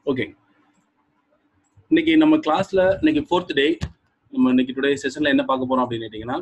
Okay இன்னைக்கு நம்ம கிளாஸ்ல இன்னைக்கு ஃபோர்த் டே நம்ம இன்னைக்கு டுடே செஷன்ல என்ன பார்க்க போறோம் அப்படின்னு கேட்டீங்கன்னா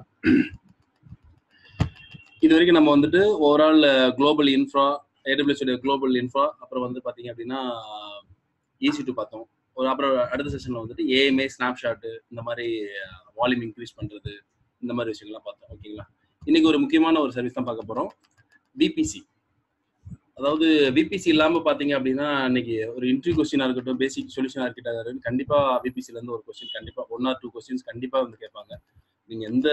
இது வரைக்கும் நம்ம வந்துட்டு ஓவரால் குளோபல் இன்ஃப்ரா ஏடபிள்யூஎஸ் உடைய குளோபல் இன்ஃப்ரா அப்புறம் வந்து பாத்தீங்க அப்படின்னா ஈசி டூ பார்த்தோம் ஒரு அப்புறம் அடுத்த செஷன்ல வந்துட்டு ஏஎம்ஏ ஸ்னாப்ஷாட்டு இந்த மாதிரி வால்யூம் இன்க்ரீஸ் பண்றது இந்த மாதிரி விஷயங்கள்லாம் பார்த்தோம் ஓகேங்களா இன்னைக்கு ஒரு முக்கியமான ஒரு சர்வீஸ் தான் பார்க்க போறோம் விபிசி அதாவது விபிசி இல்லாம பாத்தீங்க அப்படின்னா இன்னைக்கு ஒரு இன்டர்வியூ கொஸ்டினா இருக்கட்டும் பேசிக் சொல்யூஷன் ஆர்கிட்டா இருக்கட்டும் கண்டிப்பா விபிசில இருந்து ஒரு கொஸ்டின் கண்டிப்பா ஒன் ஆர் டூ கொஸ்டின்ஸ் கண்டிப்பா வந்து கேட்பாங்க நீங்க எந்த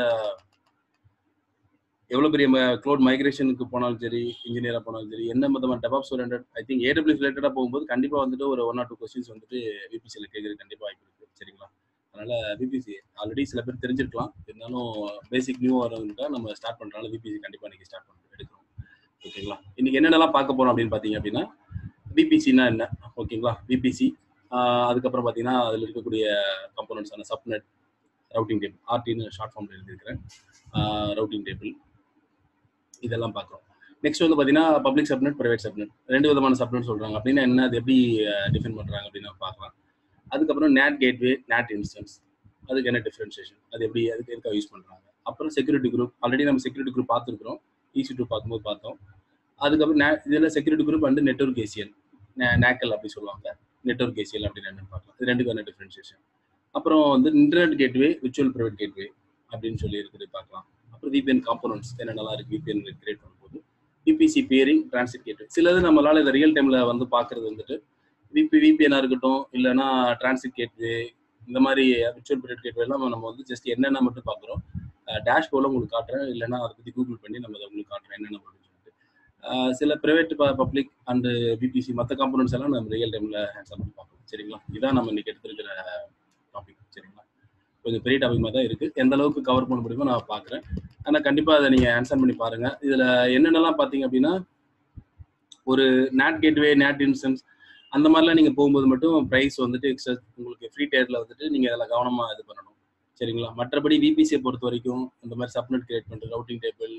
எவ்வளவு பெரிய க்ளோட் மைக்ரேஷனுக்கு போனாலும் சரி இன்ஜினியரா போனாலும் சரி என்ன விதமான DevOps orient I think AW ரிலேட்டடா போகும்போது கண்டிப்பா வந்துட்டு ஒரு ஒன் ஆர் டூ கொஸ்டின்ஸ் வந்துட்டு விபிசியில் கேட்கறது கண்டிப்பா வாய்ப்பு இருக்கு சரிங்களா அதனால விபிசி ஆல்ரெடி சில பேர் தெரிஞ்சிருக்கலாம் இருந்தாலும் பேசிக் நியூ வரவங்க நம்ம ஸ்டார்ட் பண்றதுனால விபிசி கண்டிப்பா இன்னைக்கு ஸ்டார்ட் பண்ணி எடுக்கிறோம் ஓகேங்களா இன்னைக்கு என்னென்னலாம் பார்க்க போறோம் அப்படின்னு பாத்தீங்க அப்படின்னா விபிசினா என்ன ஓகேங்களா விபிசி அதுக்கப்புறம் பார்த்தீங்கன்னா அதில் இருக்கக்கூடிய கம்போனன்ட்ஸான சப்நெட் ரவுட்டிங் டேபிள் ஆர்டின்னு ஷார்ட் ஃபார்ம்ல எழுதியிருக்கிறேன் ரவுட்டிங் டேபிள் இதெல்லாம் பார்க்குறோம் நெக்ஸ்ட் வந்து பார்த்தீங்கன்னா பப்ளிக் சப்நெட் ப்ரைவேட் சப்நெட் ரெண்டு விதமான சப்நெட் சொல்கிறாங்க அப்படின்னா என்ன அது எப்படி டிஃபைன் பண்ணுறாங்க அப்படின்னு பார்க்கலாம் அதுக்கப்புறம் நேட் கேட்வே நேட் இன்ஸ்டன்ஸ் அதுக்கு என்ன டிஃப்ரென்ஷியேஷன் அது எப்படி அதுக்கு எதுக்காக யூஸ் பண்ணுறாங்க அப்புறம் செக்யூரிட்டி குரூப் ஆல்ரெடி நம்ம செக்யூரிட்டி குரூப் பார்த்துருக்குறோம் ஈசி டூ பார்க்கும்போது பார்த்தோம் அதுக்கப்புறம் நே இதில் security group and network ACL NACL அப்படி சொல்லுவாங்க நெட்ஒர்க் ஏசியல் அப்படின்னு என்னன்னு பார்க்கலாம் இது ரெண்டுக்கான டிஃப்ரென்ஷியேஷன் அப்புறம் வந்து internet gateway virtual private gateway அப்படின்னு சொல்லி இருக்குது பார்க்கலாம் அப்புறம் விபிஎன் காம்போனன்ட்ஸ் என்னென்னலாம் இருக்குது விபிஎன் கிரியேட் பண்ணும்போது விபிசி பியரிங் டிரான்சிட் கேட்வே சிலது நம்மளால இதை ரியல் டைமில் வந்து பார்க்குறது வந்துட்டு விபி விபிஎனாக இருக்கட்டும் இல்லைன்னா டிரான்சிட் கேட்வே இந்த மாதிரி விர்ச்சுவல் ப்ரைவேட் கேட்வே எல்லாம் நம்ம வந்து ஜஸ்ட் என்னென்ன மட்டும் பார்க்குறோம் டேஷ்போர்டில் உங்களுக்கு காட்டுறேன் இல்லைன்னா அதை பற்றி கூகுள் பண்ணி நம்ம அதை உங்களுக்கு காட்டுறேன் என்னென்ன அப்படின்னு சொல்லிட்டு சில ப்ரைவேட் பப்ளிக் அண்டு பிபிசி மற்ற காம்பனன்ட்ஸ் எல்லாம் நம்ம ரியல் டைமில் ஹேண்ட்ஸ் பண்ணி பார்க்கணும் சரிங்களா இதான் நம்ம இன்னைக்கு எடுத்துருக்கிற டாபிக் சரிங்களா கொஞ்சம் பெரிய டாபிக் மாதிரி தான் இருக்குது எந்த அளவுக்கு கவர் பண்ண முடியுமோ நான் பார்க்குறேன் ஆனால் கண்டிப்பாக அதை நீங்கள் ஆன்சர் பண்ணி பாருங்கள் இதில் என்னென்னலாம் பார்த்தீங்க அப்படின்னா ஒரு நேட் கேட்வே நேட் இன்ஸ்டன்ஸ் அந்த மாதிரிலாம் நீங்கள் போகும்போது மட்டும் ப்ரைஸ் வந்துட்டு எக்ஸ்ட்ரா உங்களுக்கு ஃப்ரீ டேரில் வந்துட்டு நீங்கள் அதில் கவனமாக இது பண்ணணும் சரிங்களா மற்றபடி விபிசியை பொறுத்த வரைக்கும் இந்த மாதிரி சப்நெட் கிரியேட் பண்ணுறது ரவுட்டிங் டேபிள்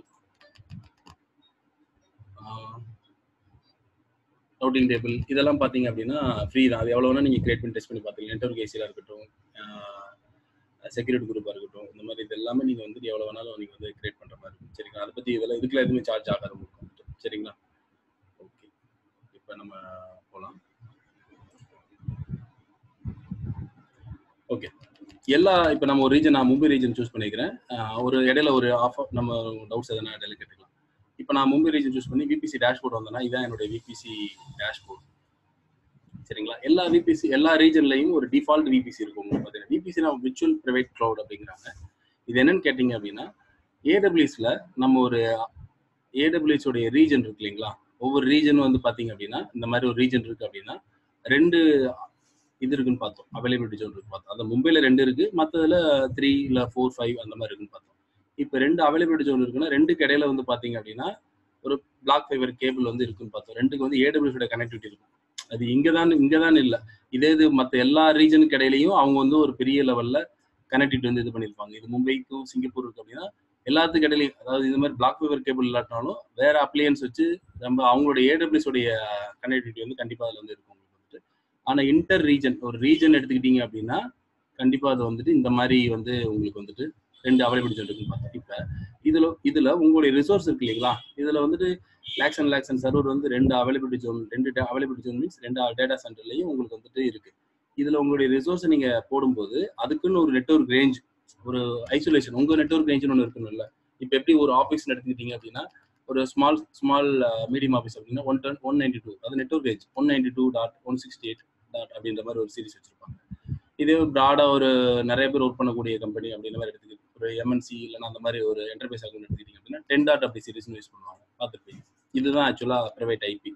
ரவுட்டிங் டேபிள் இதெல்லாம் பார்த்தீங்க அப்படின்னா ஃப்ரீ தான் அது எவ்வளோ வேணால் நீங்கள் கிரியேட் பண்ணி டெஸ்ட் பண்ணி பார்த்தீங்க நெட்ஒர்க் ஏசியாக இருக்கட்டும் செக்யூரிட்டி குரூப்பாக இருக்கட்டும் இந்த மாதிரி இது எல்லாமே நீங்கள் வந்துட்டு எவ்வளோ வேணாலும் நீங்கள் வந்து கிரியேட் பண்ணுற மாதிரி இருக்கும் சரிங்களா அதை பற்றி இதெல்லாம் இதுக்குள்ள எதுவுமே சார்ஜ் ஆகாது உங்களுக்கு சரிங்களா ஓகே இப்போ நம்ம போகலாம் ஓகே எல்லா இப்போ நம்ம ஒரு ரீஜன் நான் மும்பை ரீஜன் சூஸ் பண்ணிக்கிறேன் ஒரு இடையில ஒரு ஆஃப் நம்ம டவுட்ஸ் எதனா இடையில கேட்டுக்கலாம் இப்போ நான் மும்பை ரீஜன் சூஸ் பண்ணி விபிசி டேஷ்போர்ட் வந்தேன்னா இதான் என்னுடைய விபிசி டேஷ்போர்ட் சரிங்களா எல்லா விபிசி எல்லா ரீஜன்லையும் ஒரு டிஃபால்ட் விபிசி இருக்கும் உங்களுக்கு பார்த்தீங்கன்னா விபிசினா விர்ச்சுவல் ப்ரைவேட் க்ளவுட் அப்படிங்கிறாங்க இது என்னன்னு கேட்டிங்க அப்படின்னா ஏடபிள்யூஎஸ்ல நம்ம ஒரு ஏடபிள்யூஎஸ் உடைய ரீஜன் இருக்கு இல்லைங்களா ஒவ்வொரு ரீஜன் வந்து பார்த்தீங்க அப்படின்னா இந்த மாதிரி ஒரு ரீஜன் இருக்கு அப்படின்னா ரெண்டு இது இருக்குன்னு பார்த்தோம் அவைலபிலிட்டி ஜோன் இருக்கு பார்த்தோம் அந்த மும்பையில் ரெண்டு இருக்கு மற்றதுல த்ரீ இல்லை ஃபோர் ஃபைவ் அந்த மாதிரி இருக்குன்னு பார்த்தோம் இப்போ ரெண்டு அவைலபிலிட்டி ஜோன் இருக்குன்னா ரெண்டுக்கு இடையில வந்து பார்த்தீங்க அப்படின்னா ஒரு பிளாக் ஃபைபர் கேபிள் வந்து இருக்குன்னு பார்த்தோம் ரெண்டுக்கு வந்து ஏடபிள்யூஸோட கனெக்டிவிட்டி இருக்கும் அது இங்கே தான் இங்கே தான் இல்லை இதே இது மற்ற எல்லா ரீஜனுக்கு இடையிலையும் அவங்க வந்து ஒரு பெரிய லெவலில் கனெக்டிவிட்டி வந்து இது பண்ணியிருப்பாங்க இது மும்பைக்கும் சிங்கப்பூர் இருக்கு அப்படின்னா எல்லாத்துக்கு இடையிலையும் அதாவது இது மாதிரி பிளாக் ஃபைபர் கேபிள் இல்லாட்டாலும் வேற அப்ளையன்ஸ் வச்சு நம்ம அவங்களோட ஏடபிள்யூஸ் உடைய கனெக்டிவிட்டி வந்து கண்டிப்பாக அதில் வந்து இருக்கும் வந்துட்டு ஆனால் இன்டர் ரீஜன் ஒரு ரீஜன் எடுத்துக்கிட்டீங்க அப்படின்னா கண்டிப்பாக அது வந்துட்டு இந்த மாதிரி வந்து உங்களுக்கு வந்துட்டு ரெண்டு அவைலபிலிட்டி இருக்குன்னு பார்த்தோம் இப்போ இதில் இதில் உங்களுடைய ரிசோர்ஸ் இருக்கு இல்லைங்களா இதில் வந்துட்டு lakhs and lakhs and server வந்து ரெண்டு அவைலபிலிட்டி ஜோன் ரெண்டு அவைலபிலிட்டி ஜோன் மீன்ஸ் ரெண்டு டேட்டா சென்டர்லையும் உங்களுக்கு வந்துட்டு இருக்கு இதில் உங்களுடைய ரிசோர்ஸை நீங்கள் போடும்போது அதுக்குன்னு ஒரு நெட்ஒர்க் ரேஞ்ச் ஒரு ஐசோலேஷன் உங்கள் நெட்ஒர்க் ரேஞ்சுன்னு ஒன்று இருக்கணும்ல இப்போ எப்படி ஒரு ஆஃபீஸ் எடுத்துக்கிட்டீங்க அப்படின்னா ஒரு ஸ்மால் ஸ்மால் மீடியம் ஆஃபீஸ் அப்படின்னா one ten one ninety two அது network range one ninety two dot one sixty eight dot அப்படின்ற மாதிரி ஒரு சீரிஸ் வச்சிருப்பாங்க இதே ப்ராடாக ஒரு நிறைய பேர் ஒர்க் பண்ணக்கூடிய கம்பெனி அப்படின்ற மாதிரி எடுத்துக்கிட்டு ஒரு எம்என்சி இல்லைன்னா அந்த மாதிரி ஒரு என்டர்பிரைஸ் அக்கௌண்ட் எடுத்துக்கிட்டீங்க அப்படின்னா டென் டாட் அப்படி சீரிஸ்னு யூஸ் பண்ணுவாங்க பார்த்துருப்பீங்க இதுதான் ஆக்சுவலாக ப்ரைவேட் ஐபி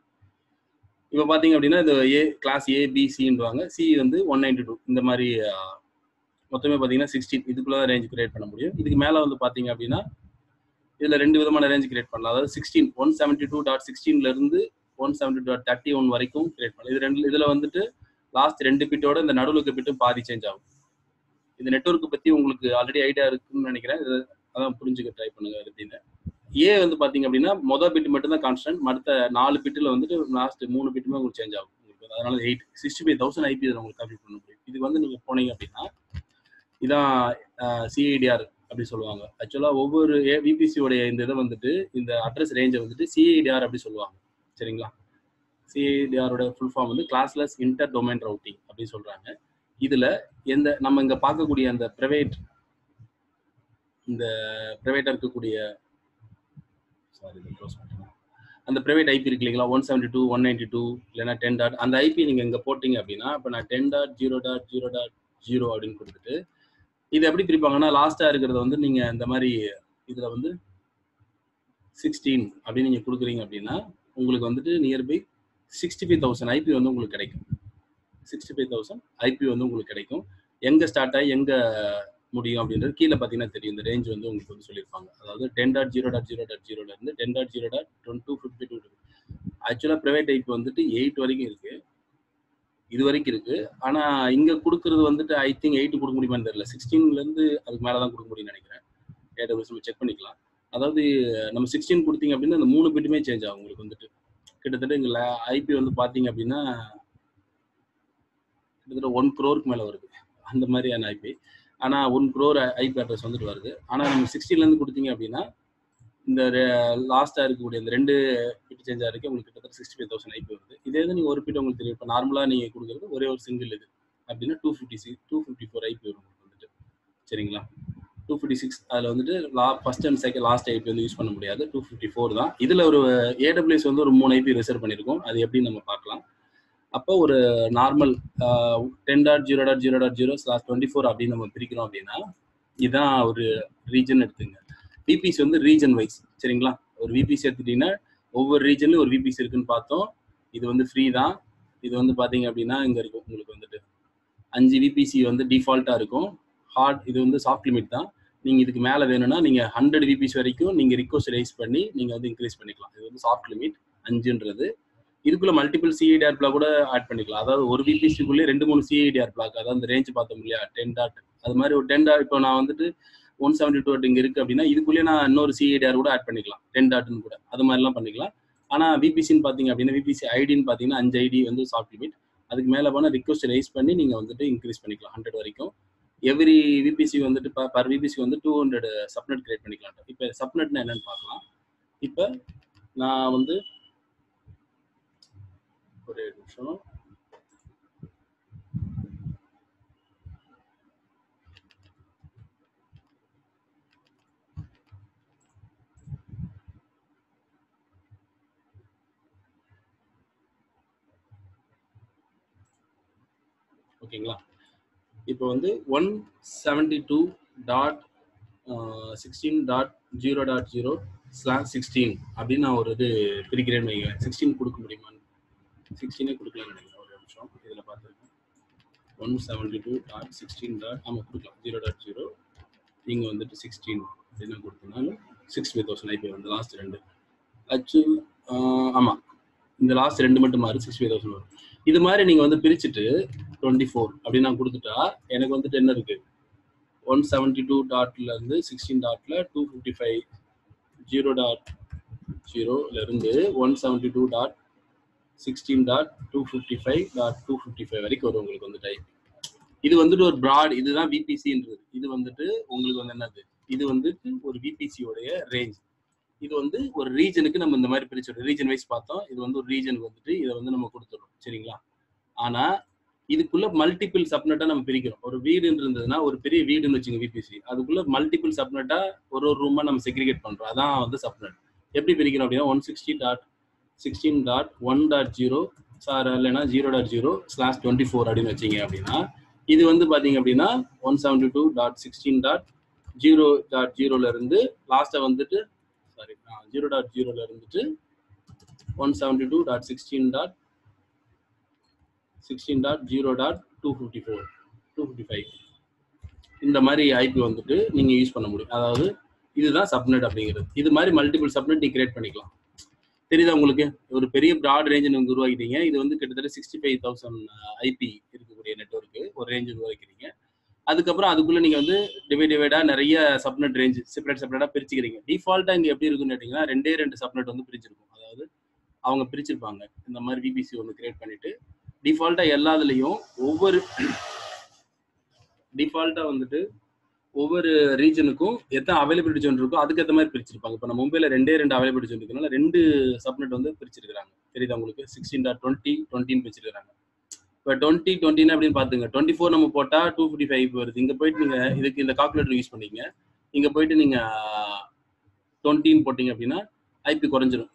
இப்போ பார்த்தீங்க அப்படின்னா இந்த ஏ கிளாஸ் ஏ பி சின்றாங்க சி வந்து ஒன் நைன்டி டூ இந்த மாதிரி மொத்தமே பார்த்தீங்கன்னா சிக்ஸ்டீன் இதுக்குள்ள தான் ரேஞ்ச் கிரியேட் பண்ண முடியும் இதுக்கு மேலே வந்து பார்த்தீங்க அப்படின்னா இதில் ரெண்டு விதமான ரேஞ்ச் கிரியேட் பண்ணலாம் அதாவது sixteen one seventy two dot சிக்ஸ்டீன்லேருந்து one seventy dot thirty one வரைக்கும் கிரியேட் பண்ணலாம் இது ரெண்டு இதில் வந்துட்டு லாஸ்ட் ரெண்டு பிட்டோட இந்த நடுவில் இருக்க பிட்டும் பாதி சேஞ்ச் ஆகும் இந்த நெட்ஒர்க் பற்றி உங்களுக்கு ஆல்ரெடி ஐடியா இருக்குன்னு நினைக்கிறேன் இது அதான் புரிஞ்சுக்க ட்ரை பண்ணுங்க அப்படின்னு ஏ வந்து பாத்தீங்க அப்படின்னா மொதல் பிட் மட்டும் தான் கான்ஸ்டன்ட் மற்ற நாலு பிட்டில் வந்துட்டு லாஸ்ட் மூணு பிட்டுமே உங்களுக்கு சேஞ்ச் ஆகும் உங்களுக்கு கொடுக்குறது அதனால eight sixty five thousand IP இதில் உங்களுக்கு காப்பி பண்ண முடியும் இதுக்கு வந்து நீங்கள் போனீங்க அப்படின்னா இதான் சிஐடிஆர் அப்படி சொல்லுவாங்க ஆக்சுவலாக ஒவ்வொரு விபிசியோடைய இந்த இதை வந்துட்டு இந்த அட்ரஸ் ரேஞ்சை வந்துட்டு சிஐடிஆர் அப்படி சொல்லுவாங்க சரிங்களா சிஐடிஆரோட ஃபுல் ஃபார்ம் வந்து கிளாஸ்லெஸ் இன்டர் டொமைன் ரவுட்டிங் அப்படின்னு சொல்கிறாங்க இதில் எந்த நம்ம இங்கே பார்க்கக்கூடிய அந்த ப்ரைவேட் இந்த ப்ரைவேட்டாக இருக்கக்கூடிய சாரி க்ளோஸ் பண்ணுறேன் அந்த ப்ரைவேட் ஐபி இருக்கு இல்லைங்களா one seventy two one ninety two இல்லைனா டென் டாட் அந்த ஐபி நீங்கள் இங்கே போட்டிங்க அப்படின்னா இப்போ நான் ten dot zero dot zero dot zero அப்படின்னு கொடுத்துட்டு இது எப்படி பிரிப்பாங்கன்னா லாஸ்ட்டாக இருக்கிறத வந்து நீங்கள் இந்த மாதிரி இதில் வந்து சிக்ஸ்டீன் அப்படின்னு நீங்கள் கொடுக்குறீங்க அப்படின்னா உங்களுக்கு வந்துட்டு nearby sixty five thousand IP வந்து உங்களுக்கு கிடைக்கும் சிக்ஸ்டி ஃபைவ் தௌசண்ட் ஐபி வந்து உங்களுக்கு கிடைக்கும் எங்கே ஸ்டார்ட் ஆகி எங்கே முடியும் அப்படின்றது கீழே பார்த்தீங்கன்னா தெரியும் இந்த ரேஞ்ச் வந்து உங்களுக்கு வந்து சொல்லியிருப்பாங்க அதாவது ten dot zero dot zero dot ஜீரோல இருந்து ten dot zero dot twenty two fifty two ஆக்சுவலாக ப்ரைவேட் ஐபி வந்துட்டு எயிட் வரைக்கும் இருக்கு இது வரைக்கும் இருக்கு ஆனா இங்க கொடுக்கறது வந்துட்டு ஐ திங்க் எயிட் கொடுக்க முடியுமான்னு தெரியல சிக்ஸ்டீன்ல இருந்து அதுக்கு மேல தான் கொடுக்க முடியும்னு நினைக்கிறேன் ஏடபிள்யூஸ் நம்ம செக் பண்ணிக்கலாம் அதாவது நம்ம சிக்ஸ்டீன் கொடுத்தீங்க அப்படின்னா அந்த மூணு பிட்டுமே சேஞ்ச் ஆகும் உங்களுக்கு வந்துட்டு கிட்டத்தட்ட இங்க ஐபி வந்து பாத்தீங்க அப்படின்னா கிட்டத்தட்ட ஒன் க்ரோருக்கு மேல வருது அந்த மாதிரியான ஐபி ஆனா ஒன் க்ரோர் ஐபி அட்ரஸ் வந்துட்டு வருது ஆனா நம்ம சிக்ஸ்டீன்ல இருந்து கொடுத்தீங்க அப்படின்னா இந்த லாஸ்டா இருக்கக்கூடிய இந்த ரெண்டு பிட் சேஞ்ச் ஆகிறதுக்கு உங்களுக்கு கிட்டத்தட்ட சிக்ஸ்டி ஃபைவ் தௌசண்ட் ஐபி வருது இதே இது நீங்கள் ஒரு பிட் உங்களுக்கு தெரியும் இப்போ நார்மலாக நீங்கள் கொடுக்குறது ஒரே ஒரு சிங்கிள் இது அப்படின்னா two fifty six two fifty four IP வரும் உங்களுக்கு வந்துட்டு சரிங்களா டூ ஃபிஃப்டி சிக்ஸ் அதில் வந்துட்டு லா first and second last IP வந்து யூஸ் பண்ண முடியாது டூ ஃபிஃப்டி ஃபோர் தான் இதில் ஒரு ஏடபிள்யூஎஸ் வந்து ஒரு மூணு ஐபி ரிசர்வ் பண்ணியிருக்கோம் அது எப்படின்னு நம்ம பார்க்கலாம் அப்போ ஒரு normal ten dot zero dot zero dot zero slash twenty four அப்படின்னு நம்ம பிரிக்கிறோம் அப்படின்னா இதுதான் ஒரு ரீஜன் எடுத்துங்க விபிசி வந்து ரீஜன் வைஸ் சரிங்களா ஒரு விபிசி எடுத்துட்டீங்கன்னா ஒவ்வொரு ரீஜன்லயும் ஒரு விபிசி இருக்குன்னு பார்த்தோம் இது வந்து ஃப்ரீ தான் இது வந்து பாத்தீங்க அப்படின்னா இங்க இருக்கும் உங்களுக்கு வந்துட்டு அஞ்சு விபிசி வந்து டிஃபால்ட்டா இருக்கும் ஹார்ட் இது வந்து சாஃப்ட் லிமிட் தான் நீங்க இதுக்கு மேல வேணும்னா நீங்க ஹண்ட்ரட் விபிசி வரைக்கும் நீங்க ரிக்வஸ்ட் ரைஸ் பண்ணி நீங்க வந்து இன்க்ரீஸ் பண்ணிக்கலாம் இது வந்து சாஃப்ட் லிமிட் அஞ்சுன்றது இதுக்குள்ள மல்டிபிள் சிஐடிஆர் பிளாக் கூட ஆட் பண்ணிக்கலாம் அதாவது ஒரு விபிசிக்குள்ளே ரெண்டு மூணு சிஐடிஆர் பிளாக் அதாவது அந்த ரேஞ்ச் பார்த்தோம் இல்லையா டென் டாட் அது மாதிரி ஒரு டென் டாட் இப்போ நான் வந்துட்டு ஒன் செவன்டி டூ இங்கே இருக்கு அப்படின்னா இதுக்குள்ளேயே நான் இன்னொரு சிஐடிஆர் கூட ஆட் பண்ணிக்கலாம் டென் டாட்னு கூட அது மாதிரிலாம் பண்ணிக்கலாம் ஆனால் விபிசின்னு பார்த்தீங்க அப்படின்னா விபிசி ஐடின்னு பார்த்தீங்கன்னா அஞ்சு ஐடி வந்து சாஃப்ட் லிமிட் அதுக்கு மேலே போனால் ரிக்வஸ்ட் ரைஸ் பண்ணி நீங்கள் வந்துட்டு இன்க்ரீஸ் பண்ணிக்கலாம் ஹண்ட்ரட் வரைக்கும் எவ்ரி விபிசி வந்துட்டு பர் விபிசி வந்து டூ ஹண்ட்ரட் சப்நெட் கிரியேட் பண்ணிக்கலாம் இப்போ சப்நெட்னா என்னன்னு பார்க்கலாம் இப்போ நான் வந்து ஒரே நிமிஷம் ஓகேங்களா இப்போ வந்து one seventy two dot sixteen dot zero dot zero slash sixteen அப்படின்னு நான் ஒரு இது பிரிக்கிறேன்னு வைங்க சிக்ஸ்டீன் கொடுக்க முடியுமான்னு சிக்ஸ்டீனே கொடுக்கலாம்னு நினைக்கிறேன் ஒரு நிமிஷம் இதில் பார்த்துருக்கேன் one seventy two dot sixteen dot ஆமாம் கொடுக்கலாம் ஜீரோ டாட் ஜீரோ நீங்கள் வந்துட்டு சிக்ஸ்டீன் அப்படின்னு கொடுத்தனாலும் சிக்ஸ் ஃபைவ் தௌசண்ட் ஐபி வந்து லாஸ்ட் ரெண்டு அச்சு ஆமாம் இந்த லாஸ்ட் ரெண்டு மட்டும் மாறி சிக்ஸ் ஃபைவ் தௌசண்ட் வரும் இது மாதிரி நீங்கள் வந்து பிரிச்சுட்டு டுவெண்ட்டி ஃபோர் அப்படின்னு நான் கொடுத்துட்டா எனக்கு வந்துட்டு என்ன இருக்கு ஒன் செவன்டி டூ டாட்ல இருந்து சிக்ஸ்டீன் டாட்ல two fifty five zero dot ஜீரோல இருந்து one seventy two dot sixteen dot two fifty five dot two fifty five வரைக்கும் வரும் உங்களுக்கு வந்து டைப் இது வந்துட்டு ஒரு ப்ராட் இதுதான் விபிசின்றது இது வந்துட்டு உங்களுக்கு வந்து என்னது இது வந்துட்டு ஒரு விபிசியோடைய ரேஞ்ச் இது வந்து ஒரு ரீஜனுக்கு நம்ம இந்த மாதிரி பிரிச்சிடும் ரீஜன் வைஸ் பார்த்தோம் இது வந்து ஒரு ரீஜனுக்கு வந்துட்டு இதை வந்து நம்ம கொடுத்துறோம் சரிங்களா ஆனா இதுக்குள்ள மல்டிபிள் சப்நெட்டா நம்ம பிரிக்கிறோம் ஒரு வீடு இருந்ததுன்னா ஒரு பெரிய வீடுன்னு வச்சுங்க விபிசி அதுக்குள்ள மல்டிபிள் சப்நெட்டா ஒரு ஒரு ரூமா நம்ம செக்ரிகேட் பண்றோம் அதான் வந்து சப்நெட் எப்படி பிரிக்கிறோம் அப்படின்னா one sixty dot sixteen dot one dot zero sir இல்லைன்னா zero dot zero slash twenty four அப்படின்னு வச்சிங்க அப்படின்னா இது வந்து பாத்தீங்க அப்படின்னா one seventy two dot sixteen dot zero dot ஜீரோல இருந்து லாஸ்ட்டை வந்துட்டு சாரி ஜீரோ டாட் ஜீரோல இருந்துட்டு one seventy two dot sixteen dot sixteen dot zero dot two fifty four two fifty five இந்த மாதிரி ஐபி வந்துட்டு நீங்கள் யூஸ் பண்ண முடியும் அதாவது இதுதான் சப்நெட் அப்படிங்கிறது இது மாதிரி மல்டிபிள் சப்நெட் நீ கிரியேட் பண்ணிக்கலாம் தெரியுதா உங்களுக்கு ஒரு பெரிய ப்ராட் ரேஞ்ச் நீங்கள் உருவாக்கிட்டீங்க இது வந்து கிட்டத்தட்ட சிக்ஸ்டி ஃபைவ் தௌசண்ட் ஐபி இருக்கக்கூடிய நெட்ஒர்க்கு ஒரு ரேஞ்ச் உருவாக்கிறீங்க அதுக்கப்புறம் அதுக்குள்ள நீங்க வந்து டிவைட் டிவைடா நிறைய சப்நெட் ரேஞ்ச் செப்பரேட் செப்பரேட்டா பிரிச்சுக்கிறீங்க டிஃபால்ட்டா இங்க எப்படி இருக்குன்னு கேட்டீங்கன்னா ரெண்டே ரெண்டு சப்நெட் வந்து பிரிச்சிருக்கும் அதாவது அவங்க பிரிச்சிருப்பாங்க இந்த மாதிரி விபிசி ஒன்று கிரியேட் பண்ணிட்டு டிஃபால்ட்டா எல்லாத்துலயும் ஒவ்வொரு டிஃபால்ட்டா வந்துட்டு ஒவ்வொரு ரீஜனுக்கும் எத்தனை அவைலபிலிட்டி ஜோன் இருக்கோ அதுக்கேற்ற மாதிரி பிரிச்சிருப்பாங்க இப்போ நம்ம மும்பைல ரெண்டே ரெண்டு அவைலபிலிட்டி ஜோன் இருக்கனால ரெண்டு சப்நெட் வந்து பிரிச்சிருக்காங்க தெரியுதா உங்களுக்கு சிக்ஸ்டீன் டாட் டுவெண்ட்டி டுவெண்ட்டின்னு பிரிச்சிருக்காங்க இப்போ டுவெண்ட்டி டுவெண்ட்டின்னு அப்படின்னு பார்த்துங்க டுவெண்ட்டி ஃபோர் நம்ம போட்டால் டூ ஃபிஃப்டி ஃபைவ் வருது இங்கே போயிட்டு நீங்கள் இதுக்கு இந்த கால்குலேட்டர் யூஸ் பண்ணிங்க இங்கே போயிட்டு நீங்கள் டுவெண்ட்டின்னு போட்டிங்க அப்படின்னா ஐபி குறைஞ்சிரும்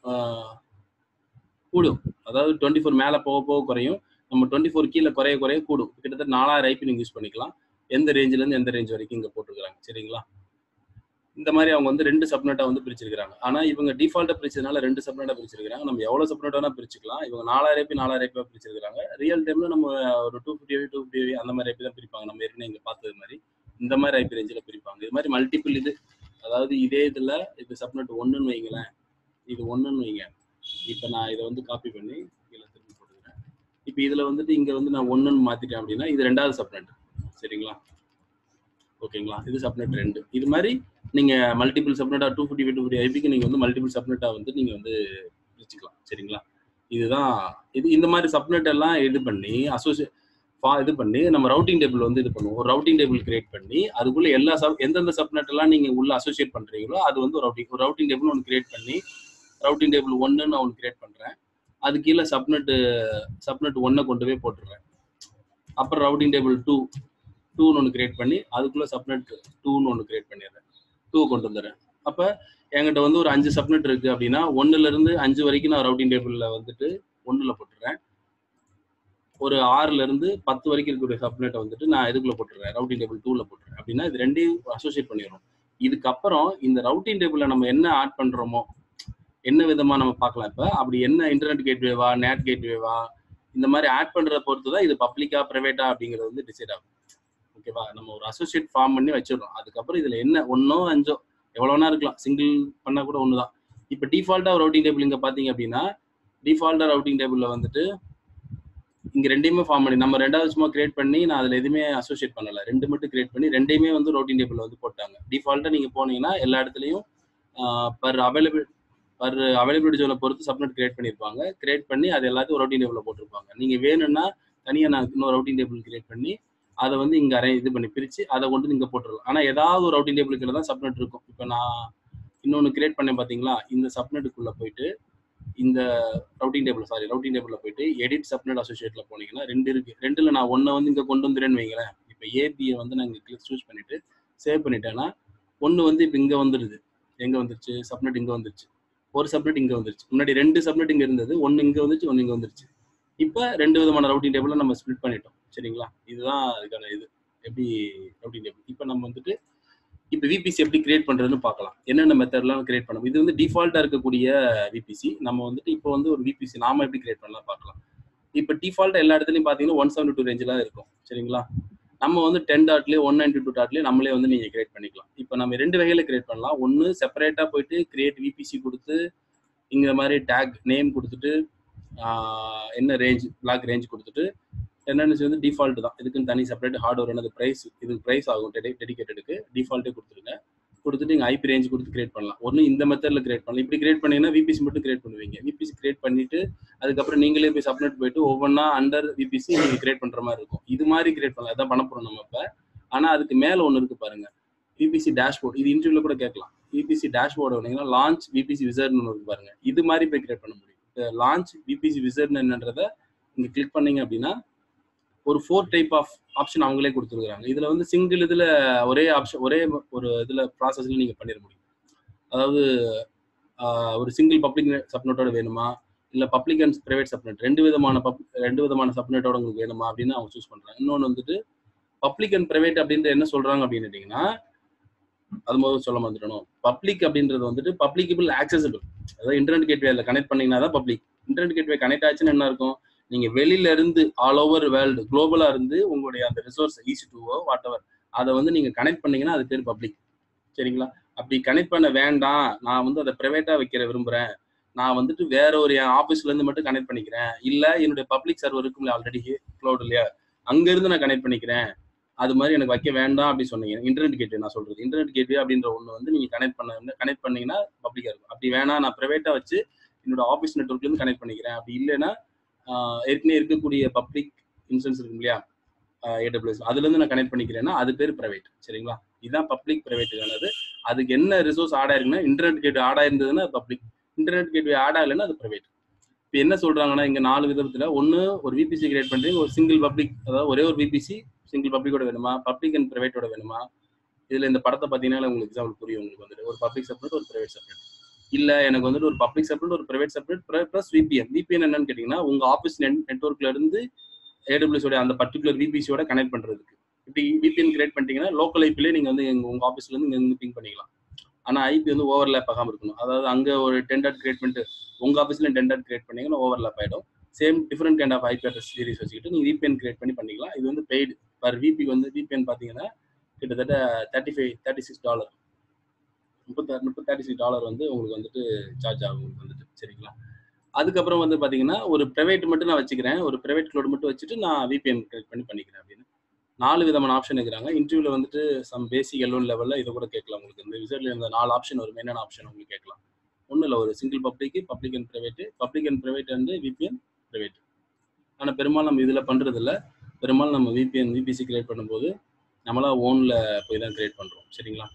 கூடும் அதாவது டுவெண்ட்டி ஃபோர் மேலே போக போக குறையும் நம்ம டுவெண்ட்டி ஃபோர் கீழே குறைய குறைய கூடும் கிட்டத்தட்ட நாலாயிரம் ஐபி நீங்கள் யூஸ் பண்ணிக்கலாம் எந்த ரேஞ்சிலேருந்து எந்த ரேஞ்ச் வரைக்கும் இங்கே போட்டுருக்காங்க சரிங்களா இந்த மாதிரி அவங்க வந்து ரெண்டு சப்நெட்டாக வந்து பிரிச்சிருக்காங்க ஆனால் இவங்க டிஃபால்ட்டாக பிரிச்சதுனால ரெண்டு சப்நெட்டாக பிரிச்சிருக்காங்க நம்ம எவ்வளோ சப்நெட் வேணால் பிரிச்சுக்கலாம் இவங்க நாலாயிரம் ஐபி நாலாயிரம் ஐபி பிரிச்சிருக்காங்க ரியல் டைமில் நம்ம ஒரு டூ ஃபிஃப்டி டூ ஃபிஃப்டி அந்த மாதிரி ஐபி தான் பிரிப்பாங்க நம்ம ஏற்கனவே இங்கே பார்த்தது மாதிரி இந்த மாதிரி ஐபி ரேஞ்சில் பிரிப்பாங்க இது மாதிரி மல்டிபிள் இது அதாவது இதே இதில் இது சப்நெட் ஒன்றுன்னு வைங்களேன் இது ஒன்றுன்னு வைங்க இப்போ நான் இதை வந்து காப்பி பண்ணி கீழே திருப்பி போட்டுக்கிறேன் இப்போ இதில் வந்துட்டு இங்கே வந்து நான் ஒன்றுன்னு மாற்றிட்டேன் அப்படின்னா இது ரெண்டாவது சப்நெட் சரிங்களா ஓகேங்களா இது சப்நெட் ரெண்டு இது மாதிரி நீங்கள் மல்டிபிள் சப்நெட்டாக டூ ஃபிஃப்டி டூ ஃபிஃப்டி ஐபிக்கு நீங்கள் வந்து மல்டிபிள் சப்நெட்டாக வந்து நீங்கள் வந்து பிரிச்சுக்கலாம் சரிங்களா இதுதான் இது இந்த மாதிரி சப்நெட் எல்லாம் இது பண்ணி அசோசியே இது பண்ணி நம்ம ரவுட்டிங் டேபிள் வந்து இது பண்ணுவோம் ஒரு ரவுட்டிங் டேபிள் கிரியேட் பண்ணி அதுக்குள்ள எல்லா சப் எந்தெந்த சப்நெட் எல்லாம் நீங்க உள்ள அசோசியேட் பண்றீங்களோ அது வந்து ஒரு ரவுட்டிங் ஒரு ரவுட்டிங் டேபிள் ஒன்று கிரியேட் பண்ணி ரவுட்டிங் டேபிள் ஒன்னு நான் ஒன்று கிரியேட் பண்றேன் அது கீழே சப்நெட் சப்நெட் ஒன்னை கொண்டு போய் போட்டுடுறேன் அப்புறம் ரவுட்டிங் டேபிள் டூ டூன்னு ஒன்று கிரியேட் பண்ணி அதுக்குள்ள சப்நெட் டூன்னு ஒன்று கிரியேட் பண்ணிடுறேன் டூ கொண்டு வந்துடுறேன் அப்போ என்கிட்ட வந்து ஒரு அஞ்சு சப்நெட் இருக்கு அப்படின்னா ஒன்னுல இருந்து அஞ்சு வரைக்கும் நான் ரவுட்டிங் டேபிள்ல வந்துட்டு ஒன்னுல போட்டுடுறேன் ஒரு ஆறுல இருந்து பத்து வரைக்கும் இருக்கக்கூடிய சப்நெட்டை வந்துட்டு நான் இதுக்குள்ள போட்டுறேன் ரவுட்டிங் டேபிள் டூல போட்டுறேன் அப்படின்னா இது ரெண்டையும் அசோசியேட் பண்ணிடுறோம் இதுக்கப்புறம் இந்த ரவுட்டிங் டேபிள்ல நம்ம என்ன ஆட் பண்றோமோ என்ன விதமா நம்ம பார்க்கலாம் இப்ப அப்படி என்ன இன்டர்நெட் கேட்வேவா நேட் கேட்வேவா இந்த மாதிரி ஆட் பண்றத பொறுத்து தான் இது பப்ளிக்கா பிரைவேட்டா அப்படிங்கிறது வந்து டிசைட் ஆகும் ஓகேவா நம்ம ஒரு அசோசியேட் ஃபார்ம் பண்ணி வச்சிடுறோம் அதுக்கப்புறம் இதுல என்ன ஒன்னோ அஞ்சோ எவ்வளோனா இருக்கலாம் சிங்கிள் பண்ணா கூட ஒன்று தான் இப்போ டிஃபால்ட்டா ரவுட்டிங் டேபிள் இங்க பாத்தீங்க அப்படின்னா டிஃபால்ட்டா ரவுட்டிங் டேபிள்ல வந்துட்டு இங்க ரெண்டையுமே ஃபார்ம் பண்ணி நம்ம ரெண்டாவது சும்மா கிரியேட் பண்ணி நான் அதுல எதுவுமே அசோசியேட் பண்ணல ரெண்டு மட்டும் கிரியேட் பண்ணி ரெண்டையுமே வந்து ரவுட்டிங் டேபிள் வந்து போட்டாங்க டிஃபால்ட்டா நீங்க போனீங்கன்னா எல்லா இடத்துலயும் பர் அவைலபிள் பர் அவைலபிலிட்டி ஜோனை பொறுத்து சப்நெட் கிரியேட் பண்ணியிருப்பாங்க கிரியேட் பண்ணி அது எல்லாத்தையும் ரவுட்டிங் டேபிளில் போட்டிருப்பாங்க நீங்க வேணும்னா தனியாக நான் இன்னொரு ரவுட்டிங் டேபிள் கிரியேட் பண்ணி அதை வந்து இங்க அரே இது பண்ணி பிரிச்சு அதை கொண்டு இங்க போட்டுடலாம் ஆனா ஏதாவது ஒரு ரவுட்டிங் டேபிளுக்கு தான் சப்நெட் இருக்கும் இப்போ நான் இன்னொன்று கிரியேட் பண்ணேன் பாத்தீங்களா இந்த சப்நெட்டுக்குள்ள போயிட்டு இந்த ரவுட்டிங் டேபிள் சாரி ரவுட்டிங் டேபிள்ல போயிட்டு எடிட் சப்நெட் அசோசியேட்ல போனீங்கன்னா ரெண்டு இருக்கு ரெண்டுல நான் ஒன்னை வந்து இங்க கொண்டு வந்துடுறேன்னு வைங்களேன் இப்போ ஏபியை வந்து நான் இங்க கிளிக் சூஸ் பண்ணிட்டு சேவ் பண்ணிட்டேன்னா ஒன்று வந்து இப்போ இங்க வந்துடுது எங்க வந்துருச்சு சப்நெட் இங்க வந்துருச்சு ஒரு சப்நெட் இங்க வந்துருச்சு முன்னாடி ரெண்டு சப்நெட் இங்க இருந்தது ஒன்னு இங்க வந்துச்சு ஒன்னு இங்க வந்துருச்சு இப்போ ரெண்டு விதமான ரவுட்டிங் டேபிள நம்ம ஸ்ப்ளிட் பண்ணிட்டோம் சரிங்களா இதுதான் அதுக்கான இது எப்படி ரவுட்டிங் டேபிள் இப்போ நம்ம வந்துட்டு இப்போ விபிசி எப்படி கிரியேட் பண்றதுன்னு பார்க்கலாம் என்னென்ன மெத்தட்லாம் கிரியேட் பண்ணணும் இது வந்து டிஃபால்ட்டா இருக்கக்கூடிய விபிசி நம்ம வந்துட்டு இப்போ வந்து ஒரு விபிசி நாம எப்படி கிரியேட் பண்ணலாம் பார்க்கலாம் இப்போ டிஃபால்ட்டா எல்லா இடத்துலையும் பார்த்தீங்கன்னா ஒன் செவன்டி டூ ரேஞ்சில் இருக்கும் சரிங்களா நம்ம வந்து டென் டாட்லேயே ஒன் நைன்டி டூ டாட்லேயே நம்மளே வந்து நீங்கள் கிரியேட் பண்ணிக்கலாம் இப்போ நம்ம ரெண்டு வகையில் கிரியேட் பண்ணலாம் ஒன்று செப்பரேட்டாக போயிட்டு கிரியேட் விபிசி கொடுத்து இங்கே மாதிரி டேக் நேம் கொடுத்துட்டு என்ன ரேஞ்ச் பிளாக் ரேஞ்ச் கொடுத்துட்டு என்னென்னு வந்து டிஃபால்ட் தான் இதுக்குன்னு தனி செப்பரேட் ஹார்ட்வேர் என்னது ப்ரைஸ் இதுக்கு ப்ரைஸ் ஆகும் டெடிக்கேட்டடுக்கு டிஃபால்ட்டே கொடுத்துருங்க கொடுத்துட்டு நீங்கள் ஐபி ரேஞ்ச் கொடுத்து கிரியேட் பண்ணலாம் ஒன்று இந்த மெத்தடில் கிரியேட் பண்ணலாம் இப்படி கிரியேட் பண்ணீங்கன்னா விபிசி மட்டும் கிரியேட் பண்ணுவீங்க விபிசி கிரியேட் பண்ணிட்டு அதுக்கப்புறம் நீங்களே போய் சப்மிட் போயிட்டு ஒவ்வொன்றா அண்டர் விபிசி நீங்கள் கிரியேட் பண்ணுற மாதிரி இருக்கும் இது மாதிரி கிரியேட் பண்ணலாம் அதான் பண்ண போகிறோம் நம்ம இப்போ ஆனால் அதுக்கு மேலே ஒன்று இருக்கு பாருங்க விபிசி டேஷ்போர்ட் இது இன்டர்வியூல கூட கேட்கலாம் விபிசி டேஷ்போர்டு வந்தீங்கன்னா லான்ச் விபிசி விசர்ட்னு ஒன்று இருக்கு பாருங்க இது மாதிரி போய் கிரியேட் பண்ண முடியும் லான்ச் விபிசி விசர்ட்னு என்னன்றத இங்கே கிளிக் பண்ணீங்க அப்படின்னா ஒரு ஃபோர் டைப் ஆஃப் ஆப்ஷன் அவங்களே கொடுத்துருக்காங்க இதுல வந்து சிங்கிள் இதுல ஒரே ஆப்ஷன் ஒரே ஒரு இதுல ப்ராசஸ்ல நீங்க பண்ணிட முடியும் அதாவது ஒரு சிங்கிள் பப்ளிக் சப்நெட்டோட வேணுமா இல்ல பப்ளிக் அண்ட் பிரைவேட் சப்நெட் ரெண்டு விதமான பப் ரெண்டு விதமான சப்நெட்டோட உங்களுக்கு வேணுமா அப்படின்னு அவங்க சூஸ் பண்றாங்க இன்னொன்று வந்துட்டு பப்ளிக் அண்ட் பிரைவேட் அப்படின்ற என்ன சொல்றாங்க அப்படின்னு கேட்டீங்கன்னா அது முதல்ல சொல்ல வந்துடணும் பப்ளிக் அப்படின்றது வந்துட்டு பப்ளிகபிள் ஆக்சசபிள் அதாவது இன்டர்நெட் கேட்வே அதில் கனெக்ட் பண்ணீங்கன்னா தான் பப்ளிக் இன்டர்நெட் கேட்வே கனெக்ட் ஆச்சுன்னு என்ன இருக்கும் நீங்க வெளியில இருந்து ஆல் ஓவர் வேர்ல்டு குளோபலா இருந்து உங்களுடைய அந்த ரிசோர்ஸ் ஈசி டூவோ வாட் எவர் அதை வந்து நீங்க கனெக்ட் பண்ணீங்கன்னா அது பேர் பப்ளிக் சரிங்களா அப்படி கனெக்ட் பண்ண வேண்டாம் நான் வந்து அதை பிரைவேட்டா வைக்கிற விரும்புறேன் நான் வந்துட்டு வேற ஒரு என் ஆஃபீஸ்ல இருந்து மட்டும் கனெக்ட் பண்ணிக்கிறேன் இல்ல என்னுடைய பப்ளிக் சர்வர் இருக்கும்ல ஆல்ரெடி க்ளவுட் இல்லையா அங்க இருந்து நான் கனெக்ட் பண்ணிக்கிறேன் அது மாதிரி எனக்கு வைக்க வேண்டாம் அப்படி சொன்னீங்க இன்டர்நெட் கேட்வே நான் சொல்றது இன்டர்நெட் கேட்வே அப்படின்ற ஒன்று வந்து நீங்க கனெக்ட் பண்ண கனெக்ட் பண்ணீங்கன்னா பப்ளிக்கா இருக்கும் அப்படி வேணா நான் பிரைவேட்டா வச்சு என்னோட ஆஃபீஸ் நெட்ஒர்க்ல இருந்து கனெக்ட் பண்ணிக்கிறேன் அப்படி இல்லைன்னா ஏற்கனவே இருக்கக்கூடிய பப்ளிக் இன்சூரன்ஸ் இருக்கும் இல்லையா ஏடபிள்யூஎஸ் அதுல இருந்து நான் கனெக்ட் பண்ணிக்கிறேன்னா அது பேர் பிரைவேட் சரிங்களா இதுதான் பப்ளிக் பிரைவேட்டுக்கானது அதுக்கு என்ன ரிசோர்ஸ் ஆட் ஆயிருக்குன்னா இன்டர்நெட் கேட் ஆட் ஆயிருந்ததுன்னா பப்ளிக் இன்டர்நெட் கேட்வே ஆட் ஆகலைன்னா அது பிரைவேட் இப்போ என்ன சொல்றாங்கன்னா இங்க நாலு விதத்துல ஒன்னு ஒரு விபிசி கிரியேட் பண்றீங்க ஒரு சிங்கிள் பப்ளிக் அதாவது ஒரே ஒரு விபிசி சிங்கிள் பப்ளிக்கோட வேணுமா பப்ளிக் அண்ட் பிரைவேட்டோட வேணுமா இதுல இந்த படத்தை பார்த்தீங்கன்னா உங்களுக்கு எக்ஸாம்பிள் புரியும் உங்களுக்கு வந்துட்டு ஒரு பப்ளிக் செப்பரேட் ஒரு பிரைவேட் செப்பரேட் இல்ல எனக்கு வந்துட்டு ஒரு பப்ளிக் செப்பரேட் ஒரு private separate plus VPN VPN என்னன்னு கேட்டீங்கன்னா உங்க ஆஃபீஸ் நெட்ஒர்க்ல இருந்து ஏடபிள்யூஸ் உடைய அந்த பர்டிகுலர் விபிசியோட கனெக்ட் பண்றதுக்கு இப்படி விபிஎன் கிரியேட் பண்ணிட்டீங்கன்னா லோக்கல் ஐபிலே நீங்க வந்து எங்க உங்க ஆஃபீஸ்ல இருந்து இங்க பிங் பண்ணிக்கலாம் ஆனா ஐபி வந்து ஓவர்லேப் ஆகாம இருக்கணும் அதாவது அங்க ஒரு டெண்டர் கிரியேட் பண்ணிட்டு உங்க ஆஃபீஸ்ல டெண்டர் கிரியேட் பண்ணீங்கன்னா ஓவர்லேப் ஆயிடும் same different kind of IP address series வச்சுக்கிட்டு நீங்க விபிஎன் கிரியேட் பண்ணி பண்ணிக்கலாம் இது வந்து பெய்டு பர் விபி வந்து விபிஎன் பாத்தீங்கன்னா கிட்டத்தட்ட thirty five thirty six dollar முப்பத்தாறு முப்பத்தி தேர்ட்டி சிக்ஸ் டாலர் வந்து உங்களுக்கு வந்துட்டு சார்ஜ் ஆகும் உங்களுக்கு வந்துட்டு சரிங்களா அதுக்கப்புறம் வந்து பாத்தீங்கன்னா ஒரு பிரைவேட் மட்டும் நான் வச்சுக்கிறேன் ஒரு பிரைவேட் க்ளோட் மட்டும் வச்சுட்டு நான் விபிஎன் கிரியேட் பண்ணி பண்ணிக்கிறேன் அப்படின்னு நாலு விதமான ஆப்ஷன் இருக்கிறாங்க இன்டர்வியூல வந்துட்டு சம் பேசிக் எல்லோன் லெவல்ல இதை கூட கேட்கலாம் உங்களுக்கு இந்த விசிட்ல இந்த நாலு ஆப்ஷன் வரும் என்னென்ன ஆப்ஷன் உங்களுக்கு கேட்கலாம் ஒன்றும் இல்லை ஒரு single public public and private public and private and VPN private ஆனால் பெரும்பாலும் நம்ம இதில் பண்றது இல்ல பெரும்பாலும் நம்ம விபிஎன் விபிசி கிரியேட் பண்ணும்போது நம்மளா ஓன்ல போய் தான் கிரியேட் பண்றோம் சரிங்களா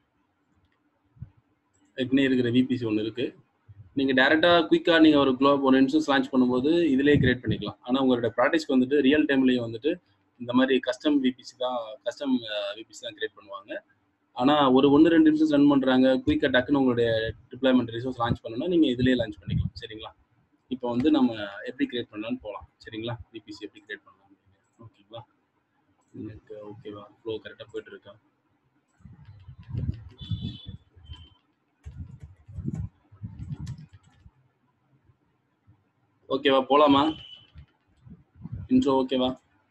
ஏற்கனவே இருக்கிற விபிசி ஒன்று இருக்கு நீங்க டேரக்டா குயிக்கா நீங்க ஒரு குளோப் ஒரு இன்சூரன்ஸ் லான்ச் பண்ணும்போது இதுலயே கிரியேட் பண்ணிக்கலாம் ஆனா உங்களோட ப்ராக்டிஸ்க்கு வந்துட்டு ரியல் டைம்லயும் வந்துட்டு இந்த மாதிரி கஸ்டம் விபிசி தான் கஸ்டம் விபிசி தான் கிரியேட் பண்ணுவாங்க ஆனா ஒரு ஒன்று ரெண்டு நிமிஷம் ரன் பண்றாங்க குயிக்கா டக்குன்னு உங்களுடைய டிப்ளாய்மெண்ட் ரிசோர்ஸ் லான்ச் பண்ணணும்னா நீங்க இதுலயே லான்ச் பண்ணிக்கலாம் சரிங்களா இப்போ வந்து நம்ம எப்படி கிரியேட் பண்ணலாம்னு போகலாம் சரிங்களா விபிசி எப்படி கிரியேட் பண்ணலாம் ஓகேங்களா எனக்கு ஓகேவா ஃப்ளோ கரெக்டாக போயிட்டு இருக்கா ஓகேவா போலாமா இன்ட்ரோ ஓகேவா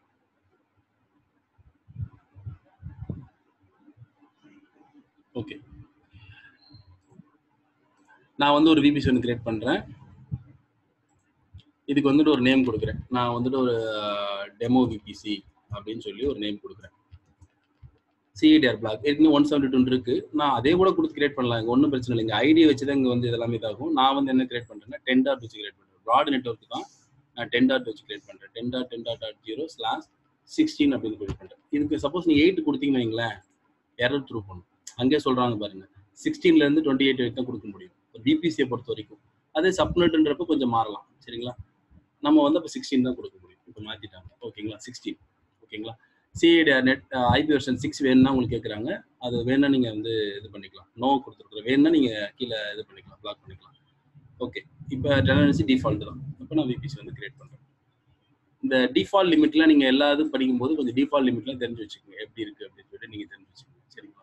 ஓகே நான் வந்து ஒரு விபிசி ஒன்று கிரியேட் பண்ணுறேன் இதுக்கு வந்துட்டு ஒரு நேம் கொடுக்குறேன் நான் வந்துட்டு ஒரு டெமோ விபிசி அப்படின்னு சொல்லி ஒரு நேம் கொடுக்குறேன் சிஇடிஆர் பிளாக் ஏற்கனவே ஒன் செவன்டி டூ இருக்கு நான் அதே கூட கொடுத்து கிரியேட் பண்ணலாம் இங்கே ஒன்றும் பிரச்சனை இல்லை இங்கே ஐடி வச்சு தான் இங்கே வந்து இதெல்லாமே இதாகும் நான் வந்து என்ன கிரியேட் பண்ணுறேன்னா டென் டாட் வச்சு கிரியேட் பண்ணுறேன் ப்ராட் நெட்ஒர்க் தான் நான் டென் டாட் வச்சு கிரியேட் பண்ணுறேன் ten dot ten dot dot zero slash sixteen அப்படின்னு கிரியேட் பண்ணுறேன் இதுக்கு சப்போஸ் நீங்கள் எயிட் கொடுத்தீங்கன்னு வைங்களேன் எரர் த்ரூ பண்ணும் அங்கே சொல்கிறாங்க பாருங்க சிக்ஸ்டீன்லேருந்து டுவெண்ட்டி எயிட் வரைக்கும் தான் கொடுக்க முடியும் ஒரு பிபிசியை பொறுத்த வரைக்கும் அதே சப்நெட்ன்றப்ப கொஞ்சம் மாறலாம் சரிங்களா நம்ம வந்து அப்போ சிக்ஸ்டீன் தான் கொடுக்க முடியும் இப்போ மாற்றிட்டாங்க ஓகேங்களா சிக்ஸ்டீன் ஓகேங்களா CIDR net IP version six வேணும்னா உங்களுக்கு கேட்குறாங்க அது வேணா நீங்கள் வந்து இது பண்ணிக்கலாம் நோ கொடுத்துருக்குறோம் வேணும்னா நீங்கள் கீழே இது பண்ணிக்கலாம் பிளாக் பண்ணிக்கலாம் ஓகே இப்போ டெனன்சி டிஃபால்ட் தான் இப்போ நான் விபிசி வந்து கிரியேட் பண்ணுறேன் இந்த டிஃபால்ட் லிமிட்லாம் நீங்கள் எல்லா இதுவும் படிக்கும்போது கொஞ்சம் டிஃபால்ட் லிமிட்லாம் தெரிஞ்சு வச்சுக்கோங்க எப்படி இருக்குது அப்படின்னு சொல்லிட்டு நீங்கள் தெரிஞ்சு வச்சுக்கோங்க சரிங்களா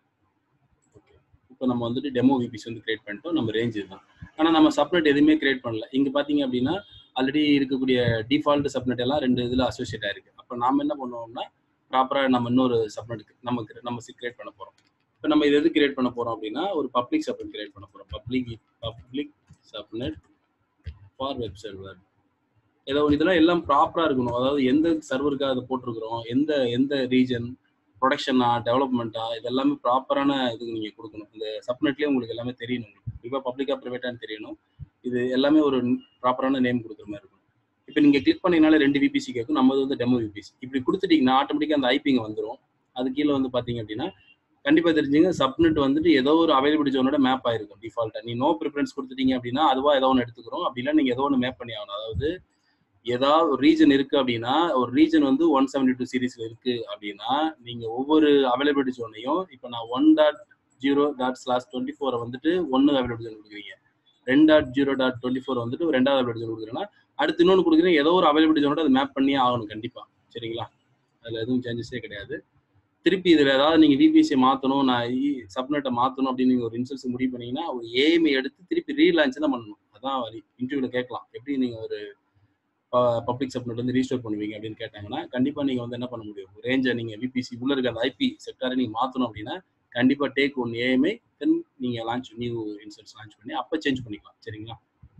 ஓகே இப்போ நம்ம வந்துட்டு டெமோ விபிசி வந்து கிரியேட் பண்ணிட்டோம் நம்ம ரேஞ்ச் இதுதான் ஆனால் நம்ம சப்நெட் எதுவுமே கிரியேட் பண்ணல இங்கே பார்த்தீங்க அப்படின்னா ஆல்ரெடி இருக்கக்கூடிய டிஃபால்ட் சப்நெட் எல்லாம் ரெண்டு இதில் அசோசியேட் ஆயிருக்கு அப்போ நாம என்ன பண்ணுவோம்னா ப்ராப்பராக நம்ம இன்னொரு சப்நெட் நம்ம நம்ம கிரியேட் பண்ண போகிறோம் இப்போ நம்ம இது எது கிரியேட் பண்ண போகிறோம் அப்படின்னா ஒரு பப்ளிக் சப்நெட் கிரியேட் பண்ண போகிறோம் public public subnet for web server ஏதோ இதெல்லாம் எல்லாம் ப்ராப்பராக இருக்கணும் அதாவது எந்த சர்வருக்காக அதை போட்டிருக்கிறோம் எந்த எந்த ரீஜன் ப்ரொடக்ஷனா டெவலப்மெண்ட்டா இதெல்லாமே ப்ராப்பரான இது நீங்கள் கொடுக்கணும் இந்த சப்நெட்லேயே உங்களுக்கு எல்லாமே தெரியணும் உங்களுக்கு இப்போ பப்ளிக்காக ப்ரைவேட்டான்னு தெரியணும் இது எல்லாமே ஒரு ப்ராப்பரான நேம் கொடுக்குற மாதிரி இருக்கும் இப்போ நீங்கள் கிளிக் பண்ணீங்கனாலே ரெண்டு விபிசி கேட்கும் நம்ம வந்து டெமோ விபிசி இப்படி கொடுத்துட்டீங்கன்னா ஆட்டோமேட்டிக்காக அந்த ஐபிங்க வந்துடும் அது கீழே வந்து பார்த்தீங்க அப்படின்னா கண்டிப்பாக தெரிஞ்சுங்க சப்நெட் வந்துட்டு ஏதோ ஒரு அவைலபிலிட்டி ஜோனோட மேப் ஆயிருக்கும் டிஃபால்ட்டாக நீ நோ ப்ரிஃபரன்ஸ் கொடுத்துட்டீங்க அப்படின்னா அதுவா ஏதோ ஒன்று எடுத்துக்கிறோம் அப்படின்னா நீங்கள் ஏதோ ஒன்று மேப் பண்ணி ஆகணும் அதாவது ஏதாவது ஒரு ரீஜன் இருக்கு அப்படின்னா ஒரு ரீஜன் வந்து ஒன் செவன்டி டூ சீரீஸ்ல இருக்கு அப்படின்னா நீங்க ஒவ்வொரு அவைலபிலிட்டி ஜோனையும் இப்போ நான் one dot zero dot slash twenty ஃபோரை வந்துட்டு ஒன்று அவைலபிலிட்டி ஜோன் கொடுக்குறீங்க ரெண்டு dot zero dot twenty four வந்துட்டு ரெண்டாவது அவைலபிலிட்டி ஜோன் கொடுக்குறேன்னா அடுத்து இன்னொன்று கொடுக்குறீங்க ஏதோ ஒரு அவைலபிலிட்டி ஜோனோட அதை மேப் பண்ணியே ஆகணும் கண்டிப்பா சரிங்களா அதுல எதுவும் சேஞ்சஸே கிடையாது திருப்பி இதுல ஏதாவது நீங்க விபிசி மாத்தணும் நான் சப்நெட்டை மாத்தணும் அப்படின்னு நீங்க ஒரு இன்சூரன்ஸ் முடிவு பண்ணீங்கன்னா ஒரு ஏஎம்ஐ எடுத்து திருப்பி ரீலான்ச் தான் பண்ணணும் அதான் இன்டர்வியூல கேட்கலாம் எப்படி நீங்க ஒரு பப்ளிக் சப்நெட் வந்து ரீஸ்டோர் பண்ணுவீங்க அப்படின்னு கேட்டாங்கன்னா கண்டிப்பா நீங்க வந்து என்ன பண்ண முடியும் ரேஞ்சை நீங்க விபிசி உள்ள இருக்க அந்த ஐபி செக்டாரை நீங்க மாத்தணும் அப்படின்னா கண்டிப்பா டேக் ஒன் ஏஎம்ஐ தென் நீங்க லான்ச் நியூ இன்சூரன்ஸ் லான்ச் பண்ணி அப்போ சேஞ்ச் பண்ணிக்கலாம் சரிங்களா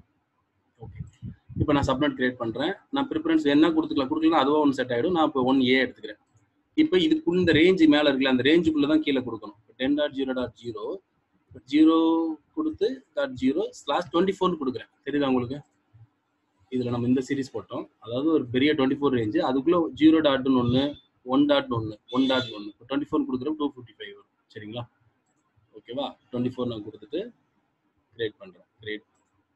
ஓகே இப்போ நான் சப்நெட் கிரியேட் பண்றேன் நான் ப்ரிஃபரன்ஸ் என்ன கொடுத்துக்கலாம் கொடுக்கலாம் அதுவா ஒன்று செட் ஆயிடும் நான் இப்போ ஒன் ஏ எடுத்துக்கிறேன் இப்போ இதுக்குள்ள இந்த ரேஞ்சு மேல இருக்குல்ல அந்த ரேஞ்சுக்குள்ள தான் கீழே கொடுக்கணும் ten dot zero dot zero zero கொடுத்து டாட் ஜீரோ ஸ்லாஷ் டுவெண்ட்டி ஃபோர்னு கொடுக்குறேன் தெரியுதா உங்களுக்கு இதில் நம்ம இந்த சீரிஸ் போட்டோம் அதாவது ஒரு பெரிய டுவெண்ட்டி ஃபோர் ரேஞ்சு அதுக்குள்ளே ஜீரோ டாட்னு ஒன்று ஒன் டாட் ஒன்று ஒன் டாட் ஒன்று இப்போ டுவெண்ட்டி ஃபோர் கொடுக்குறோம் டூ ஃபிஃப்டி ஃபைவ் வரும் சரிங்களா ஓகேவா டுவெண்ட்டி ஃபோர் நான் கொடுத்துட்டு கிரியேட் பண்ணுறேன் கிரியேட்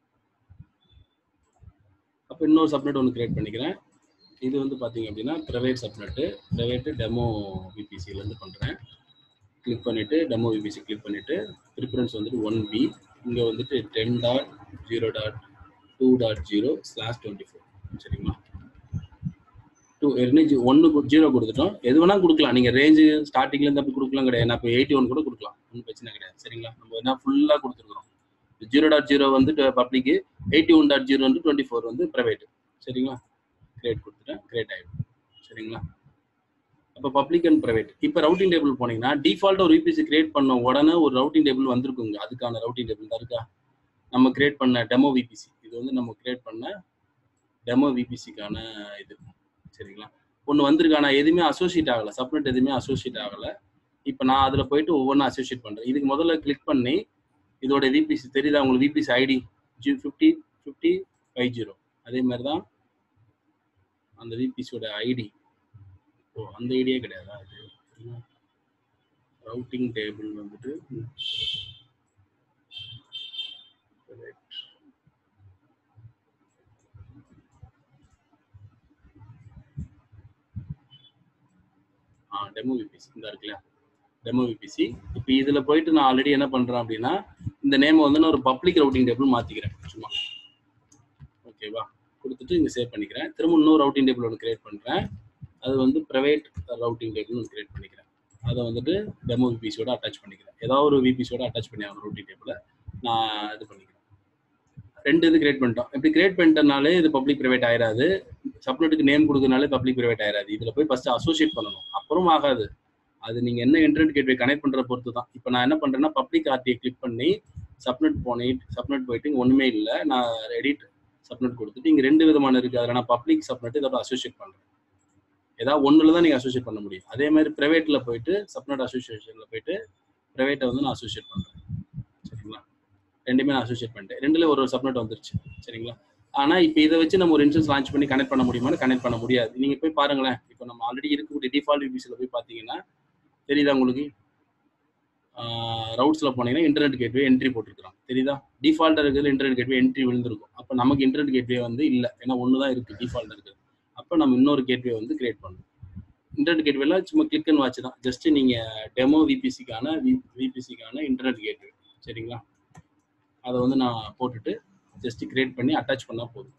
அப்போ இன்னொரு சப்நெட் ஒன்று கிரியேட் பண்ணிக்கிறேன் இது வந்து பார்த்தீங்க அப்படின்னா ப்ரைவேட் சப்நெட்டு ப்ரைவேட்டு டெமோ விபிசிலேருந்து பண்ணுறேன் கிளிக் பண்ணிவிட்டு டெமோ விபிசி கிளிக் பண்ணிவிட்டு ப்ரிஃபரன்ஸ் வந்துட்டு ஒன் பி இங்கே வந்துட்டு ten dot zero dot two dot zero slash twenty four சரிங்களா டூ ரேஞ்சு ஒன்று ஜீரோ கொடுத்துட்டோம் எது வேணால் கொடுக்கலாம் நீங்கள் ரேஞ்சு ஸ்டார்டிங்லேருந்து அப்படி கொடுக்கலாம் கிடையாது நான் இப்போ எயிட்டி ஒன் கூட கொடுக்கலாம் ஒன்றும் பிரச்சனை கிடையாது சரிங்களா நம்ம என்ன ஃபுல்லாக கொடுத்துருக்குறோம் ஜீரோ டாட் ஜீரோ வந்து பப்ளிக்கு எயிட்டி ஒன் டாட் ஜீரோ வந்து டுவெண்ட்டி ஃபோர் வந்து ப்ரைவேட் சரிங்களா கிரியேட் கொடுத்துட்டேன் கிரியேட் ஆகிடும் சரிங்களா அப்போ பப்ளிக் அண்ட் ப்ரைவேட் இப்போ ரவுட்டிங் டேபிள் போனீங்கன்னா டிஃபால்ட்டாக ஒரு யூபிசி கிரியேட் பண்ண உடனே ஒரு ரவுட்டிங் டேபிள் வந்திருக்குங்க அதுக்கான ரவுட்டிங் டேபிள் தான் இருக்கா நம்ம கிரியேட் பண்ண டெமோ விபிசி இது வந்து நம்ம கிரியேட் பண்ண டெமோ விபிசிக்கான இது சரிங்களா ஒன்று வந்திருக்கு ஆனால் எதுவுமே அசோசியேட் ஆகலை சப்னெட் எதுவுமே அசோசியேட் ஆகலை இப்போ நான் அதில் போயிட்டு ஒவ்வொன்றும் அசோசியேட் பண்ணுறேன் இதுக்கு முதல்ல கிளிக் பண்ணி இதோட விபிசி தெரியுதா உங்களுக்கு VPC ID G fifty fifty five zero அதே மாதிரி தான் அந்த விபிசியோட ஐடி ஓ அந்த ஐடியே கிடையாதா இது ரவுட்டிங் டேபிள் வந்துட்டு ஆ டெமோ விபிசி இந்த இருக்குல்ல டெமோ விபிசி இப்போ இதில் போயிட்டு நான் ஆல்ரெடி என்ன பண்ணுறேன் அப்படின்னா இந்த நேமை வந்து நான் ஒரு பப்ளிக் ரவுட்டிங் டேபிள் மாற்றிக்கிறேன் சும்மா ஓகேவா கொடுத்துட்டு இங்கே சேவ் பண்ணிக்கிறேன் திரும்ப இன்னொரு ரவுட்டிங் டேபிள் ஒன்று கிரியேட் பண்ணுறேன் அது வந்து ப்ரைவேட் ரவுட்டிங் டேபிள் ஒன்று கிரியேட் பண்ணிக்கிறேன் அதை வந்துட்டு டெமோ விபிசியோட அட்டாச் பண்ணிக்கிறேன் ஏதாவது ஒரு விபிசியோட அட்டாச் பண்ணி ஆகணும் ரவுட்டிங் டேபிளை நான் இது பண்ணிக்கிறேன் ரெண்டு இது கிரியேட் பண்ணிட்டோம் இப்படி கிரியேட் பண்ணிட்டனாலே இது பப்ளிக் ப்ரைவேட் ஆயிராது சப்னெட்டுக்கு நேம் கொடுக்கறனாலே பப்ளிக் ப்ரைவேட் ஆயிராது இதில் போய் ஃபஸ்ட்டு அசோசியேட் பண்ணணும் அப்புறம் ஆகாது அது நீங்கள் என்ன இன்டர்நெட் கேட்வே கனெக்ட் பண்ணுற பொறுத்து தான் இப்போ நான் என்ன பண்ணுறேன்னா பப்ளிக் ஆர்டியை கிளிக் பண்ணி சப்னெட் போனேன் சப்னெட் போயிட்டு இங்கே ஒன்றுமே இல்லை நான் எடிட் சப்னெட் கொடுத்துட்டு இங்கே ரெண்டு விதமான இருக்குது அதில் நான் பப்ளிக் சப்னெட் இதோட அசோசியேட் பண்ணுறேன் ஏதாவது ஒன்றில் தான் நீங்கள் அசோசியேட் பண்ண முடியும் அதே மாதிரி ப்ரைவேட்டில் போயிட்டு சப்னெட் அசோசியேஷனில் போயிட்டு ப்ரைவேட்டை வந்து நான் அசோசியேட் பண்ணுறேன் சரிங்களா ரெண்டுமே நான் அசோசியேட் பண்ணிட்டேன் ரெண்டுல ஒரு ஒரு சப்னெட் வந்துருச்சு சரிங்களா ஆனால் இப்போ இதை வச்சு நம்ம ஒரு இன்சூரன்ஸ் லான்ச் பண்ணி கனெக்ட் பண்ண முடியுமான்னு கனெக்ட் பண்ண முடியாது நீங்கள் போய் பாருங்களேன் இப்போ நம்ம ஆல்ரெடி இருக்கக்கூடிய டிஃபால்ட் விபிசியில் போய் பார்த்தீங்கன்னா தெரியுதா உங்களுக்கு ரவுட்ஸில் போனீங்கன்னா இன்டர்நெட் கேட்வே என்ட்ரி போட்டுருக்கான் தெரியுதா டிஃபால்ட்டாக இருக்கிறது இன்டர்நெட் கேட்வே என்ட்ரி விழுந்திருக்கும் அப்போ நமக்கு இன்டர்நெட் கேட்வே வந்து இல்லை ஏன்னா ஒன்று தான் இருக்குது டிஃபால்ட் இருக்குது அப்போ நம்ம இன்னொரு கேட்வே வந்து கிரியேட் பண்ணணும் இன்டர்நெட் கேட்வேல சும்மா கிளிக்குன்னு வாட்ச் தான் ஜஸ்ட் நீங்கள் டெமோ விபிசிக்கான வி விபிசிக்கான இன்டர்நெட் கேட்வே சரிங்களா அதை வந்து நான் போட்டுட்டு ஜஸ்ட் கிரியேட் பண்ணி அட்டாச் பண்ணால் போதும்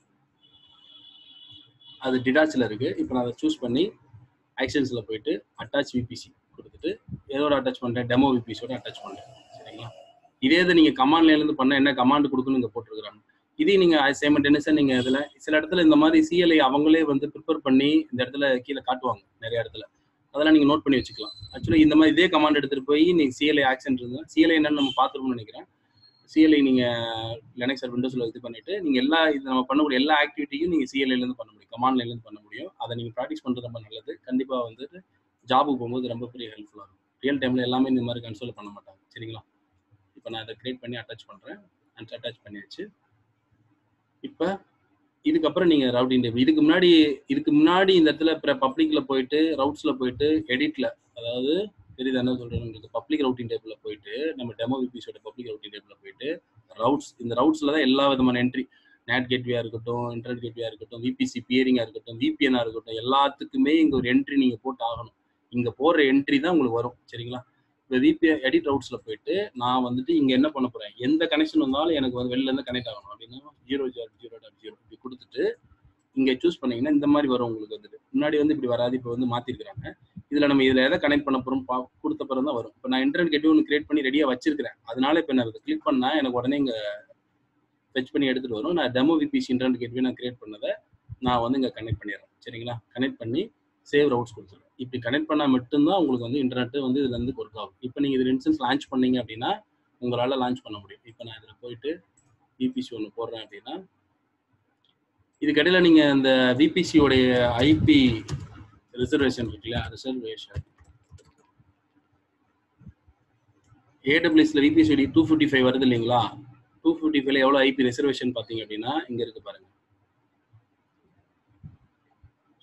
அது டிடாச்சில் இருக்குது இப்போ நான் அதை சூஸ் பண்ணி ஆக்ஷன்ஸில் போயிட்டு அட்டாச் விபிசி கொடுத்துட்டு ஏதோட அட்டாச் பண்ணுறேன் டெமோ விபிசியோட அட்டாச் பண்ணுறேன் சரிங்களா இதே இது நீங்கள் கமாண்ட்லேருந்து பண்ண என்ன கமாண்ட் கொடுக்கணும் இங்கே போட்டிருக்கிறாங்க இதையும் நீங்கள் சைமண்டெனியஸாக நீங்கள் இதில் சில இடத்துல இந்த மாதிரி சிஎல்ஐ அவங்களே வந்து ப்ரிப்பேர் பண்ணி இந்த இடத்துல கீழே காட்டுவாங்க நிறைய இடத்துல அதெல்லாம் நீங்கள் நோட் பண்ணி வச்சுக்கலாம் ஆக்சுவலி இந்த மாதிரி இதே கமாண்ட் எடுத்துகிட்டு போய் நீங்கள் சிஎல்ஐ ஆக்ஷன் இருந்தால் சிஎல்ஐ என்னன்னு நம்ம பார்த்துருவோம்னு நினைக்கிறேன் சிஎல்ஐ நீங்கள் லினக்ஸ் ஆர் விண்டோஸில் இது பண்ணிட்டு நீங்கள் எல்லா இது நம்ம பண்ணக்கூடிய எல்லா ஆக்டிவிட்டியும் நீங்கள் சிஎல்ஐலேருந்து பண்ண முடியும் கமாண்ட்லேருந்து பண்ண முடியும் அதை நீங்கள் ப்ராக்டிஸ் பண்ணுறது ரொம்ப நல்லது கண்டிப்பாக வந்துட்டு ஜாபுக்கு போகும்போது ரொம்ப பெரிய ஹெல்ப்ஃபுல்லாக இருக்கும் ரியல் டைமில் எல்லாமே இந்த மாதிரி கன்சோல் பண்ண மாட்டாங்க சரிங்களா இப்போ நான் அதை கிரியேட் பண்ணி அட்டாச் பண்ணுறேன் அண்ட் அட்டாச் பண்ணியாச்சு இப்போ இதுக்கப்புறம் நீங்கள் ரவுட்டிங் டேபிள் இதுக்கு முன்னாடி இதுக்கு முன்னாடி இந்த இடத்துல இப்போ பப்ளிக்கில் போயிட்டு ரவுட்ஸில் போயிட்டு எடிட்டில் அதாவது தெரியுது என்ன சொல்கிறேன் உங்களுக்கு பப்ளிக் ரவுட்டிங் டேபிளில் போயிட்டு நம்ம டெமோ விபிஸோட பப்ளிக் ரவுட்டிங் டேபிளில் போயிட்டு ரவுட்ஸ் இந்த ரவுட்ஸில் தான் எல்லா விதமான என்ட்ரி நேட் கேட்வேயாக இருக்கட்டும் இன்டர்நெட் கேட்வேயாக இருக்கட்டும் விபிசி பியரிங்காக இருக்கட்டும் விபிஎனாக இருக்கட்டும் எல்லாத்துக்குமே இங்கே ஒரு என்ட்ரி நீங்கள் போட்டு ஆகணும் இங்கே போடுற என்ட்ரி தான் உங்களுக்கு வரும் சரிங்களா இப்போ விபி எடிட் ரவுட்ஸில் போயிட்டு நான் வந்துட்டு இங்கே என்ன பண்ண போகிறேன் எந்த கனெக்ஷன் வந்தாலும் எனக்கு வந்து வெளிலேருந்து கனெக்ட் ஆகணும் அப்படின்னா zero zero zero dot zero இப்படி கொடுத்துட்டு இங்கே சூஸ் பண்ணீங்கன்னா இந்த மாதிரி வரும் உங்களுக்கு வந்துட்டு முன்னாடி வந்து இப்படி வராது இப்போ வந்து மாற்றிருக்கிறாங்க இதில் நம்ம இதில் எதை கனெக்ட் பண்ண போகிறோம் பா கொடுத்த பிறகு தான் வரும் இப்போ நான் இன்டர்நெட் கேட்டு ஒன்று கிரியேட் பண்ணி ரெடியாக வச்சிருக்கிறேன் அதனால இப்போ நான் கிளிக் பண்ணால் எனக்கு உடனே இங்கே ஃபெச் பண்ணி எடுத்துகிட்டு வரும் நான் டெமோ விபிசி இன்டர்நெட் கேட்வே நான் கிரியேட் பண்ணதை நான் வந்து இங்கே கனெக்ட் பண்ணிடுறேன் சரிங்களா கனெக்ட் பண்ணி சேவ் ரவுட்ஸ் கொடுத்துருவேன் இப்படி கனெக்ட் பண்ணால் மட்டும்தான் உங்களுக்கு வந்து இன்டர்நெட் வந்து இதுலேருந்து ஒர்க் ஆகும் இப்போ நீங்கள் இதில் இன்ஸ்டன்ஸ் லான்ச் பண்ணீங்க அப்படின்னா உங்களால் லான்ச் பண்ண முடியும் இப்போ நான் இதில் போயிட்டு விபிசி ஒன்று போடுறேன் அப்படின்னா இதுக்கடையில் நீங்கள் இந்த விபிசியோடைய ஐபி ரிசர்வேஷன் இருக்கு இல்லையா ரிசர்வேஷன் ஏடபிள்யூஎஸ்ல விபிசிடி டூ ஃபிஃப்டி ஃபைவ் வருது இல்லைங்களா டூ ஃபிஃப்டி ஃபைவ்ல எவ்வளோ ஐபி ரிசர்வேஷன் பார்த்தீங்க அப்படின்னா இங்கே இருக்கு பாருங்க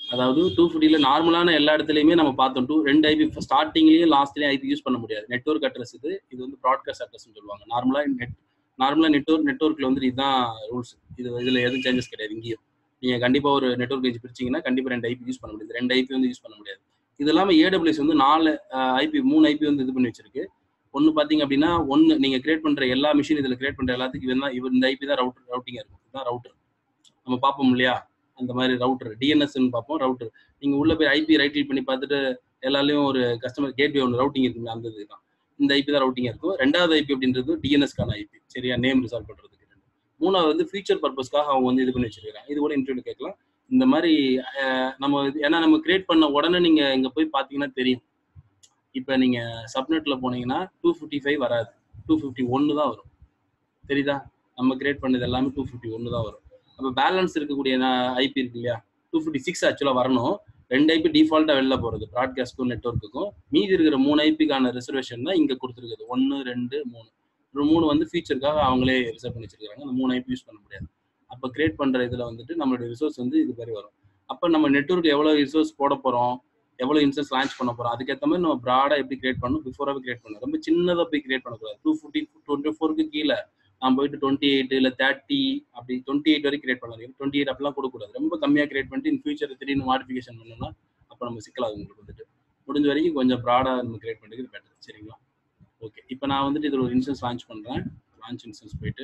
அதாவது டூ ஃபிஃப்டியில் நார்மலான எல்லா இடத்துலையுமே நம்ம பார்த்தோம் டூ ரெண்டு ஐபி ஸ்டார்டிங்லேயும் லாஸ்ட்லேயும் ஐபி யூஸ் பண்ண முடியாது நெட்ஒர்க் அட்ரஸ் இது இது வந்து ப்ராட்காஸ்ட் அட்ரஸ்னு சொல்லுவாங்க நார்மலாக நெட் நார்மலாக நெட்ஒர்க் நெட்ஒர்க்கில் வந்து இதுதான் ரூல்ஸ் இது இதில் எதுவும் சேஞ்சஸ் கிடையாது இங்கேயும் நீங்கள் கண்டிப்பாக ஒரு நெட்ஒர்க் ரேஞ்ச் பிரிச்சிங்கன்னா கண்டிப்பாக ரெண்டு ஐபி யூஸ் பண்ண முடியாது ரெண்டு ஐபி வந்து யூஸ் பண்ண முடியாது இது இல்லாமல் ஏடபிள்யூஎஸ் வந்து நாலு ஐபி மூணு ஐபி வந்து இது பண்ணி வச்சிருக்கு ஒன்று பார்த்தீங்க அப்படின்னா ஒன்று நீங்கள் கிரியேட் பண்ணுற எல்லா மிஷின் இதில் கிரியேட் பண்ணுற எல்லாத்துக்கும் இவன் தான் இவர் இந்த ஐபி தான் ரவுட்டர் ரவுட்டிங்காக இருக்கும் இதுதான் ரவுட்டர் நம்ம பார்ப்போம் இல்லையா அந்த மாதிரி ரவுட்டர் டிஎன்எஸ்ன்னு பார்ப்போம் ரவுட்டர் நீங்கள் உள்ள போய் ஐபி ரைட் கிளிக் பண்ணி பார்த்துட்டு எல்லாலையும் ஒரு கஸ்டமர் கேட்வே ஒன்று ரவுட்டிங் இருக்குங்க அந்த இது தான் இந்த ஐபி தான் ரவுட்டிங்காக இருக்கும் ரெண்டாவது ஐபி அப்படின்றது டிஎன்எஸ்க்கான ஐபி சரியா நேம் ரிசால்வ் பண்ணுறதுக்கு மூணாவது வந்து ஃபியூச்சர் பர்பஸ்க்காக அவங்க வந்து இது பண்ணி வச்சிருக்காங்க இது கூட இன்டர்வியூ கேட்கலாம் இந்த மாதிரி நம்ம ஏன்னா நம்ம கிரியேட் பண்ண உடனே நீங்கள் இங்கே போய் பார்த்தீங்கன்னா தெரியும் இப்போ நீங்கள் சப்நெட்டில் போனீங்கன்னா டூ ஃபிஃப்டி ஃபைவ் வராது டூ ஃபிஃப்டி ஒன்று தான் வரும் தெரியுதா நம்ம கிரியேட் பண்ணது எல்லாமே டூ ஃபிஃப்டி ஒன்று தான் வரும் அப்போ பேலன்ஸ் இருக்கக்கூடிய ஐபி இருக்கு இல்லையா டூ ஃபிஃப்டி சிக்ஸ் ஆக்சுவலாக வரணும் ரெண்டு ஐபி டிஃபால்ட்டாக வெளில போகிறது ப்ராட்காஸ்ட்க்கும் நெட்ஒர்க்குக்கும் மீதி இருக்கிற மூணு ஐபிக்கான ரிசர்வேஷன் தான் இங்கே கொடுத்துருக்குது ஒன்று ரெண்டு மூணு ஒரு மூணு வந்து ஃபீச்சருக்காக அவங்களே ரிசர்வ் பண்ணி வச்சிருக்காங்க அந்த மூணு ஐபி யூஸ் பண்ண முடியாது அப்போ கிரியேட் பண்ணுற இதில் வந்துட்டு நம்மளுடைய ரிசோர்ஸ் வந்து இது மாதிரி வரும் அப்போ நம்ம நெட்ஒர்க் எவ்வளோ ரிசோர்ஸ் போட போகிறோம் எவ்வளோ இன்சென்ஸ் லான்ச் பண்ண போகிறோம் அதுக்கேற்ற மாதிரி நம்ம ப்ராடாக எப்படி கிரியேட் பண்ணணும் பிஃபோராகவே கிரியேட் பண்ணணும் ரொம்ப சின்னதாக போய் கிரியேட் பண்ணக்கூடாது டூ ஃபிஃப்டி டுவெண்ட்டி ஃபோருக்கு கீழே நான் போயிட்டு டுவெண்ட்டி எயிட் இல்லை தேர்ட்டி அப்படி டுவெண்ட்டி எயிட் வரைக்கும் கிரியேட் பண்ணலாம் டுவெண்ட்டி எயிட் அப்படிலாம் கொடுக்கக்கூடாது ரொம்ப கம்மியாக கிரியேட் பண்ணிட்டு இன் ஃபியூச்சர் திடீர்னு மாடிஃபிகேஷன் பண்ணணும்னா அப்போ நம்ம சிக்கலாகும் உங்களுக்கு வந்துட்டு முடிஞ்ச வரைக்கும் கொஞ்சம் ப்ராடாக நம்ம கிரியேட் பண்ணுறது பெட்டர் சரிங்களா ஓகே இப்போ நான் வந்துட்டு இதில் ஒரு இன்சூரன்ஸ் லான்ச் பண்ணுறேன் லான்ச் இன்சூரன்ஸ் போயிட்டு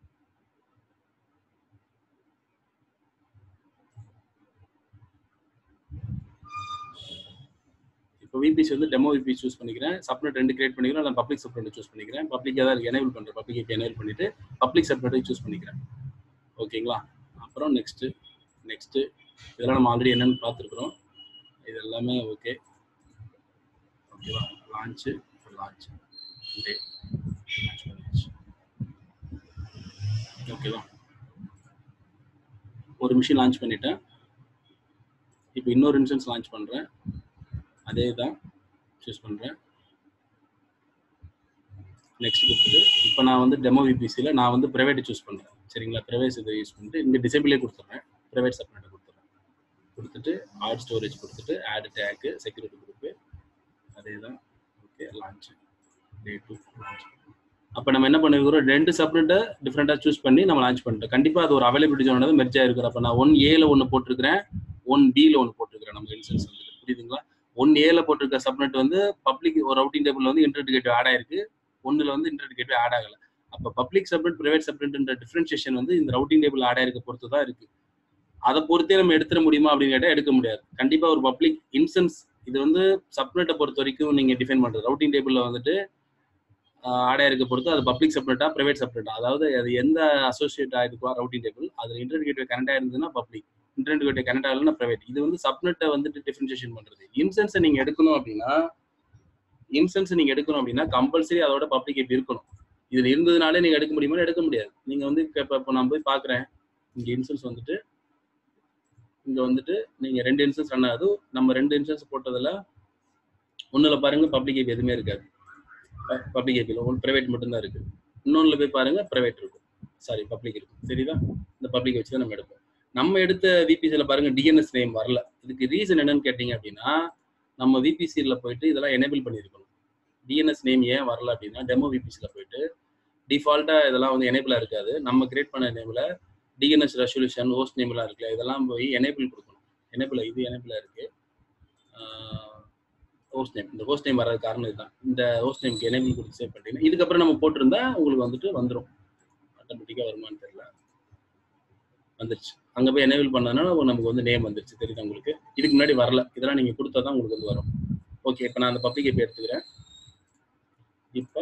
இப்போ விபிசி வந்து டெமோ விபி சூஸ் பண்ணிக்கிறேன் சப்னெட் ரெண்டு கிரியேட் பண்ணிக்கிறேன் நான் பப்ளிக் சப்னெட் சூஸ் பண்ணிக்கிறேன் பப்ளிக் ஏதாவது எனேபிள் பண்ணுறேன் பப்ளிக் ஏபி எனேபிள் பண்ணிட்டு பப்ளிக் சப்னெட்டை சூஸ் பண்ணிக்கிறேன் ஓகேங்களா அப்புறம் நெக்ஸ்ட்டு நெக்ஸ்ட்டு இதெல்லாம் நம்ம ஆல்ரெடி என்னென்னு பார்த்துருக்குறோம் இது எல்லாமே ஓகே ஓகேவா லான்ச்சு லான்ச் டே லான்ச் பண்ணியாச்சு ஓகேவா ஒரு மிஷின் லான்ச் பண்ணிட்டேன் இப்போ இன்னொரு இன்சூரன்ஸ் லான்ச் பண்ணுறேன் அதே தான் சூஸ் பண்ணுறேன் நெக்ஸ்ட் கொடுத்துட்டு இப்போ நான் வந்து டெமோ விபிசியில் நான் வந்து ப்ரைவேட்டை சூஸ் பண்ணுறேன் சரிங்களா ப்ரைவேட் இதை யூஸ் பண்ணிட்டு இங்கே டிசேபிளே கொடுத்துட்றேன் ப்ரைவேட் சப்னெட்டை கொடுத்துட்றேன் கொடுத்துட்டு ஆட் ஸ்டோரேஜ் கொடுத்துட்டு ஆட் டேக்கு செக்யூரிட்டி குரூப்பு அதே தான் okay launch day two launch அப்போ நம்ம என்ன பண்ணிருக்கிறோம் ரெண்டு சப்னெட்டை டிஃப்ரெண்ட்டாக சூஸ் பண்ணி நம்ம லான்ச் பண்ணிட்டோம் கண்டிப்பாக அது ஒரு அவைலபிலிட்டி ஜோனது மெர்ஜ் ஆயிருக்கிற அப்போ நான் ஒன் ஏல ஒன்று போட்டிருக்கிறேன் ஒன் டியில் ஒன்று போட்டிருக்கிறேன் நம்ம இன்சூரன்ஸ் வந்து புரியுதுங்களா ஒன் ஏல போட்டிருக்க சப்நெட் வந்து பப்ளிக் ஒரு ரவுட்டிங் டேபிள் வந்து இன்டர்நெட் கேட்வே ஆட் ஆயிருக்கு ஒன்றில் வந்து இன்டர்நெட் கேட்வே ஆட் ஆகல அப்போ பப்ளிக் சப்நெட் பிரைவேட் சப்நெட்ன்ற டிஃபரன்ஷியேஷன் வந்து இந்த ரவுட்டிங் டேபிள் ஆட் ஆயிருக்க பொறுத்து தான் இருக்கு அதை பொறுத்தே நம்ம எடுத்துட முடியுமா அப்படின்னு கேட்டால் எடுக்க முடியாது கண்டிப்பாக ஒரு பப்ளிக் இன்சென்ஸ் இது வந்து சப்நெட்டை பொறுத்த வரைக்கும் நீங்கள் டிஃபைன் பண்ணுறது ரவுட்டிங் டேபிளில் வந்துட்டு ஆட் ஆயிருக்க பொறுத்து அது பப்ளிக் சப்நெட்டா பிரைவேட் சப்நெட்டா அதாவது அது எந்த அசோசியேட் ஆயிருக்கோ ரவுட்டிங் டேபிள் அது இன்டர்நெட் கேட்வே கனெக்ட் ஆயிருந்ததுன்னா பப்ளிக் இன்டர்நெட் கேட்வே கனெக்ட் ஆகலன்னா பிரைவேட் இது வந்து சப்நெட்டை வந்துட்டு டிஃபரன்ஷியேஷன் பண்றது இன்சென்ஸை நீங்க எடுக்கணும் அப்படின்னா இன்சென்ஸ் நீங்க எடுக்கணும் அப்படின்னா கம்பல்சரி அதோட பப்ளிக் எப்படி இருக்கணும் இதுல இருந்ததுனாலே நீங்க எடுக்க முடியுமா எடுக்க முடியாது நீங்க வந்து இப்போ இப்போ நான் போய் பாக்குறேன் இங்க இன்சூரன்ஸ் வந்துட்டு இங்க வந்துட்டு நீங்க ரெண்டு இன்சூரன்ஸ் ரன் ஆகுது நம்ம ரெண்டு இன்சூரன்ஸ் போட்டதுல ஒண்ணுல பாருங்க பப்ளிக் ஏபி எதுவுமே இருக்காது பப்ளிக் ஏபியில் ஒன்று ப்ரைவேட் மட்டும்தான் இருக்கு இன்னொன்னுல போய் பாருங்க ப்ரைவேட் இருக்கும் சாரி பப்ளிக் இருக்கும் சரிதா இந்த பப்ளிக் வச்சு தான் நம்ம எடுப்போம் நம்ம எடுத்த விபிசியில் பாருங்க டிஎன்எஸ் நேம் வரல இதுக்கு ரீசன் என்னன்னு கேட்டீங்க அப்படின்னா நம்ம விபிசியில் போயிட்டு இதெல்லாம் எனேபிள் பண்ணியிருக்கணும் டிஎன்எஸ் நேம் ஏன் வரல அப்படின்னா டெமோ விபிசியில் போயிட்டு டிஃபால்ட்டாக இதெல்லாம் வந்து எனேபிளாக இருக்காது நம்ம கிரியேட் பண்ண நேமில் டிஎன்எஸ் ரெசல்யூஷன் ஹோஸ்ட் நேம்லாம் இருக்குல்ல இதெல்லாம் போய் எனேபிள் கொடுக்கணும் எனேபிள் இது எனேபிளாக இருக்கு ஹோஸ்ட் நேம் இந்த ஹோஸ்ட் நேம் வர்றது காரணம் இதுதான் இந்த ஹோஸ்ட் நேம்க்கு எனேபிள் கொடுத்து சேவ் பண்ணிட்டீங்கன்னா இதுக்கப்புறம் நம்ம போட்டிருந்தா உங்களுக்கு வந்துட்டு வந்துடும் ஆட்டோமேட்டிக்காக வருமானு தெரியல வந்துருச்சு அங்கே போய் எனேபிள் பண்ணதுனால நமக்கு வந்து நேம் வந்துருச்சு தெரியுது உங்களுக்கு இதுக்கு முன்னாடி வரல இதெல்லாம் நீங்கள் கொடுத்தா தான் உங்களுக்கு வந்து வரும் ஓகே இப்போ நான் அந்த பப்ளிக் இப்போ எடுத்துக்கிறேன் இப்போ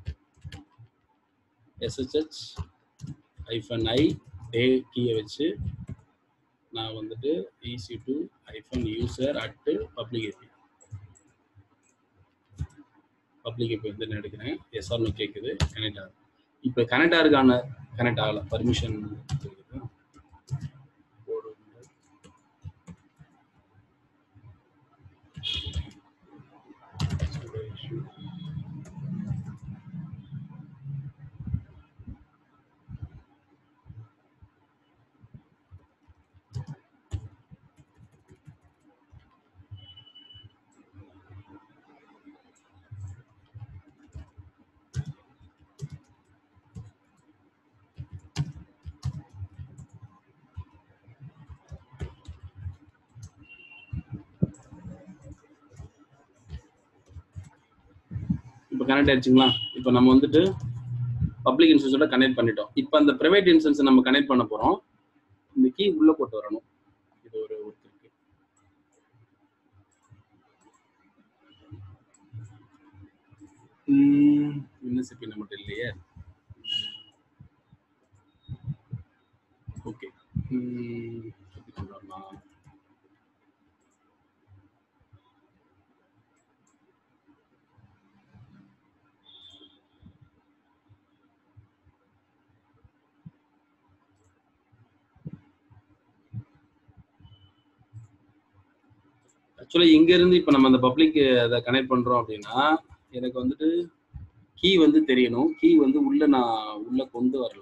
எஸ்ஹெச்ஹெச் ஐஃபன் ஐ டே கீயை வச்சு நான் வந்துட்டு EC two hyphen user at public IP public IP வந்து நான் எடுக்கிறேன் எஸ்ஆர்னு கேட்குது கனெக்ட் ஆகுது இப்போ கனெக்ட் ஆகுதுக்கான கனெக்ட் ஆகலை பர்மிஷன் இருக்குது கனெக்ட் ஆயிடுச்சுங்களா இப்போ நம்ம வந்துட்டு பப்ளிக் இன்சூரன்ஸோட கனெக்ட் பண்ணிட்டோம் இப்போ அந்த பிரைவேட் இன்சூரன்ஸ் நம்ம கனெக்ட் பண்ண போறோம் இந்த கீ உள்ள போட்டு வரணும் இது ஒரு ஒருத்தருக்கு யூனிவர்சிட்டி நம்மகிட்ட இல்லையே ஓகே எப்படி கொண்டு வரலாம் ஆக்சுவலா இங்க இருந்து இப்ப நம்ம அந்த பப்ளிக் அதை கனெக்ட் பண்றோம் அப்படின்னா எனக்கு வந்துட்டு கீ வந்து தெரியணும் கீ வந்து உள்ள நான் உள்ள கொண்டு வரல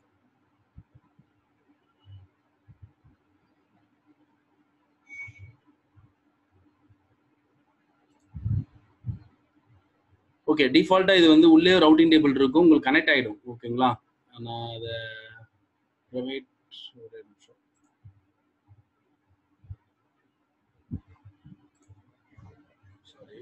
ஓகே டிஃபால்ட்டா இது வந்து உள்ளே ரவுட்டிங் டேபிள் இருக்கும் உங்களுக்கு கனெக்ட் ஆயிடும் ஓகேங்களா நான் அதை ப்ரைவேட் ஒரு நிமிஷம் சாரி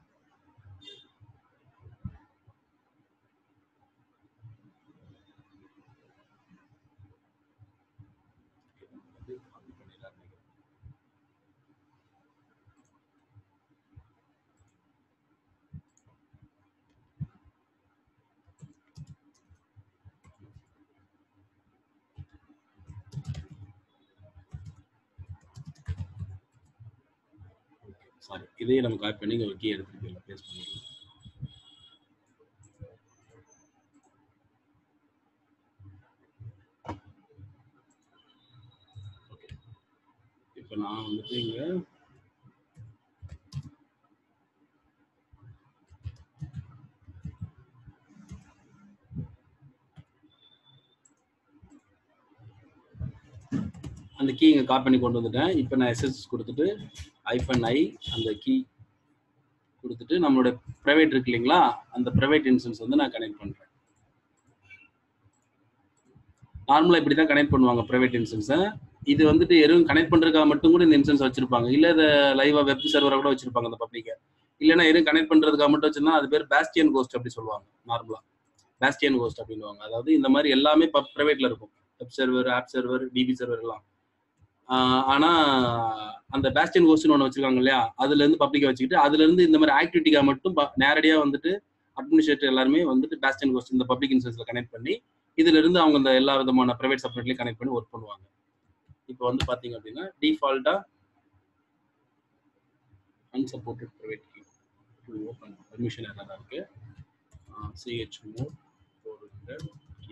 சாரி இதையே நம்ம காப்பி பண்ணி இங்க ஒரு கீ எடுத்துட்டு போயிடலாம் பேஸ்ட் பண்ணிடலாம் ஓகே இப்போ நான் வந்துட்டு இங்க அந்த கீ இங்க காப்பி பண்ணி கொண்டு வந்துட்டேன் இப்போ நான் எஸ்எஸ் கொடுத்துட்டு ஐஃபன் ஐ அந்த கீ கொடுத்துட்டு நம்மளோட ப்ரைவேட் இருக்கு இல்லைங்களா அந்த ப்ரைவேட் இன்சூரன்ஸ் வந்து நான் கனெக்ட் பண்றேன் நார்மலா இப்படி தான் கனெக்ட் பண்ணுவாங்க ப்ரைவேட் இன்சூரன்ஸை இது வந்துட்டு எதுவும் கனெக்ட் பண்றதுக்காக மட்டும் கூட இந்த இன்சூரன்ஸ் வச்சிருப்பாங்க இல்ல இதை லைவா வெப் சர்வரா கூட வச்சிருப்பாங்க அந்த பப்ளிக்கை இல்லைன்னா எதுவும் கனெக்ட் பண்றதுக்காக மட்டும் வச்சிருந்தா அது பேர் பேஸ்டியன் கோஸ்ட் அப்படி சொல்லுவாங்க நார்மலா பேஸ்டியன் கோஸ்ட் அப்படின்னுவாங்க அதாவது இந்த மாதிரி எல்லாமே ப்ரைவேட்ல இருக்கும் web server app server DB server எல்லாம் ஆஹ் ஆனா அந்த பேஸ்டியன் கோஸ்ட்னு ஒன்று வச்சிருக்காங்க இல்லையா அதுல இருந்து பப்ளிக்கை வச்சுக்கிட்டு அதுல இருந்து இந்த மாதிரி ஆக்டிவிட்டிக்காக மட்டும் ப- நேரடியா வந்துட்டு அட்மினிஸ்ட்ரேட்டர் எல்லாருமே வந்துட்டு பேஸ்டியன் கோஸ்ட் இந்த பப்ளிக் இன்சூரன்ஸ்ல கனெக்ட் பண்ணி இதுல இருந்து அவங்க இந்த எல்லா விதமான பிரைவேட் செப்பரேட்லயும் கனெக்ட் பண்ணி ஒர்க் பண்ணுவாங்க இப்போ வந்து பாத்தீங்க அப்படின்னா டிஃபால்ட்டா unsupported private key to open permission error இருக்கு சிஹெச் மோட் கீ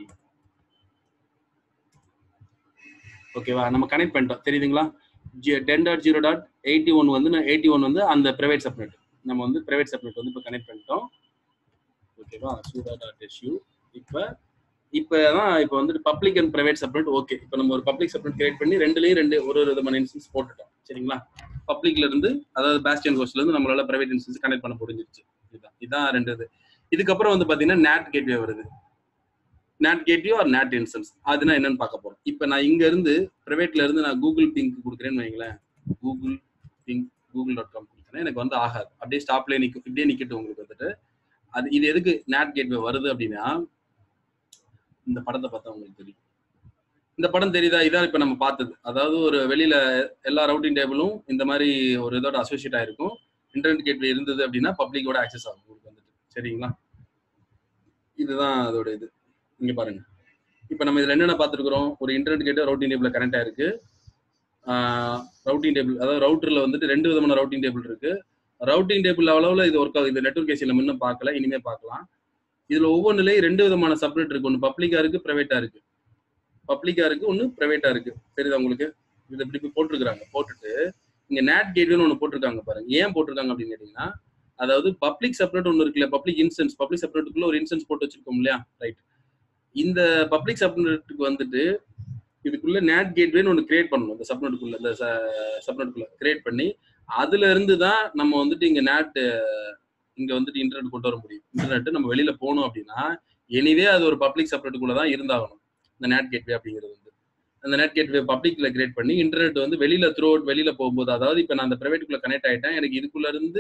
ஓகேவா நம்ம கனெக்ட் பண்ணிட்டோம் தெரியுதுங்களா ten dot zero dot eighty one வந்து எயிட்டி ஒன் வந்து அந்த பிரைவேட் சப்நெட் நம்ம வந்து பிரைவேட் சப்நெட் வந்து இப்போ கனெக்ட் பண்ணிட்டோம் ஓகேவா சூடா டாட் எஸ்யூ இப்போ இப்போ தான் இப்போ வந்துட்டு public and private subnet okay இப்போ நம்ம ஒரு பப்ளிக் சப்நெட் கிரியேட் பண்ணி ரெண்டுலேயும் ரெண்டு ஒரு ஒரு விதமான இன்ஸ்டன்ஸ் போட்டுட்டோம் சரிங்களா பப்ளிக்ல இருந்து அதாவது பேஸ்டியன் கோஸ்ட்ல இருந்து நம்மளால பிரைவேட் இன்ஸ்டன்ஸ் கனெக்ட் பண்ண முடிஞ்சிருச்சு இதுதான் இதான் ரெண்டு இது இதுக்கப்புறம் வந்து பாத்தீங்கன்னா நேட் கேட்வே வருது NAT gateway or NAT instance அதுனா என்னன்னு பார்க்க போறோம் இப்போ நான் இங்க இருந்து பிரைவேட்ல இருந்து நான் கூகுள் பிங்க் கொடுக்குறேன்னு வைங்களேன் Google ping Google dot com கொடுத்தேன்னா எனக்கு வந்து ஆகாது அப்படியே ஸ்டாப்லேயே நிற்கும் இப்படியே நிக்கட்டும் உங்களுக்கு வந்துட்டு அது இது எதுக்கு நேட் கேட்வே வருது அப்படின்னா இந்த படத்தை பார்த்தா உங்களுக்கு தெரியும் இந்த படம் தெரியுதா இதான் இப்ப நம்ம பார்த்தது அதாவது ஒரு வெளியில எல்லா ரவுட்டிங் டேபிளும் இந்த மாதிரி ஒரு இதோட அசோசியேட் ஆயிருக்கும் இன்டர்நெட் கேட்வே இருந்தது அப்படின்னா பப்ளிக்கோட ஆக்சஸ் ஆகும் உங்களுக்கு வந்துட்டு சரிங்களா இதுதான் அதோட இது இங்க பாருங்க இப்ப நம்ம இதுல என்னென்ன பார்த்துருக்குறோம் ஒரு internet gateway routing table connect ஆயிருக்கு ரவுட்டிங் டேபிள் அதாவது ரவுட்டர்ல வந்துட்டு ரெண்டு விதமான ரவுட்டிங் டேபிள் இருக்கு ரவுட்டிங் டேபிள் அளவுல இது ஒர்க் ஆகுது இந்த நெட்ஒர்க் ஏசி நம்ம இன்னும் பார்க்கல இனிமே பார்க்கலாம் இதுல ஒவ்வொன்றுலயும் ரெண்டு விதமான செப்பரேட் இருக்கு ஒன்று பப்ளிக்கா இருக்கு பிரைவேட்டா இருக்கு பப்ளிக்கா இருக்கு ஒன்று பிரைவேட்டா இருக்கு தெரியுதா உங்களுக்கு இது இப்படி இப்படி போட்டிருக்காங்க போட்டுட்டு இங்க நேட் கேட்வேன்னு ஒன்று போட்டிருக்காங்க பாருங்க ஏன் போட்டிருக்காங்க அப்படின்னு கேட்டீங்கன்னா அதாவது பப்ளிக் செப்பரேட் ஒன்று இருக்குல்ல பப்ளிக் இன்ஸ்டன்ஸ் பப்ளிக் செப்பரேட்டுக்குள்ள ஒரு இன்ஸ்டன்ஸ் போட்டு வச்சிருக்கோம் இல்லையா ரைட் இந்த பப்ளிக் சப்நெட்டுக்கு வந்துட்டு இதுக்குள்ள நேட் கேட்வேன்னு ஒன்று கிரியேட் பண்ணணும் இந்த சப்நெட்டுக்குள்ள இந்த சப்நெட்டுக்குள்ள கிரியேட் பண்ணி அதுல இருந்து தான் நம்ம வந்துட்டு இங்க நேட் இங்க வந்துட்டு இன்டர்நெட் கொண்டு வர முடியும் இன்டர்நெட் நம்ம வெளியில போகணும் அப்படின்னா எனிவே அது ஒரு பப்ளிக் செப்பரேட்டுக்குள்ள தான் இருந்தாகணும் இந்த நேட் கேட்வே அப்படிங்கிறது வந்து அந்த நெட் கேட்வே பப்ளிக்ல கிரியேட் பண்ணி இன்டர்நெட் வந்து வெளியில த்ரூ அவுட் வெளியில போகும்போது அதாவது இப்போ நான் அந்த பிரைவேட்டுக்குள்ள கனெக்ட் ஆயிட்டேன் எனக்கு இதுக்குள்ள இருந்து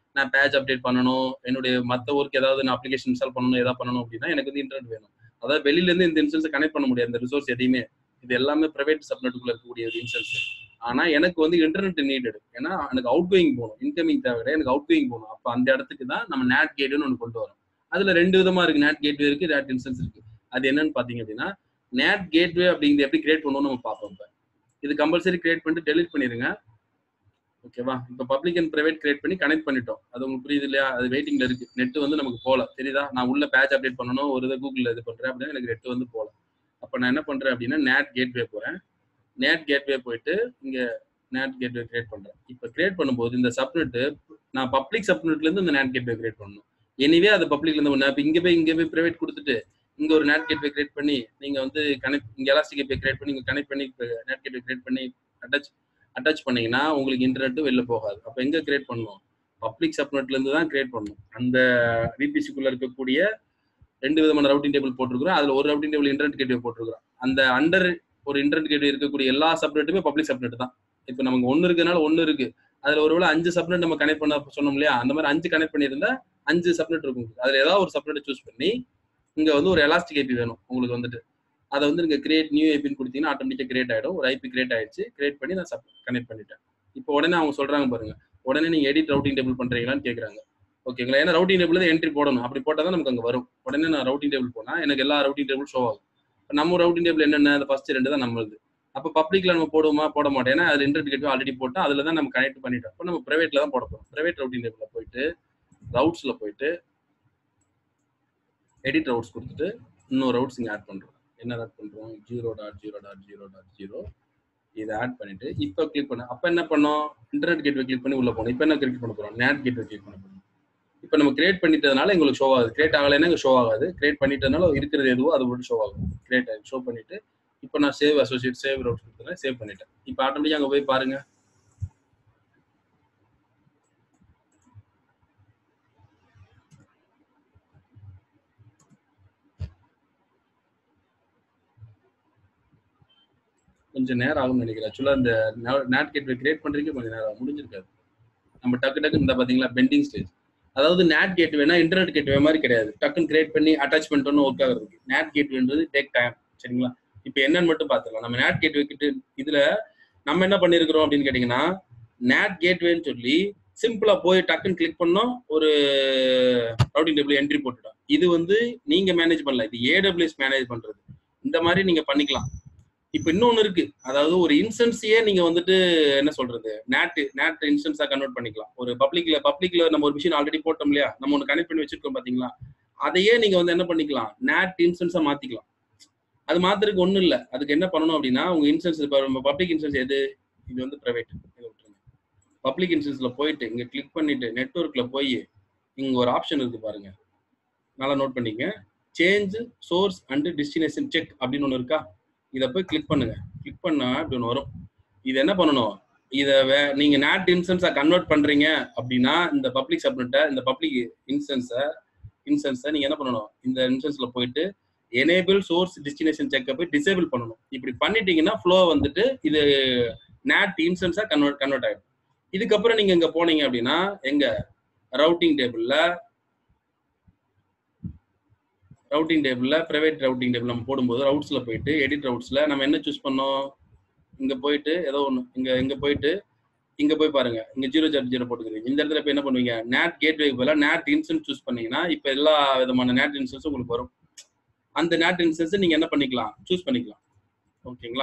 நான் பேஜ் அப்டேட் பண்ணணும் என்னுடைய மற்ற ஒர்க் ஏதாவது நான் அப்ளிகேஷன் இன்ஸ்டால் பண்ணணும் ஏதாவது பண்ணணும் அப்படின்னா எனக்கு வந்து இன்டர்நெட் வேணும் அதாவது வெளியில இருந்து இந்த இன்சூரன்ஸ் கனெக்ட் பண்ண முடியாது இந்த ரிசோர்ஸ் எதையுமே இது எல்லாமே பிரைவேட் சப்நெட்டுக்குள்ள இருக்கக்கூடிய ஒரு இன்சூரன்ஸ் ஆனா எனக்கு வந்து இன்டர்நெட் நீடட் ஏன்னா எனக்கு அவுட் கோயிங் போகணும் இன்கமிங் தேவை கிடையாது எனக்கு அவுட் கோயிங் போகணும் அப்ப அந்த இடத்துக்கு தான் நம்ம நேட் கேட்னு ஒன்று கொண்டு வரோம் அதுல ரெண்டு விதமா இருக்கு நேட் கேட்வே இருக்கு நேட் இன்சூரன்ஸ் இருக்கு அது என்னன்னு பாத்தீங்க அப்படின்னா நேட் கேட்வே அப்படிங்கிறது எப்படி கிரியேட் பண்ணணும்னு நம்ம பார்ப்போம் இப்ப இது கம்பல்சரி கிரியேட் பண்ணிட்டு டெலிட் பண்ணிருங்க ஓகேவா இப்போ பப்ளிக் அண்ட் பிரைவேட் கிரியேட் பண்ணி கனெக்ட் பண்ணிட்டோம் அது உங்களுக்கு புரியுது இல்லையா அது வெயிட்டிங்ல இருக்கு நெட் வந்து நமக்கு போல தெரியுதா நான் உள்ள பேட்ச் அப்டேட் பண்ணணும் ஒரு இதை கூகுள்ல இது பண்றேன் அப்படின்னா எனக்கு நெட் வந்து போல அப்ப நான் என்ன பண்றேன் அப்படின்னா நேட் கேட்வே போறேன் நேட் கேட்வே போயிட்டு இங்க நேட் கேட்வே கிரியேட் பண்றேன் இப்போ கிரியேட் பண்ணும்போது இந்த சப்நெட் நான் பப்ளிக் சப்நெட்ல இருந்து இந்த நேட் கேட்வே கிரியேட் பண்ணணும் எனிவே அது பப்ளிக்ல இருந்து ஒண்ணு இப்போ இங்க போய் இங்க போய் பிரைவேட் கொடுத்துட்டு இங்க ஒரு நேட் கேட்வே கிரியேட் பண்ணி நீங்க வந்து கனெக்ட் இங்க எலாஸ்டிக் கேட்வே கிரியேட் பண்ணி இங்க கனெக்ட் பண்ணி நேட் கேட்வே கிரியேட் பண்ணி அட்டாச் அட்டாச் பண்ணீங்கன்னா உங்களுக்கு இன்டர்நெட் வெளில போகாது அப்போ எங்க கிரியேட் பண்ணணும் பப்ளிக் சப்நெட்ல இருந்து தான் கிரியேட் பண்ணணும் அந்த விபிசிக்குள்ள இருக்கக்கூடிய ரெண்டு விதமான ரவுட்டிங் டேபிள் போட்டிருக்கிறோம் அதுல ஒரு ரவுட்டிங் டேபிள் இன்டர்நெட் கேட்வே போட்டிருக்கிறோம் அந்த அண்டர் ஒரு இன்டர்நெட் கேட்வே இருக்கக்கூடிய எல்லா சப்நெட்டுமே பப்ளிக் சப்நெட் தான் இப்போ நமக்கு ஒன்னு இருக்கனால ஒன்னு இருக்கு அதுல ஒருவேளை அஞ்சு சப்நெட் நம்ம கனெக்ட் பண்ண சொன்னோம் இல்லையா அந்த மாதிரி அஞ்சு கனெக்ட் பண்ணியிருந்தா அஞ்சு சப்நெட் இருக்கும் அதுல ஏதாவது ஒரு சப்நெட் சூஸ் பண்ணி இங்க வந்து ஒரு எலாஸ்டிக் ஐபி வேணும் உங்களுக்கு வந்துட்டு அதை வந்து நீங்க கிரியேட் நியூ ஐபின்னு கொடுத்தீங்கன்னா ஆட்டோமேட்டிக்கா கிரியேட் ஆயிடும் ஒரு ஐபி கிரியேட் ஆயிடுச்சு கிரியேட் பண்ணி நான் சப் கனெக்ட் பண்ணிட்டேன் இப்போ உடனே அவங்க சொல்றாங்க பாருங்க உடனே நீங்க எடிட் ரவுட்டிங் டேபிள் பண்றீங்களான்னு கேக்குறாங்க ஓகேங்களா ஏன்னா ரவுட்டிங் டேபிள் தான் என்ட்ரி போடணும் அப்படி போட்டால் தான் நமக்கு அங்கே வரும் உடனே நான் ரவுட்டிங் டேபிள் போனா எனக்கு எல்லா ரவுட்டிங் டேபிள் ஷோ ஆகும் இப்போ நம்ம ரவுட்டிங் டேபிள் என்னென்ன அந்த ஃபர்ஸ்ட் ரெண்டு தான் நம்மளுது அப்போ பப்ளிக்ல நம்ம போடுவோமா போட மாட்டோம் ஏன்னா அது இன்டர்நெட் கேட்வே ஆல்ரெடி போட்டா அதுல தான் நம்ம கனெக்ட் பண்ணிட்டோம் அப்போ நம்ம பிரைவேட்ல தான் போட போறோம் பிரைவேட் ரவுட்டிங் டேபிள்ல போயிட்டு ரவுட்ஸ்ல போயிட்டு எடிட் ரவுட்ஸ் கொடுத்துட்டு இன்னொரு ரவுட்ஸ் இங்கே ஆட் பண்றோம் என்ன ஆட் பண்றோம் zero dot zero dot zero dot zero இதை ஆட் பண்ணிட்டு இப்போ கிளிக் பண்ண அப்போ என்ன பண்ணோம் இன்டர்நெட் கேட்வே கிளிக் பண்ணி உள்ள போனோம் இப்போ என்ன கிளிக் பண்ண போறோம் நேட் கேட்வே கிளிக் பண்ண போறோம் இப்போ நம்ம கிரியேட் பண்ணிட்டதுனால எங்களுக்கு ஷோ ஆகுது கிரியேட் ஆகலைன்னா எங்களுக்கு ஷோ ஆகாது கிரியேட் பண்ணிட்டதுனால இருக்கிறது எதுவோ அது மட்டும் ஷோ ஆகும் கிரியேட் ஆகி ஷோ பண்ணிட்டு இப்போ நான் சேவ் அசோசியேட் சேவ் ரவுட் கொடுத்துறேன் சேவ் பண்ணிட்டேன் இப்போ ஆட்டோமேட்டிக்காக அங்கே போய் பாருங்க கொஞ்சம் நேரம் ஆகும்னு நினைக்கிறேன் ஆக்சுவலாக இந்த நேட் கேட்வே கிரியேட் பண்றதுக்கு கொஞ்சம் நேரம் ஆகும். முடிஞ்சிருக்காது நம்ம டக்கு டக்கு இந்த பாத்தீங்களா பெண்டிங் ஸ்டேஜ் அதாவது நேட் கேட்வேனா இன்டர்நெட் கேட்வே மாதிரி கிடையாது டக்குன்னு கிரியேட் பண்ணி அட்டாச் பண்ணிட்டோம்னு ஒர்க் ஆகுறதுக்கு நேட் கேட்வேன்றது டேக் டைம் சரிங்களா இப்போ என்னன்னு மட்டும் பார்த்துக்கலாம் நம்ம நேட் கேட்வே கிட்ட இதுல நம்ம என்ன பண்ணிருக்கிறோம் அப்படின்னு கேட்டீங்கன்னா நேட் கேட்வேன்னு சொல்லி சிம்பிளா போய் டக்குன்னு கிளிக் பண்ணோம் ஒரு ரவுட்டிங் டேபிள் என்ட்ரி போட்டுட்டோம் இது வந்து நீங்க மேனேஜ் பண்ணல இது ஏடபிள்யூஎஸ் மேனேஜ் பண்றது இந்த மாதிரி நீங்க பண்ணிக்கலாம் இப்போ இன்னொன்னு இருக்கு அதாவது ஒரு இன்ஸ்டன்ஸையே நீங்க வந்துட்டு என்ன சொல்றது நேட் நேட் இன்ஸ்டன்ஸா கன்வெர்ட் பண்ணிக்கலாம் ஒரு பப்ளிக்ல பப்ளிக்ல நம்ம ஒரு மிஷின் ஆல்ரெடி போட்டோம் இல்லையா நம்ம ஒன்று கனெக்ட் பண்ணி வச்சிருக்கோம் பாத்தீங்களா அதையே நீங்க வந்து என்ன பண்ணிக்கலாம் நேட் இன்ஸ்டன்ஸா மாத்திக்கலாம் அது மாத்துறதுக்கு ஒண்ணும் இல்ல அதுக்கு என்ன பண்ணணும் அப்படின்னா உங்க இன்ஸ்டன்ஸ் இப்போ பப்ளிக் இன்ஸ்டன்ஸ் எது இது வந்து பிரைவேட் இதை விட்டுருங்க பப்ளிக் இன்ஸ்டன்ஸ்ல போயிட்டு இங்க கிளிக் பண்ணிட்டு நெட்ஒர்க்ல போய் இங்க ஒரு ஆப்ஷன் இருக்கு பாருங்க நல்லா நோட் பண்ணிக்க change source and destination check அப்படின்னு ஒன்று இருக்கா இதை போய் கிளிக் பண்ணுங்க கிளிக் பண்ணா இப்படி ஒன்று வரும் இது என்ன பண்ணணும் இதை வே நீங்க நேட் இன்ஸ்டன்ஸா கன்வெர்ட் பண்றீங்க அப்படின்னா இந்த பப்ளிக் சப்னெட்டை இந்த பப்ளிக் இன்ஸ்டன்ஸை இன்ஸ்டன்ஸை நீங்க என்ன பண்ணணும் இந்த இன்ஸ்டன்ஸ்ல போயிட்டு எனேபிள் சோர்ஸ் டெஸ்டினேஷன் செக்கை போய் டிசேபிள் பண்ணணும் இப்படி பண்ணிட்டீங்கன்னா ஃப்ளோ வந்துட்டு இது நேட் இன்ஸ்டன்ஸா கன்வெர்ட் கன்வெர்ட் ஆயிடும் இதுக்கப்புறம் நீங்க இங்க போனீங்க அப்படின்னா எங்க ரவுட்டிங் டேபிள்ல ரவுட்டிங் டேபிள்ல பிரைவேட் ரவுட்டிங் டேபிள் நம்ம போடும்போது ரவுட்ஸ்ல போயிட்டு எடிட் ரவுட்ஸ்ல நம்ம என்ன சூஸ் பண்ணோம் இங்க போயிட்டு ஏதோ ஒன்று இங்க இங்க போயிட்டு இங்க போய் பாருங்க இங்க ஜீரோ ஜாட் ஜீரோ போட்டுக்கிறீங்க இந்த இடத்துல இப்ப என்ன பண்ணுவீங்க நேட் கேட்வே பதிலாக நேட் இன்சன்ஸ் சூஸ் பண்ணீங்கன்னா இப்ப எல்லா விதமான நேட் இன்சன்ஸ் உங்களுக்கு வரும் அந்த நேட் இன்சன்ஸ் நீங்க என்ன பண்ணிக்கலாம் சூஸ் பண்ணிக்கலாம் ஓகேங்களா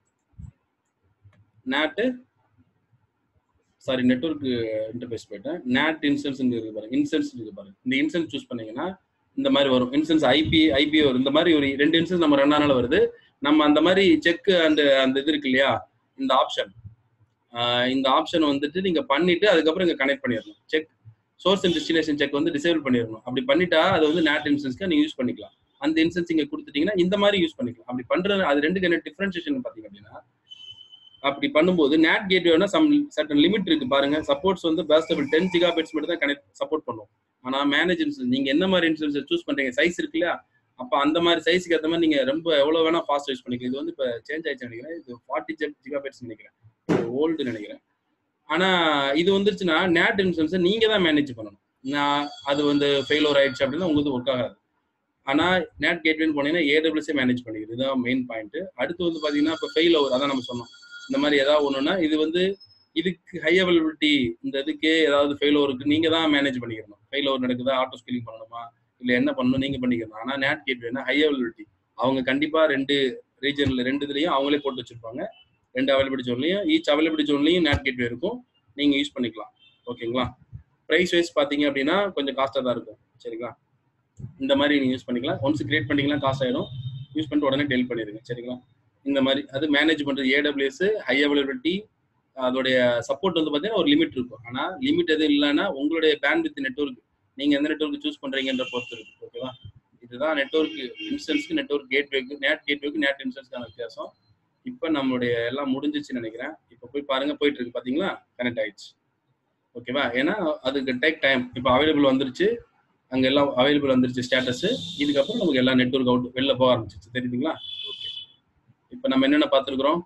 நேட்டு சாரி நெட்ஒர்க் இன்டர்ஃபேஸ் போயிட்டேன் நேட் இன்சன்ஸ் இருக்கு பாருங்க இன்சன்ஸ் இருக்கு பாருங்க இந்த இன்சன்ஸ் சூஸ் பண்ணீங்கன்னா இந்த மாதிரி வரும் இன்சன்ஸ் ஐபி ஐபி வரும் இந்த மாதிரி ஒரு ரெண்டு இன்சன்ஸ் நம்ம ரெண்டு நாள் வருது நம்ம அந்த மாதிரி செக் அந்த அந்த இது இருக்கு இல்லையா இந்த ஆப்ஷன் இந்த ஆப்ஷன் வந்துட்டு நீங்க பண்ணிட்டு அதுக்கப்புறம் இங்க கனெக்ட் பண்ணிடணும் check source and destination check வந்து டிசேபிள் பண்ணிடணும் அப்படி பண்ணிட்டா அது வந்து நேட் இன்சன்ஸ்க்கு நீங்க யூஸ் பண்ணிக்கலாம் அந்த இன்சன்ஸ் இங்க கொடுத்துட்டீங்கன்னா இந்த மாதிரி யூஸ் பண்ணிக்கலாம் அப்படி பண்றது அது ரெண்டுக்கு என்ன டிஃபரன்சியேஷன் பாத்தீங்க அப்படின்னா அப்படி பண்ணும்போது நேட் கேட்வேனா சம் சர்டன் லிமிட் இருக்கு பாருங்க சப்போர்ட்ஸ் வந்து பேஸ்டபிள் டென் ஜிகா பெட்ஸ் மட்டும் தான் கனெக்ட் சப்போர்ட் பண்ணும் ஆனா மேனேஜ் இன்சூரன்ஸ் நீங்க என்ன மாதிரி இன்சூரன்ஸ் சூஸ் பண்றீங்க சைஸ் இருக்கு இல்லையா அப்ப அந்த மாதிரி சைஸ்க்கு ஏற்ற மாதிரி நீங்க ரொம்ப எவ்வளவு வேணா ஃபாஸ்ட் யூஸ் பண்ணிக்கலாம் இது வந்து இப்ப சேஞ்ச் ஆயிடுச்சு நினைக்கிறேன் இது ஃபார்ட்டி ஜிகா பெட்ஸ் நினைக்கிறேன் ஓல்டு நினைக்கிறேன் ஆனா இது வந்துருச்சுன்னா நேட் இன்சூரன்ஸை நீங்க தான் மேனேஜ் பண்ணணும் நான் அது வந்து ஃபெயிலோர் ஆயிடுச்சு அப்படின்னா உங்களுக்கு ஒர்க் ஆகாது ஆனா நேட் கேட்வேன்னு போனீங்கன்னா ஏடபிள்யூஸே மேனேஜ் பண்ணிக்கிறது இதுதான் மெயின் பாயிண்ட் அடுத்து வந்து பாத்தீங்கன்னா இப்போ ஃபெயில் ஓவர் அதான் நம்ம சொன்னோம் இந்த மாதிரி ஏதாவது ஒண்ணுன்னா இது வந்து இதுக்கு ஹை அவைலபிலிட்டி இந்த இதுக்கே ஏதாவது ஃபெயில் ஓவருக்கு நீங்க தான் மேனேஜ் பண்ணிக்கணும் ஃபெயில் ஓவர் நடக்குதா ஆட்டோ ஸ்கில்லிங் பண்ணணுமா இல்ல என்ன பண்ணணும் நீங்க பண்ணிக்கணும் ஆனா நேட் கேட்வேனா ஹை அவைலபிலிட்டி அவங்க கண்டிப்பா ரெண்டு ரீஜன்ல ரெண்டு இதுலயும் அவங்களே போட்டு வச்சிருப்பாங்க ரெண்டு அவைலபிலிட்டி ஜோன்லையும் ஈச் அவைலபிலிட்டி ஜோன்லையும் நேட் கேட்வே இருக்கும் நீங்க யூஸ் பண்ணிக்கலாம் ஓகேங்களா ப்ரைஸ் வைஸ் பாத்தீங்க அப்படின்னா கொஞ்சம் காஸ்டா தான் இருக்கும் சரிங்களா இந்த மாதிரி நீங்க யூஸ் பண்ணிக்கலாம் ஒன்ஸ் கிரியேட் பண்ணிக்கலாம் காஸ்ட் ஆயிடும் யூஸ் பண்ணிட்டு உடனே டெல் பண்ணிடுங்க சரிங்களா இந்த மாதிரி அது மேனேஜ் பண்றது ஏடபிள்யூஎஸ் ஹை அவைலபிலிட்டி அதோடைய சப்போர்ட் வந்து பார்த்தீங்கன்னா ஒரு லிமிட் இருக்கும் ஆனா லிமிட் எதுவும் இல்லைன்னா உங்களுடைய பேண்ட் வித் நெட்ஒர்க் நீங்க எந்த நெட்ஒர்க் சூஸ் பண்றீங்கன்ற பொறுத்து இருக்கு ஓகேவா இதுதான் நெட்ஒர்க் இன்சூரன்ஸ்க்கு நெட்ஒர்க் கேட்வேக்கு நேட் கேட்வேக்கு நேட் இன்சூரன்ஸ்க்கான வித்தியாசம் இப்போ நம்மளுடைய எல்லாம் முடிஞ்சிச்சுன்னு நினைக்கிறேன் இப்போ போய் பாருங்க போயிட்டு இருக்கு பாத்தீங்களா கனெக்ட் ஆயிடுச்சு ஓகேவா ஏன்னா அதுக்கு டேக் டைம் இப்போ அவைலபிள் வந்துருச்சு அங்க எல்லாம் அவைலபிள் வந்துருச்சு ஸ்டேட்டஸ் இதுக்கப்புறம் நமக்கு எல்லாம் நெட்ஒர்க் அவுட் வெளில போக ஆரம்பிச்சிச்சு தெரியுதுங்களா ஓகே இப்போ நம்ம என்னென்ன பார்த்துருக்குறோம்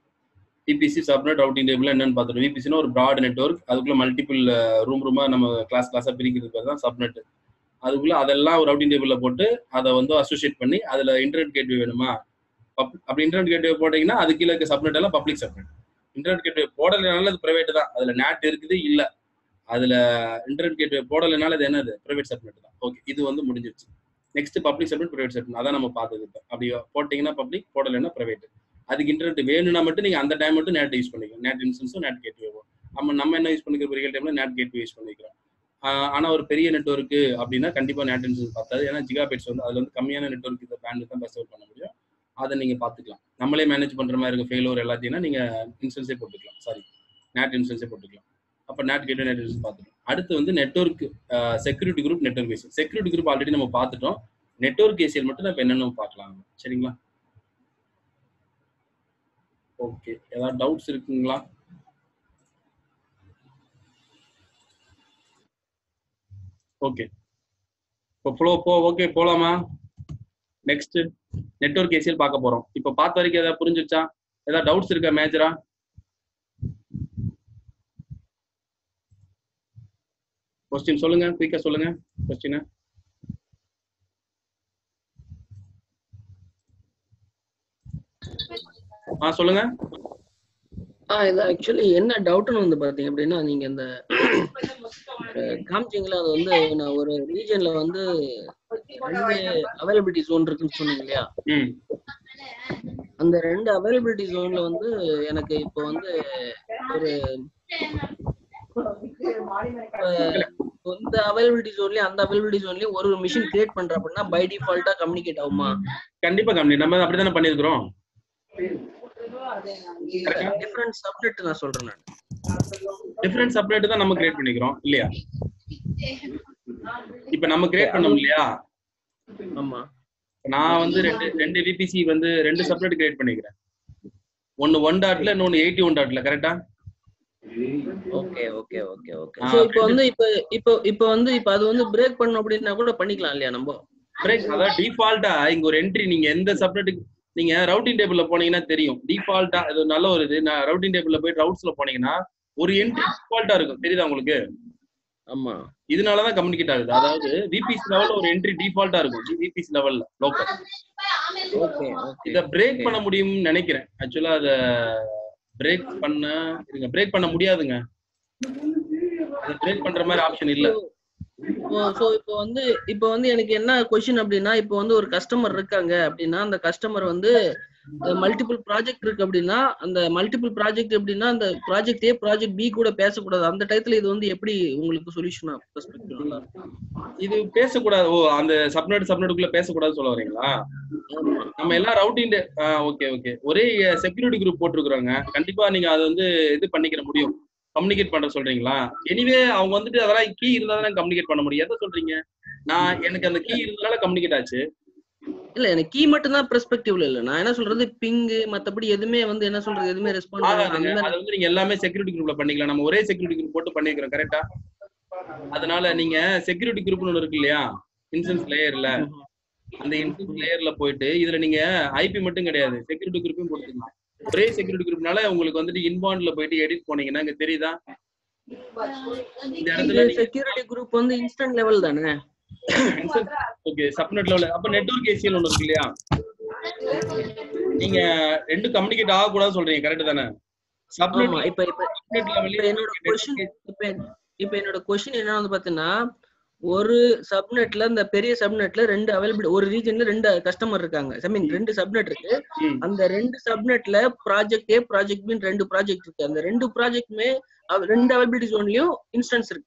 விபிசி சப்நெட் ரவுட்டிங் டேபிள் என்னன்னு பார்த்துருக்கோம் விபிசினா ஒரு ப்ராட் நெட்ஒர்க் அதுக்குள்ள மல்டிபிள் ரூம் ரூமா நம்ம கிளாஸ் கிளாஸாக பிரிக்கிறது பேர் தான் சப்நெட் அதுக்குள்ள அதெல்லாம் ஒரு ரவுட்டிங் டேபிள்ல போட்டு அதை வந்து அசோசியேட் பண்ணி அதுல இன்டர்நெட் கேட்வே வேணுமா பப் அப்படி இன்டர்நெட் கேட்வே போட்டீங்கன்னா அது கீழே இருக்க சப்நெட் எல்லாம் பப்ளிக் சப்நெட் இன்டர்நெட் கேட்வே போடலைனால அது பிரைவேட் தான் அதுல நேட் இருக்குது இல்ல அதுல இன்டர்நெட் கேட்வே போடலைனால அது என்னது பிரைவேட் சப்நெட் தான் ஓகே இது வந்து முடிஞ்சிருச்சு next public subnet private subnet அதான் நம்ம பார்த்தது இப்போ அப்படி போட்டீங்கன்னா பப்ளிக் போடலைன்னா பிரைவேட் அதுக்கு இன்டர்நெட் வேணும்னா மட்டும் நீங்க அந்த டைம் மட்டும் நேட் யூஸ் பண்ணிக்கலாம் நேட் இன்சூரன்ஸும் நேட் கேட்வேவும் நம்ம நம்ம என்ன யூஸ் பண்ணிக்கிற ரியல் டைம்ல நேட் கேட்வே யூஸ் பண்ணிக்கிறோம் ஆஹ் ஆனா ஒரு பெரிய நெட்ஒர்க் அப்படின்னா கண்டிப்பா நேட் இன்சூரன்ஸ் பார்த்தாது ஏன்னா ஜிகாபைட்ஸ் வந்து அதுல வந்து கம்மியான நெட்ஒர்க் இந்த பேண்ட் தான் பெஸ்ட் பண்ண முடியும் அதை நீங்க பாத்துக்கலாம் நம்மளே மேனேஜ் பண்ற மாதிரி இருக்க ஃபெயிலோர் எல்லாத்தையும் நீங்க இன்சூரன்ஸே போட்டுக்கலாம் சாரி நேட் இன்சூரன்ஸே போட்டுக்கலாம் அப்ப நேட் கேட்வே நேட் இன்சூரன்ஸ் பார்த்துக்கலாம் அடுத்து வந்து network security group network ACL security group already நம்ம பார்த்துட்டோம் நெட்ஒர்க் ஏசியல் மட்டும் நம்ம என்னென்ன பார்க்கலாம் சரிங்களா ஓகே ஏதாவது டவுட்ஸ் இருக்குங்களா ஓகே இப்போ ஃப்ளோ போ ஓகே போலாமா நெக்ஸ்ட் நெட்ஒர்க் ஏசியல் பார்க்க போறோம் இப்போ பார்த்த வரைக்கும் ஏதாவது புரிஞ்சுச்சா ஏதாவது டவுட்ஸ் இருக்கா மேஜரா கொஸ்டின் சொல்லுங்க குயிக்கா சொல்லுங்க கொஸ்டின் ஆ சொல்லுங்க ஆ இது ஆக்சுவலி என்ன டவுட்னு வந்து பாத்தீங்க அப்படின்னா நீங்க இந்த அஹ், காமிச்சீங்களா அது வந்து நான் ஒரு ரீஜன்ல வந்து ரெண்டு அவைலபிலிட்டி ஜோன் இருக்குன்னு சொன்னீங்க இல்லையா ம் அந்த ரெண்டு அவைலபிலிட்டி ஜோன்ல வந்து எனக்கு இப்போ வந்து ஒரு இப்ப இந்த அவைலபிலிட்டி ஜோன்லயும் அந்த அவைலபிலிட்டி ஜோன்லயும் ஒரு மிஷின் கிரியேட் பண்ற அப்படின்னா பை டிஃபால்ட்டா கம்யூனிகேட் ஆகுமா கண்டிப்பா கம்மி நம்ம அப்படித்தானே பண்ணிருக்கிறோம் டிஃபரண்ட் சப்நெட் நான் சொல்றேன் நான் டிஃபரெண்ட் செப்பரேட் தான் நம்ம கிரியேட் பண்ணிக்கிறோம் இல்லையா இப்ப நம்ம கிரியேட் பண்ணோம் இல்லையா ஆமா நான் வந்து ரெண்டு ரெண்டு விபிசி வந்து ரெண்டு செப்பரேட் கிரியேட் பண்ணிக்கிறேன் ஒன்னு ஒன் டாட்ல இன்னொன்னு எயிட்டி ஒன் டாட்ல correct okay okay okay okay ஆ, சோ இப்போ வந்து இப்போ இப்போ இப்போ வந்து இப்போ அது வந்து பிரேக் பண்ணணும் அப்படின்னா கூட பண்ணிக்கலாம் இல்லையா நம்ம பிரேக் அதாவது டிஃபால்ட்டா இங்க ஒரு என்ட்ரி நீங்க எந்த செப்பரேட்டுக்கு நீங்க ரவுட்டிங் டேபிள்ல போனீங்கன்னா தெரியும் டிஃபால்ட்டா இது நல்ல ஒரு இது நான் ரவுட்டிங் டேபிள்ல போய் ரவுட்ஸ்ல போனீங்கன்னா ஒரு என்ட்ரி டிஃபால்ட்டா இருக்கும் தெரியுதா உங்களுக்கு ஆமா இதனாலதான் கம்யூனிகேட் ஆகுது அதாவது விபிசி லெவல்ல ஒரு என்ட்ரி டிஃபால்ட்டா இருக்கும் விபிசி லெவல்ல லோக்கல் ஓகே ஓகே இத பிரேக் பண்ண முடியும்னு நினைக்கிறேன் ஆக்சுவலா அத பிரேக் பண்ண இருங்க பிரேக் பண்ண முடியாதுங்க அது பிரேக் பண்ற மாதிரி ஆப்ஷன் இல்ல சோ இப்போ வந்து இப்போ வந்து எனக்கு என்ன கொஸ்டின் அப்படின்னா இப்போ வந்து ஒரு கஸ்டமர் இருக்காங்க அப்படின்னா அந்த கஸ்டமர் வந்து மல்டிபிள் ப்ராஜெக்ட் இருக்கு அப்படின்னா அந்த மல்டிபிள் ப்ராஜெக்ட் எப்படின்னா அந்த ப்ராஜெக்ட் ஏ ப்ராஜெக்ட் பி கூட பேசக்கூடாது அந்த டயத்துல இது வந்து எப்படி உங்களுக்கு சொல்யூஷனா பெர்ஸ்பெக்டிவ் நல்லா இருக்கும் இது பேசக்கூடாது ஓ அந்த சப்நெட் சப்நெட்டுக்குள்ள பேசக்கூடாதுன்னு சொல்ல வரீங்களா ஆமா நம்ம எல்லாம் ரவுட்டிங் ஓகே ஓகே ஒரே செக்யூரிட்டி குரூப் போட்டிருக்கிறோங்க கண்டிப்பா நீங்க அதை வந்து இது பண்ணிக்கிற முடியும் கம்யூனிகேட் பண்ற சொல்றீங்களா எனிவே அவங்க வந்துட்டு அதெல்லாம் கீ இருந்தா தான் கம்யூனிகேட் பண்ண முடியும் எதை சொல்றீங்க நான் எனக்கு அந்த கீ இருந்தனால கம்யூனிகேட் ஆச்சு இல்ல எனக்கு கீ மட்டும் தான் பெர்ஸ்பெக்டிவ்ல இல்ல நான் என்ன சொல்றது பிங் மத்தபடி எதுவுமே வந்து என்ன சொல்றது எதுவுமே ரெஸ்பாண்ட் ஆகாதுங்க அந்த அதை வந்து நீங்க எல்லாமே செக்யூரிட்டி குரூப்ல பண்ணிக்கலாம் நம்ம ஒரே செக்யூரிட்டி குரூப் போட்டு பண்ணிக்கிறோம் கரெக்டா அதனால நீங்க செக்யூரிட்டி குரூப்னு ஒன்று இருக்கு இல்லையா இன்சூரன்ஸ் லேயர்ல அந்த இன்சூரன்ஸ் லேயர்ல போயிட்டு இதுல நீங்க ஐபி மட்டும் கிடையாது செக்யூரிட்டி குரூப்பையும் கொடுத்துக்கலாம் ஒரே செக்யூரிட்டி குரூப்னால உங்களுக்கு வந்துட்டு இன்பாண்ட்ல போயிட்டு எடிட் போனீங்கன்னா இங்க தெரியுதா இந்த இடத்துல செக்யூரிட்டி குரூப் வந்து இன்ஸ்டன்ட் லெவல் தானே ஓகே சப்நெட் லெவல் அப்ப நெட்வொர்க் ஏசிஎல் ஒன்று இருக்கு இல்லையா நீங்க ரெண்டு கம்யூனிகேட் ஆக கூடாது சொல்றீங்க கரெக்ட் தானே சப்நெட் ஆமா இப்ப இப்ப சப்நெட் இப்ப லெவல் என்னோட கொஸ்டின் இப்ப இப்ப என்னோட கொஸ்டின் என்ன வந்து பாத்தீங்கன்னா ஒரு சப்நெட்ல இந்த பெரிய சப்நெட்ல ரெண்டு அவைலபிள் ஒரு ரீஜன்ல ரெண்டு கஸ்டமர் இருக்காங்க ஐ மீன் ரெண்டு சப்நெட் இருக்கு அந்த ரெண்டு சப்நெட்ல ப்ராஜெக்ட் ஏ ப்ராஜெக்ட் பி ரெண்டு ப்ராஜெக்ட் இருக்கு அந்த ரெண்டு ப்ராஜெக்ட்மே ரெண்டு அவைலபிலிட்டி ஜோன்லயும் இன்ஸ்டன்ஸ் இருக்கு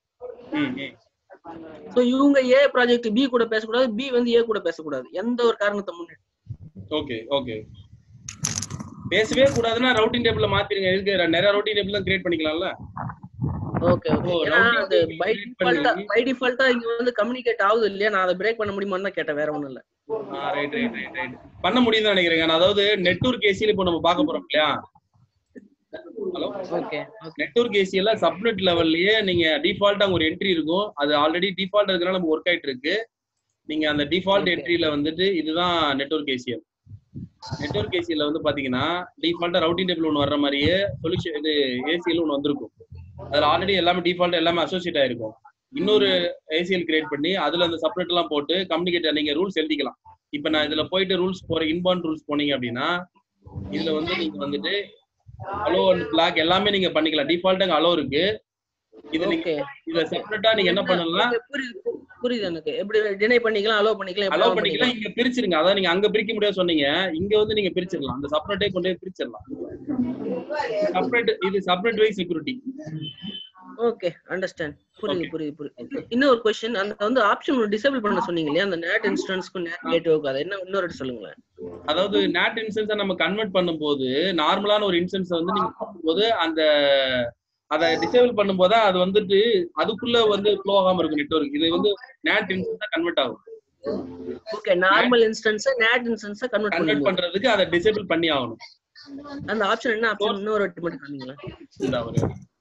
சோ இவங்க ஏ ப்ராஜெக்ட் பி கூட பேசக்கூடாது பி வந்து ஏ கூட பேசக்கூடாது எந்த ஒரு காரணத்தை முன்னிட்டு ஓகே ஓகே பேசவே கூடாதுன்னா ரவுட்டிங் டேபிள்ல மாத்திருங்க இருக்கு நிறைய ரவுட்டிங் டேபிள் தான் கிரியேட் பண்ணிக்கலாம்ல ஓகே ஓகே ஓ, ஏன்னா routing அது table பை create டிஃபால்ட்டா பண்ணி- பை டிஃபால்ட்டா இங்க வந்து கம்யூனிகேட் ஆகுது இல்லையா நான் அதை பிரேக் பண்ண முடியுமான்னு தான் கேட்டேன் வேற ஒண்ணும் இல்ல ரைட் ரைட் ரைட் ரைட் பண்ண முடியும்னு நினைக்கிறேங்க நான் அதாவது நெட்வொர்க் ஏசியில் இப்போ நம்ம பார்க்க போறோம் இல்லையா ஹலோ ஓகே நெட்வொர்க் ஏசியில சப்நெட் லெவல்லயே நீங்க டிஃபால்ட்டா ஒரு என்ட்ரி இருக்கும் அது ஆல்ரெடி டிஃபால்ட் இருக்கிறனால நம்ம ஒர்க் ஆயிட்டு இருக்கு நீங்க அந்த டிஃபால்ட் Okay. என்ட்ரில வந்துட்டு இதுதான் நெட்வொர்க் ஏசிஎல் நெட்வொர்க் ஏசிஎல்ல வந்து பாத்தீங்கன்னா டிஃபால்ட்டா ரவுட்டிங் டேபிள் ஒன்று வர்ற மாதிரியே சொல்யூஷன் இது ஏசிஎல் ஒன்று வந்திருக்கும் அதுல ஆல்ரெடி எல்லாமே டிஃபால்ட் எல்லாமே அசோசியேட் ஆயிருக்கும் இன்னொரு ஏசிஎல் கிரியேட் பண்ணி அதுல அந்த செப்பரேட் எல்லாம் போட்டு கம்யூனிகேட் நீங்க ரூல்ஸ் எழுதிக்கலாம் இப்ப நான் இதுல போயிட்டு ரூல்ஸ் போற இன்பாண்ட் ரூல்ஸ் போனீங்க அப்படின்னா இதுல வந்து நீங்க வந்துட்டு அலோ அண்ட் பிளாக் எல்லாமே நீங்க பண்ணிக்கலாம் டிஃபால்ட் அங்க அலோ இருக்கு இது நீங்க ஓகே இத செப்பரேட்டா நீங்க என்ன பண்ணலாம் புரியுது பு- புரியுது எனக்கு எப்படி டினை பண்ணிக்கலாம் அலோ பண்ணிக்கலாம் எப்படி அலோ வேணாலும் பண்ணிக்கலாம் இங்க பிரிச்சிருங்க அதான் நீங்க அங்க பிரிக்க முடியாது சொன்னீங்க இங்க வந்து நீங்க பிரிச்சிடலாம் அந்த செப்பரேட்டே கொண்டு போய் பிரிச்சிடலாம் செப்பரேட் இது செப்பரேட் வை செக்யூரிட்டி ஓகே அண்டர்ஸ்டாண்ட் புரியுது Okay. புரியுது புரியுது இன்னொரு கொஸ்டின் அந்த வந்து ஆப்ஷன் டிசேபிள் பண்ண சொன்னீங்க இல்லையா அந்த நேட் இன்ஸ்டன்ஸ்க்கும் நேட் கேட்வேக்கு அதை என்ன இன்னொரு வாட்டி சொல்லுங்களேன் அதாவது நேட் இன்ஸ்டன்ஸை நம்ம கன்வெர்ட் பண்ணும்போது நார்மலான ஒரு இன்ஸ்டன்ஸ் வந்து நீங்க பார்க்கும்போது அந்த அதை டிசேபிள் பண்ணும்போது அது வந்துட்டு அதுக்குள்ள வந்து ஃப்ளோ ஆகாம இருக்கும் நெட்வொர்க் இது வந்து நேட் இன்ஸ்டன்ஸா கன்வெர்ட் ஆகும் okay normal instance NAT instance convert convert பண்ணுங்க பண்றதுக்கு அதை டிசேபிள் பண்ணி ஆகணும் அந்த ஆப்ஷன் என்ன ஆப்ஷன் இன்னொரு வாட்டி மட்டும் சொன்னீங்களா இந்த ஒரு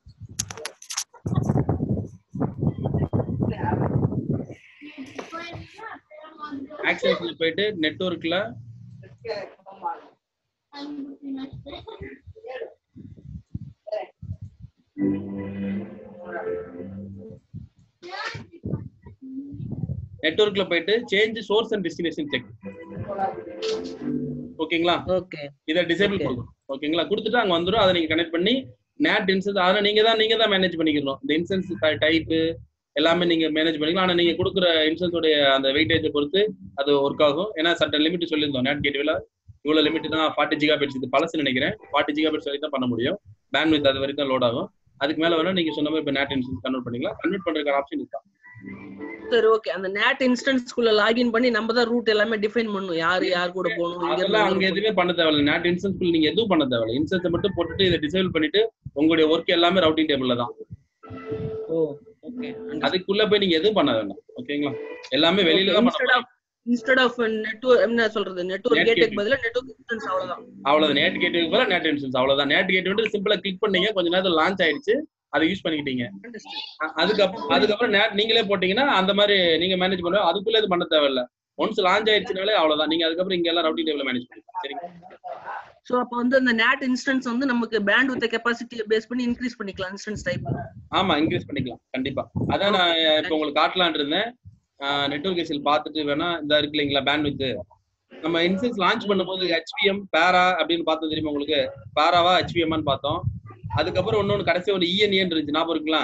ஆக்சஸ்ல போயிட்டு நெட்வொர்க்ல நெட்வொர்க்ல போயிட்டு change source and destination check ஓகேங்களா ஓகே இதை டிசேபிள் Okay. கொடுக்கணும் ஓகேங்களா கொடுத்துட்டு அங்க வந்துரும் அதை நீங்க கனெக்ட் பண்ணி நேட் இன்சன்ஸ் அதை நீங்க தான் நீங்க தான் மேனேஜ் பண்ணிக்கணும் இந்த இன்சன்ஸ் டைப் எல்லாமே நீங்க மேனேஜ் பண்ணிக்கலாம் ஆனா நீங்க கொடுக்குற இன்சன்ஸோடைய அந்த வெயிட்டேஜை பொறுத்து அது ஒர்க் ஆகும் ஏன்னா சட்டன் லிமிட் சொல்லியிருந்தோம் நேட் கேட்வேல இவ்வளவு லிமிட் தான் ஃபார்ட்டி ஜிகா பெட்ஸ் இது பழசு நினைக்கிறேன் ஃபார்ட்டி ஜிகா பெட்ஸ் வரைக்கும் தான் பண்ண முடியும் பேண்ட் அது வரைக்கும் தான் லோட் ஆகும் அதுக்கு மேல வேணா நீங்க சொன்ன மாதிரி இப்போ நேட் இன்சன்ஸ் கன்வெர்ட் பண்ணிக்கலாம் கன்வெர்ட் பண்றதுக்கு ஆப்ஷன் இருக்கா சரி ஓகே அந்த நேட் இன்ஸ்டன்ஸ்க்குள்ள லாகின் பண்ணி நம்ம தான் ரூட் எல்லாமே டிஃபைன் பண்ணணும் யாரு யார் கூட போகணும் இங்க இருந்து அதெல்லாம் அங்க எங்க எதுவுமே பண்ண தேவையில்ல நேட் இன்சன்ஸ் நீங்க எதுவும் பண்ண தேவையில்ல இன்சன்ஸை மட்டும் போட்டுட்டு இதை டிசேபிள் பண்ணிட்டு உங்களுடைய ஒர்க் எல்லாமே ரவுட்டிங் டேபிள்ல தான் ஓ ஓகே அதுக்குள்ள போய் நீங்க எதுவும் பண்ண வேண்டாம் ஓகேங்களா எல்லாமே வெளியில தான் பண்ண instead of instead of network என்ன சொல்றது நெட்வொர்க் Net கேட்டுக்கு gateway. பதிலா நெட்வொர்க் இன்ஸ்டன்ஸ் அவ்வளவுதான் அவ்வளவுதான் நேட் கேட்வே போல நேட் இன்சூரன்ஸ் அவ்வளவுதான் நேட் கேட் வந்து சிம்பிளா கிளிக் பண்ணீங்க கொஞ்ச நேரத்துல லான்ச் ஆயிடுச்சு அதை யூஸ் பண்ணிக்கிட்டீங்க அ- அதுக்கப்புறம் அதுக்கப்புறம் நேட் நீங்களே போட்டீங்கன்னா அந்த மாதிரி நீங்க மேனேஜ் பண்ண அதுக்குள்ள இது பண்ண தேவையில்ல ஒன்ஸ் லான்ச் ஆயிடுச்சுனாலே அவ்வளவுதான் நீங்க அதுக்கப்புறம் இங்க எல்லாம் ரவுட்டிங் டேபிள் மேனேஜ் பண்ணிக்கலாம் சரிங்க சோ அப்ப வந்து அந்த நேட் இன்ஸ்டன்ஸ் வந்து நமக்கு பேண்ட் வித் கெபாசிட்டி பேஸ் பண்ணி இன்க்ரீஸ் பண்ணிக்கலாம் இன்ஸ்டன்ஸ் டைப் ஆமா இன்க்ரீஸ் பண்ணிக்கலாம் கண்டிப்பா அதான் நான் இப்போ உங்களுக்கு காட்டலான் இருந்தேன் நெட்வொர்க் ஏசில் பார்த்துட்டு வேணா இந்த இருக்கு இல்லைங்களா பேண்ட் வித் நம்ம இன்சூரன்ஸ் லான்ச் பண்ணும்போது ஹெச்பிஎம் பேரா அப்படின்னு பார்த்தோம் தெரியுமா உங்களுக்கு பேராவா ஹெச்பிஎம்னு பார்த்தோம் அதுக்கப்புறம் இன்னொன்னு கடைசி ஒரு இஎன்ஏன்னு இருந்துச்சு ஞாபகம் இருக்குங்களா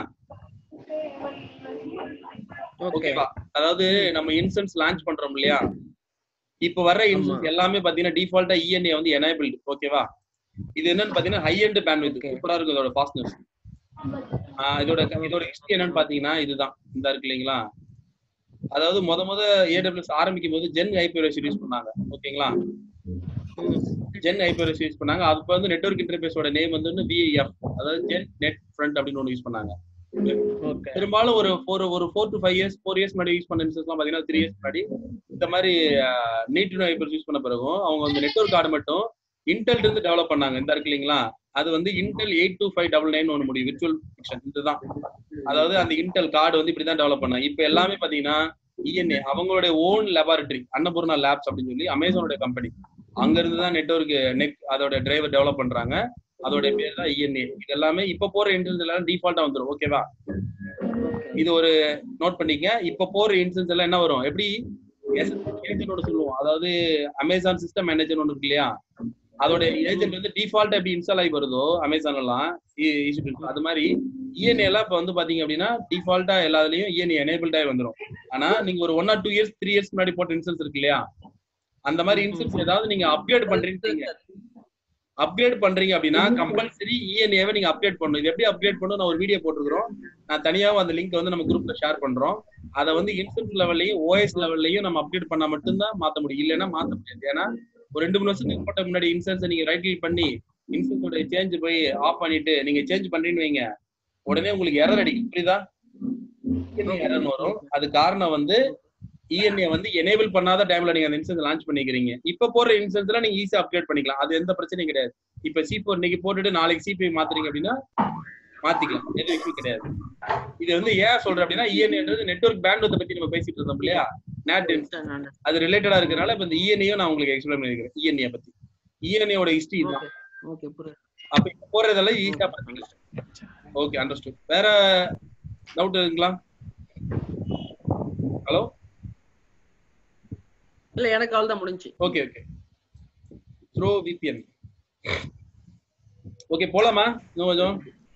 ஓகே ஓகேவா அதாவது நம்ம இன்சூரன்ஸ் லான்ச் பண்றோம் இல்லையா இப்போ வர்ற இன்சூரன்ஸ் எல்லாமே பாத்தீங்கன்னா டிஃபால்ட்டா இஎன்ஏ வந்து எனேபிள்டு ஓகேவா இது என்னன்னு பாத்தீங்கன்னா ஹை எண்ட் பேண்ட்வித் Okay. சூப்பரா இருக்கும் இதோட ஃபாஸ்ட்னஸ் இதோட இதோட ஹிஸ்டரி என்னன்னு பாத்தீங்கன்னா இதுதான் இந்த இருக்கு இல்லைங்களா அதாவது முத முத ஏடபிள்யூஎஸ் ஆரம்பிக்கும் போது ஜென் ஹைப்பர்ஸ் யூஸ் பண்ணாங்க ஓகேங்களா ஜென் ஹைப்பர்ஸ் யூஸ் பண்ணாங்க அப்ப வந்து நெட்வொர்க் இன்டர்பேஸோட நேம் வந்து விஎஃப் அதாவது ஜென் நெட் ஃப்ரண்ட் அப்படின்னு ஒன்று யூஸ் பண்ணாங்க ஓகே பெரும்பாலும் ஒரு ஃபோர் ஒரு four to five years four years முன்னாடி யூஸ் பண்ண இன்ஸ்டன்ஸ்லாம் பாத்தீங்கன்னா த்ரீ இயர்ஸ் முன்னாடி இந்த மாதிரி நீட் ஹைப்பர்ஸ் யூஸ் பண்ண பிறகும் அவங்க அந்த நெட்வொர்க் கார்டு மட்டும் இன்டெல் இருந்து டெவலப் பண்ணாங்க இந்த இருக்கு இல்லைங்களா அது வந்து Intel eight two five double nine ஒன்று முடியும் விர்ச்சுவல் ஃபங்க்ஷன் இதுதான் அதாவது அந்த இன்டெல் கார்டு வந்து இப்படி தான் டெவலப் பண்ணாங்க இப்போ எல்லாமே பாத்தீங்கன்னா இஎன்ஏ அவங்களுடைய ஓன் லெபார்டரி அன்னபூர்ணா லேப்ஸ் அப்படின்னு சொல்லி அமேசானோட கம்பெனி அங்க இருந்து தான் நெட்ஒர்க் நெக் அதோட டிரைவர் டெவலப் பண்றாங்க அதோட பேர் தான் இஎன்ஏ இது எல்லாமே இப்ப போற இன்சூரன்ஸ் எல்லாம் டிஃபால்ட்டா வந்துரும் ஓகேவா இது ஒரு நோட் பண்ணிக்க இப்ப போற இன்சூரன்ஸ் எல்லாம் என்ன வரும் எப்படி ஏஜென்டோட சொல்லுவோம் அதாவது அமேசான் சிஸ்டம் மேனேஜர் ஒன்று இருக்கு இல்லையா அதோட ஏஜென்ட் வந்து டிஃபால்ட் எப்படி இன்ஸ்டால் ஆகி வருதோ அமேசான் எல்லாம் இ- அது மாதிரி இஎன்ஏ எல்லாம் இப்ப வந்து பாத்தீங்க அப்படின்னா டிஃபால்ட்டா எல்லாத்துலயும் இஎன்ஏ எனேபிள்ட் ஆகி வந்துரும் ஆனா நீங்க ஒரு one or two years three years முன்னாடி போட்ட இன்சூரன்ஸ் இருக்கு இல்லையா அந்த மாதிரி இன்சூரன்ஸ் ஏதாவது நீங்க அப்கிரேட் பண்றீங்க அப்கிரேட் பண்றீங்க அப்படின்னா கம்பல்சரி இஎன்ஏவை நீங்க அப்டேட் பண்ணணும் இது எப்படி அப்டேட் பண்ணணும் நான் ஒரு வீடியோ போட்டிருக்கிறோம் நான் தனியாவும் அந்த லிங்க் வந்து நம்ம குரூப்ல ஷேர் பண்றோம் அதை வந்து இன்சூரன்ஸ் லெவல்லையும் ஓஎஸ் லெவல்லையும் நம்ம அப்டேட் பண்ணா மட்டும்தான் மாத்த முடியும் இல்லைன்னா மாத்த முடியாது ஏன்னா ஒரு ரெண்டு மூணு வருஷத்துக்கு போட்ட முன்னாடி இன்சூரன்ஸ் நீங்க ரைட் கிளிக் பண்ணி இன்சூரன்ஸோட சேஞ்ச் போய் ஆஃப் பண்ணிட்டு நீங்க சேஞ்ச் பண்றீங்கன்னு வைங்க உடனே உங்களுக்கு எரர் அடிக்கும் புரியுதா எரர்னு வரும் அது காரணம் வந்து இஎன்ஏ வந்து எனேபிள் பண்ணாத டைம்ல நீங்க அந்த இன்சூரன்ஸ் லான்ச் பண்ணிக்கிறீங்க இப்ப போற இன்சூரன்ஸ்ல நீங்க ஈஸியா அப்டேட் பண்ணிக்கலாம் அது எந்த பிரச்சனையும் கிடையாது இப்ப சி போர் இன்னைக்கு போட்டுட்டு நாளைக்கு சிபி மாத்துறீங்க அப்படின்னா மாத்திக்கலாம் எதுவும் இஷ்யூ கிடையாது இது வந்து ஏன் சொல்றேன் அப்படின்னா இஎன்ஏன்றது நெட்வொர்க் பேண்ட்வித்தை பத்தி நம்ம பேசிட்டு இருந்தோம் இல்லையா நேட் அது ரிலேட்டடா இருக்கறனால இப்ப இந்த இஎன்ஏயும் நான் உங்களுக்கு எக்ஸ்பிளைன் பண்ணிருக்கேன் இஎன்ஏ பத்தி இஎன்ஏவோட ஹிஸ்டரி தான் ஓகே புரியுது அப்ப இப்ப போறதெல்லாம் ஈஸியா பண்ணிக்கலாம் ஓகே அண்டர்ஸ்டுட் வேற டவுட் இருக்குங்களா ஹலோ இல்ல எனக்கு ஆள் தான் முடிஞ்சு okay okay through VPN okay போலாமா இன்னும் கொஞ்சம்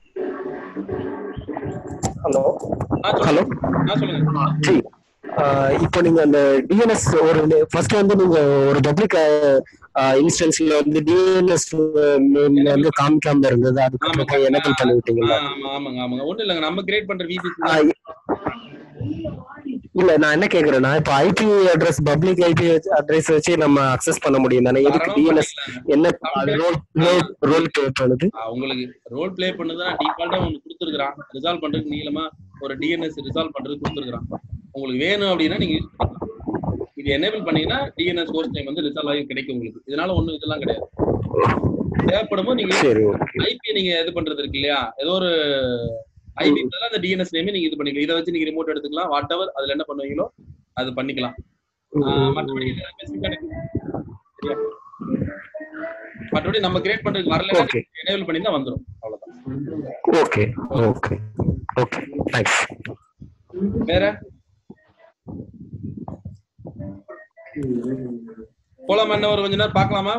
ஹலோ ஆ ஹலோ சொல்லுங்க ஆ சொல்லுங்க ஜி ஆஹ் இப்போ நீங்க அந்த டிஎன்எஸ் ஒரு ஃபர்ஸ்ட் வந்து நீங்க ஒரு பப்ளிக் இன்ஸ்டன்ஸ்ல வந்து டிஎன்எஸ் வந்து காமிக்காம இருந்தது அதுக்கப்புறம் எனக்கல் பண்ணி விட்டீங்களா ஆமா ஆமாங்க ஆமாங்க ஒண்ணு இல்லைங்க நம்ம கிரியேட் பண்ற விபிசி ஆஹ் இல்ல நான் என்ன கேக்குறேன்னா இப்போ IP address public IP address வச்சு நம்ம அக்சஸ் பண்ண முடியும் தானே எதுக்கு டிஎன்எஸ் என்ன ரோல் ரோல் ப்ளே பண்ணுது உங்களுக்கு ரோல் ப்ளே பண்ணதான் டிஃபால்ட்டா உங்களுக்கு கொடுத்துருக்கான் ரிசால்வ் பண்றதுக்கு நீளமா ஒரு டிஎன்எஸ் ரிசால்வ் பண்றது கொடுத்துருக்கான் உங்களுக்கு வேணும் அப்படின்னா நீங்க use பண்ணிக்கலாம். இது எனேபிள் பண்ணீங்கன்னா டிஎன்எஸ் கோர்ஸ் டைம் வந்து ரிசால்வ் ஆகி கிடைக்கும் உங்களுக்கு இதனால ஒண்ணும் இதெல்லாம் கிடையாது தேவைப்படும் போது நீங்க சரி ஓகே ஐபி நீங்க இது பண்றது இருக்கு இல்லையா ஏதோ ஒரு ஐபி அந்த டிஎன்எஸ் நேமே நீங்க இது பண்ணிக்கலாம் இதை வச்சு நீங்க ரிமோட் எடுத்துக்கலாம் வாட் எவர் அதுல என்ன பண்ணுவீங்களோ அது பண்ணிக்கலாம் ஆஹ் மற்றபடி இதுல basic ஆன- சரியா? மற்றபடி நம்ம கிரியேட் பண்றதுக்கு வரல ஓகே எனேபிள் பண்ணி தான் வந்துரும் அவ்வளவுதான் ஓகே ஓகே ஓகே தேங்க்ஸ் வேற போலாமா என்ன ஒரு கொஞ்ச நேரம் பார்க்கலாமா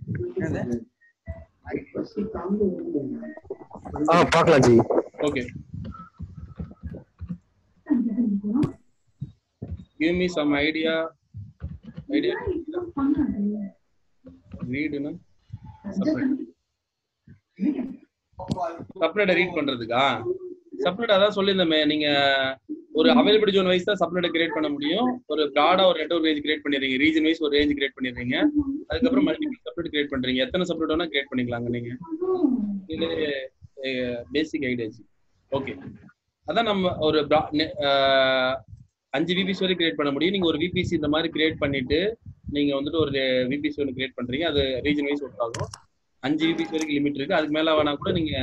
ஆ பார்க்கலாம் ji okay give me some idea idea ரீடுனா சப்னெட்டை ரீட் பண்றதுக்கா சப்னெட் அதான் சொல்லியிருந்தோமே நீங்க ஒரு அவைலபிலிட்டி ஜோன் வைஸ் தான் சப்னெட்டை கிரியேட் பண்ண முடியும் ஒரு ப்ராடா ஒரு நெட்வொர்க் ரேஞ்ச் கிரியேட் பண்ணிடுறீங்க ரீஜன் வைஸ் ஒரு ரேஞ்ச் கிரியேட் பண்ணிடுறீங்க அதுக்கப்புறம் மல்டிபிள் சப்னெட் கிரியேட் பண்றீங்க எத்தனை சப்னெட் வேணா கிரியேட் பண்ணிக்கலாங்க நீங்க இது பேசிக் ஐடியாஸ் ஓகே அதான் நம்ம ஒரு bra- நெ- ஆஹ் அஞ்சு விபிசி வரை கிரியேட் பண்ண முடியும் நீங்க ஒரு விபிசி இந்த மாதிரி கிரியேட் பண்ணிட்டு நீங்க வந்துட்டு ஒரு விபிசி ஒன்று கிரியேட் பண்றீங்க அது ரீஜன் வைஸ் ஒர்க் ஆகும் அஞ்சு விபிசி வரைக்கும் லிமிட் இருக்கு அதுக்கு மேல வேணா கூட நீங்க